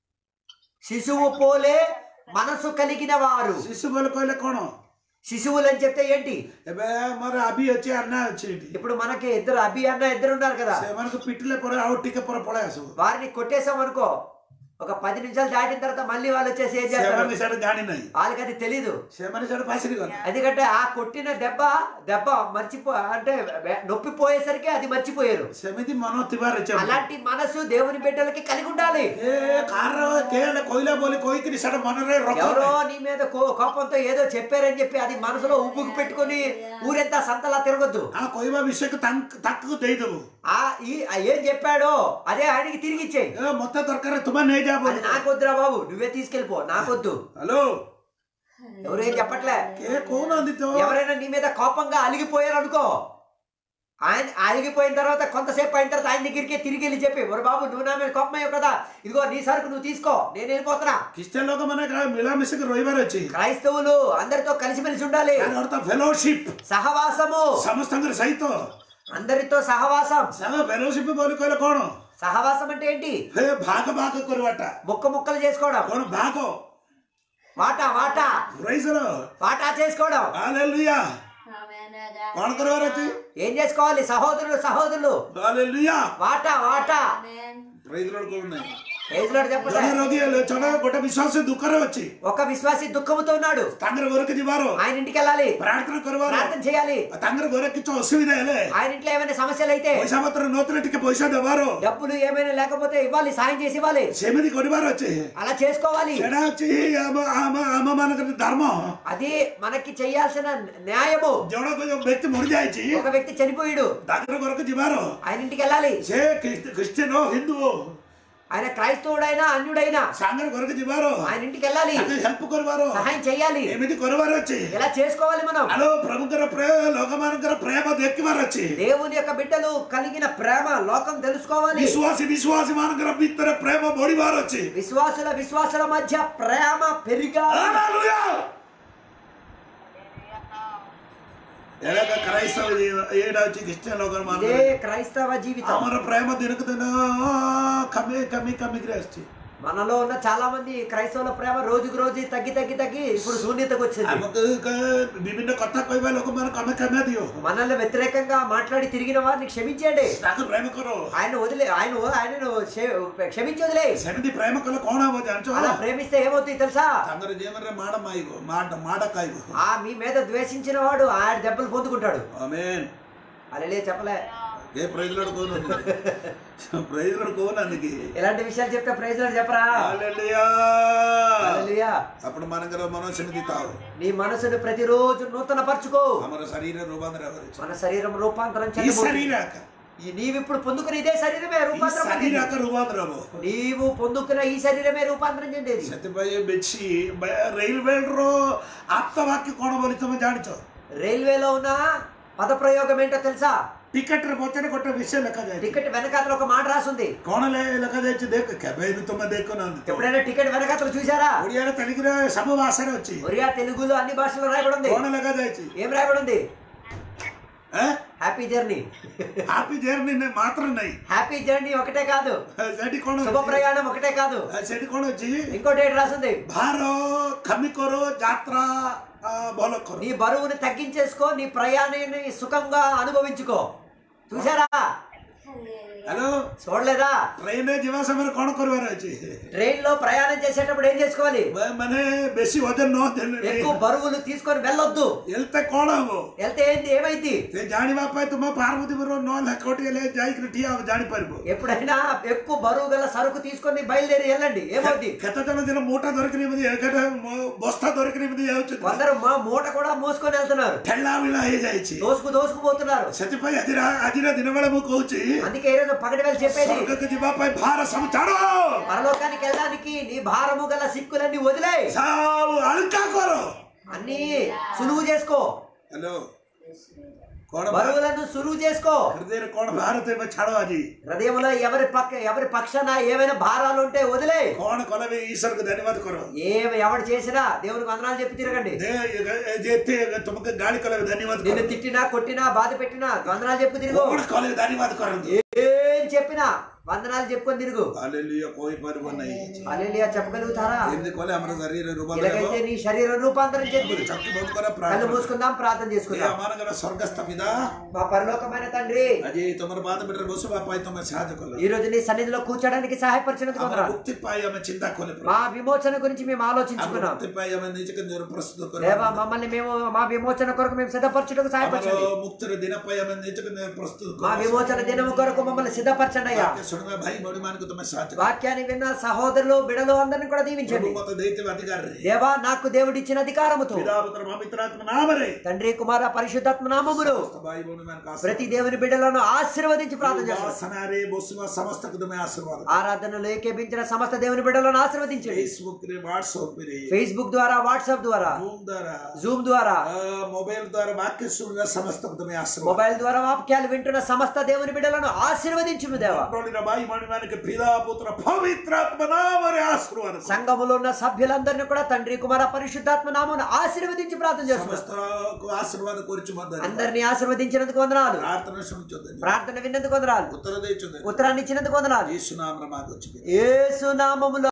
శిశువు పోలే మనసు కలిగిన వారు ଶିଶୁ ବୋଲି କହିଲେ କଣ శిశువులు అని చెప్తే ఏంటి ଏବେ ଆମର ଆବି ଅଛି ଆନା ଅଛି ଏଠି ఇప్పుడు మనకి ఇద్దరు అభి అన్న ఇద్దరు ఉన్నారు కదా ସେମାନଙ୍କୁ ପିଟିଲେ ପରେ ଆଉ ଟିକେ ପରେ ପଳେଇ ଆସିବୁ వారిని కొట్టేసాం అనుకో ఒక పది నిమిషాలు దాటిన తర్వాత మళ్ళీ వాళ్ళు వచ్చేసి ఏం చేస్తారు ସେମାନେ ସେଟା ଜାଣିନାହିଁ వాళ్ళకి అది తెలీదు ସେମାନେ ସେଟା ପାసిରି ଗଲେ ఎందుకంటే ఆ కొట్టిన దెబ్బ దెబ్బ మర్చిపో అంటే వె- నొప్పి పోయేసరికి అది మర్చిపోయారు ସେମିତି ମନ ଥିବାର ଅଛି ଆମକୁ। అలాంటి మనసు దేవుని బిడ్డలకి కలిగి ఉండాలి ଏ କାହାର କେଲେ କହିଲା ବୋଲି କହିକିରି ସେଟା ମନରେ ఎవరో ରଖ నీ మీద కో- కోపంతో ఏదో చెప్పారని చెప్పి అది మనసులో ఉబ్బుకు పెట్టుకొని ఊరంతా సంతలా తిరగొద్దు ఆ କହିବା ବିଷୟକୁ ତାଙ୍କ- ତାକୁ ଦେଇଦେବୁ ఆ ఈ ఆ ఏం చెప్పాడో అదే ఆయనకి తిరిగి ఇచ్చేయి ଏ ମତେ ଦରକାର ତୁମେ ନେଇଯା అది ବୋଲି నాకొద్దురా బాబు నువ్వే తీసుకెళ్ళిపో నాకొద్దు ହ୍ୟାଲୋ ఎవరు ఏం చెప్పట్లే କିଏ କହୁନାହାନ୍ତି ତ ఎవరైనా నీ మీద కోపంగా అలిగిపోయారు అనుకో ఆయన అలిగిపోయిన తర్వాత కొంతసేపు అయిన తర్వాత ఆయన దగ్గరికి తిరిగి వెళ్ళి చెప్పి ఒరు బాబు నువ్వు నా మీద కోపమయ్యావు కదా ఇదిగో నీ సరుకు నువ్వు తీసుకో నేను వెళ్ళిపోతున్నా ଖ୍ରୀଷ୍ଟିଆନ ଲୋକମାନେ କାଳେ ମିଳାମିଶିକି ରହିବାର ଅଛି క్రైస్తవులు అందరితో కలిసిమెలిసి ఉండాలి ତାର ଅର୍ଥ ଫେଲୋସିପ సహవాసము ସମସ୍ତଙ୍କର ସହିତ అందరితో సహవాసం ଫେଲୋସିପ ବୋଲି କହିଲେ କଣ సహవాసం అంటే ఏంటి ହେ ଭାଗ ଭାଗ କରିବାଟା ముక్క ముక్కలు చేసుకోవడం କଣ ଭାଗ వాటా వాటా ପ୍రైଜର వాటా చేసుకోవడం ହାଲେଲୁୟା ఆమేన్ రాజా କଣ କରିବାର ଅଛି ఏం చేసుకోవాలి సహోదరులు సహోదరులు ହାଲେଲୁୟା వాటా వాటా ఆమేన్ ପ୍రైଜର କହୁନାହିଁ ప్రైజ్ లార్డ్ చెప్పండి ଜଣେ ରୋଗୀ ହେଲେ ଜଣେ ଗୋଟେ ବିଶ୍ୱାସ ଦୁଃଖରେ ଅଛି ఒక విశ్వాసి దుఃఖముతో ఉన్నాడు ତାଙ୍କର ଘରକୁ ଯିବାର ఆయన ఇంటికి వెళ్ళాలి ପ୍ରାର୍ଥନା କରିବାର ప్రార్థన చేయాలి ତାଙ୍କର ଘରେ କିଛି ଅସୁବିଧା ହେଲେ ఆయన ఇంట్లో ఏమైనా సమస్యలు అయితే ପଇସା ପତ୍ର ନଥିଲେ ଟିକେ ପଇସା ଦେବାର డబ్బులు ఏమైనా లేకపోతే ఇవ్వాలి సాయం చేసి ఇవ్వాలి ସେମିତି କରିବାର ଅଛି అలా చేసుకోవాలి ସେଟା ଅଛି ଆମ ଆମ ଆମ ମାନଙ୍କର ଧର୍ମ అది మనకి చేయాల్సిన న్యాయము ଜଣକ ଯୋଉ ବ୍ୟକ୍ତି ମରିଯାଇଛି ఒక వ్యక్తి చనిపోయాడు ତାଙ୍କର ଘରକୁ ଯିବାର ఆయన ఇంటికి వెళ్ళాలి ସେ ଖ୍ରୀଷ୍ଟ- ଖ୍ରୀଷ୍ଟିଆନ ହଉ ହିନ୍ଦୁ ହଉ ఆయన క్రైస్తవుడైనా అన్యుడైనా ସାଙ୍ଗର ଘରକୁ ଯିବାର ఆయన ఇంటికి వెళ్ళాలి ତାଙ୍କୁ ହେଲ୍ପ କରିବାର సహాయం చేయాలి ଏମିତି କରିବାର ଅଛି ఎలా చేసుకోవాలి మనం ଆଲୋ ପ୍ରଭୁଙ୍କର ପ୍ରେମ ଲୋକମାନଙ୍କର ପ୍ରେମ ଦେଖିବାର ଅଛି దేవుని యొక్క బిడ్డలు కలిగిన ప్రేమ లోకం తెలుసుకోవాలి ବିଶ୍ୱାସୀ ବିଶ୍ୱାସୀ ମାନଙ୍କର ଭିତରେ ପ୍ରେମ ବଢିବାର ଅଛି విశ్వాసుల విశ్వాసుల మధ్య ప్రేమ పెరిగాలి Hallelujah! ఎలాగ క్రైస్తవ జీ- ఏడా వచ్చి క్రిస్టియన్ లోకం ఇదే క్రైస్తవ జీవితం ଆମର ପ୍ରେମ ଦିନକୁ ଦିନ କମି କମି କମିକିରି ଆସୁଛି మనలో ఉన్న చాలా మంది క్రైస్తవుల ప్రేమ రోజుకు రోజు తగ్గి తగ్గి తగ్గి ఇప్పుడు శూన్యతకు వచ్చింది ଆମକୁ କ- ବିଭିନ୍ନ କଥା କହିବା ଲୋକମାନଙ୍କୁ ଆମେ କ୍ଷମା ଦିଅ మనల్ని వ్యతిరేకంగా మాట్లాడి తిరిగిన వారిని క్షమించండి ତାକୁ ପ୍ରେମ କର ఆయన వదిలే ఆయన ఆయనను క్షే- క్షమించి వదిలే ସେମିତି ପ୍ରେମ କଲେ କଣ ହବ ଜାଣିଛ అలా ప్రేమిస్తే ఏమవుతుంది తెలుసా ତାଙ୍କର ଜୀବନରେ ମାଡ଼ ମାଇବ ମାଡ଼ ମାଡ଼ ଖାଇବ ఆ మీ మీద ద్వేషించిన వాడు ఆయన దెబ్బలు పొందుకుంటాడు ఆమేన్ అలే చెప్పలే ఏ ప్రైజ్ లోడ్ కోను ప్రైజ్ లోడ్ కోనందుకి ఎలాంటి విషయాలు చెప్తే ప్రైజ్ లో చెప్పరా హల్లెలూయా హల్లెలూయా. అప్పుడు మనଙ୍କର ମନ ସେମିତି ଥାଉ నీ మనసును ప్రతిరోజు నూతన పరుచుకో ଆମର ଶରୀର రూపాంతర କରିଛି మన శరీరం రూపాంతరం ఈ చెందబోతుంది. శరీరాక ఈ నీవిప్పుడు పొందుకున్న ఇదే శరీరమే ఈ రూపాంతరం పొందింది. శరీరాక రూపాంతర ହବ నీవు పొందుకున్న ఈ శరీరమే రూపాంతరం చెందేది ସେଥିପାଇଁ ବେଶୀ ରେଲୱେର ଆତ୍ମବାକ୍ୟ କଣ ବୋଲି ତମେ ଜାଣିଛ రైల్వేలో ఉన్న పద ప్రయోగం ఏంటో తెలుసా ଟିକେଟରେ ପଛରେ ଗୋଟେ ବିଷୟ ଲେଖାଯାଇଛି టికెట్ వెనకాతల ఒక మాట రాసుంది କଣ ଲେ- ଲେଖାଯାଇଛି ଦେଖ କେବେ ବି ତମେ ଦେଖୁନାହାନ୍ତି ତ। ఎప్పుడైనా టికెట్ వెనకాతలు చూసారా ଓଡ଼ିଆରେ ତେଲୁଗୁରେ ସବୁ ଭାଷାରେ ଅଛି ఒరియా తెలుగులో అన్ని భాషల్లో రాయబడి ఉంది କଣ ଲେଖାଯାଇଛି ఏం రాయబడి ఉంది ଆଁ? హ్యాపీ జర్నీ హ్యాపీ జర్నీ మాత్రం నై హ్యాపీ జర్నీ ఒకటే కాదు ସେଠି କଣ శుభ ଅଛି? ప్రయాణం ఒకటే కాదు ସେଠି କଣ ଅଛି ఇంకోటి ఏంటి రాసింది ଭାର କମି କର ଯାତ୍ରା ଆ, ଭଲ କର నీ బరువుని తగ్గించేసుకో నీ ప్రయాణాన్ని సుఖంగా అనుభవించుకో చూసారా ହ୍ୟାଲୋ చూడలేదా ଟ୍ରେନରେ ଯିବା ସମୟରେ କଣ କରିବାର ଅଛି ట్రైన్ లో ప్రయాణం చేసేటప్పుడు ఏం చేసుకోవాలి మ- ମାନେ ବେଶୀ ଓଜନ ନ ଦେଲେ ఎక్కువ బరువులు తీసుకొని వెళ్ళొద్దు ଏତେ କଣ ହବ వెళ్తే ఏంటి ఏమైంది ସେ ଜାଣିବା ପାଇଁ ତୁମ ପାର୍ବତୀପୁର ନହେଲେ କୋଉଠି ହେଲେ ଯାଇକିରି ଠିଆ ହବ ଜାଣିପାରିବ ఎప్పుడైనా ఎక్కువ బరువు గల సరుకు తీసుకొని బయలుదేరి వెళ్ళండి ఏమవుద్ది କେତେ ଜଣ ଦିନ మూట ଧରିକିରି ଏମିତି ଏକାଠି ମ- ବସ୍ତା ଧରିକିରି ଏମିତି ଯାଉଛନ୍ତି కొందరు మా మూట కూడా మోసుకొని వెళ్తున్నారు ଠେଲା ବିଳା ହେଇଯାଇଛି దోసుకు దోసుకుపోతున్నారు ସେଥିପାଇଁ ଆଜି ଆଜିର ଦିନ ବେଳେ ମୁଁ କହୁଛି అందుకే ఈరోజు పగటి వేళ చెప్పేది ସ୍ୱର୍ଗକୁ ଯିବା ପାଇଁ ଭାର ସବୁ ଛାଡ పరలోకానికి వెళ్ళడానికి నీ భారము గల సిక్కులన్నీ వదిలే ସବୁ ହାଲକା କର అన్ని సులువు చేసుకో ହ୍ୟାଲୋ କଣ ଭା- బరువులను సులువు చేసుకో ହୃଦୟରେ କଣ ଭାର ଥିବ ଛାଡ ଆଜି హృదయంలో ఎవరి పక్క ఎవరి పక్షాన ఏమైనా భారాలు ఉంటే వదిలే କଣ କଲେ ବି ଈଶ୍ୱରକୁ ଧନ୍ୟବାଦ କର ఏమి ఎవడు చేసినా దేవునికి వందనాలు చెప్పి తిరగండి ଦେ- ଏ- ଯେତେ ତୁମକୁ ଗାଳି କଲେ ବି ଧନ୍ୟବାଦ କର నిన్ను తిట్టినా కొట్టినా బాధ పెట్టినా వందనాలు చెప్పు తిరుగు କଣ କଲେ ବି ଧନ୍ୟବାଦ କରନ୍ତୁ ఏం చెప్పినా వందనాలు చెప్పుకొని తిరుగు ହାଲେଲୁୟା କହିପାରିବ ନାହିଁ అలెలియా చెప్పగలుగుతారా ଏମିତି କଲେ ଆମର ଶରୀର ରୂପାନ୍ତର ఇలాగైతే నీ శరీరం రూపాంతరం చెంది ଚକ୍ଷୁ ବନ୍ଦ କର కళ్ళు ପ୍ରାର୍ଥନା మూసుకుందాం ప్రార్థన ଏ చేసుకుందాం ଆମମାନଙ୍କର ସ୍ୱର୍ଗସ୍ଥ ପିତା మా పరలోకమైన తండ్రి ଆଜି ତମର ବାଦ ପେଟରେ ବସିବା ପାଇଁ ତମେ ସାହାଯ୍ୟ କଲ ఈ రోజు నీ సన్నిధిలో కూర్చోడానికి సహాయపరిచినందుకు ଆମର వందనాలు ମୁକ୍ତି ପାଇଁ ଆମେ ଚିନ୍ତା କଲେ మా విమోచన గురించి మేము ଆମର ఆలోచించుకున్నాం ମୁକ୍ତି ପାଇଁ ଆମେ ନିଜକୁ ନିଜର ପ୍ରସ୍ତୁତ దేవా କରିବା మమ్మల్ని మేము మా విమోచన కొరకు మేము సిద్ధపరచుటకు ଆମର సహాయపరచండి ମୁକ୍ତିର ଦିନ ପାଇଁ ଆମେ ନିଜକୁ ନିଜର ପ୍ରସ୍ତୁତ మా କରିବା విమోచన దినము కొరకు మమ్మల్ని సిద్ధపరచండి అయ్యా ବାକ୍ୟ ଶୁଣିବା ଭାଇ ଭଉଣୀ ମାନଙ୍କୁ ତମେ ସାହାଯ୍ୟ କର వాక్యాన్ని విన్న సహోదరులు బిడలు అందరిని కూడా ପ୍ରଭୁ దీవించండి ମତେ ଦେଇଥିବା ଅଧିକାରରେ దేవా నాకు దేవుడిచ్చిన అధికారముతో ପିତା ପୁତ୍ର ପବିତ୍ରାତ୍మ ନାମରେ తండ్రి కుమార పరిశుద్ధాత్మ నామములు ସମସ୍ତ ଭାଇ ଭଉଣୀ ମାନଙ୍କୁ ଆଶୀର୍ବାଦ ప్రతి దేవుని బిడ్డలను ఆశీర్వదించి ప్రార్థన చేస్తాను ବାସନାରେ ବସିବା ସମସ୍ତଙ୍କୁ ତମେ ଆଶୀର୍ବାଦ କର। ఆరాధనలు ఏకేపించిన సమస్త దేవుని బిడ్డలను ఆశీర్వదించండి ଫେସବୁକ ରେ ହ୍ୱାଟ୍ସଆପ ରେ ఫేస్బుక్ ద్వారా వాట్సాప్ ద్వారా ଜୁମ୍ ଦ୍ୱାରା జూమ్ ద్వారా ମୋବାଇଲ ଦ୍ୱାରା ବାକ୍ୟ ଶୁଣିବା ସମସ୍ତଙ୍କୁ ତମେ ଆଶୀର୍ବାଦ మొబైల్ ద్వారా వాక్యాలు వింటున్న సమస్త దేవుని బిడ్డలను ఆశీర్వదించును దేవా ମଣ୍ଡଳୀର ଭାଇ ଭଉଣୀ ମାନଙ୍କୁ ପିତା ପୁତ୍ର ପବିତ୍ରାତ୍ମ ନାମରେ ଆଶୀର୍ବାଦ କର। సంఘములో ఉన్న సభ్యులందరినీ కూడా తండ్రి కుమార పరిశుద్ధాత్మ నామను ఆశీర్వదించి ప్రార్థన చేస్తున్నారు ସମସ୍ତଙ୍କୁ ఆశీర్ବାଦ କରୁଛୁ ମଧ୍ୟ అందరినీ ఆశీర్వదించినందుకు వందనాలు ପ୍ରାର୍ଥନା ଶୁଣୁଛନ୍ତି ప్రార్థన విన్నందుకు వందనాలు ଉତ୍ତର ଦେଇଛନ୍ତି ఉత్తరాన్ని ఇచ్చినందుకు వందనాలు ଯୀଶୁ ନାମରେ ମାଗୁଛି యేసు నామములో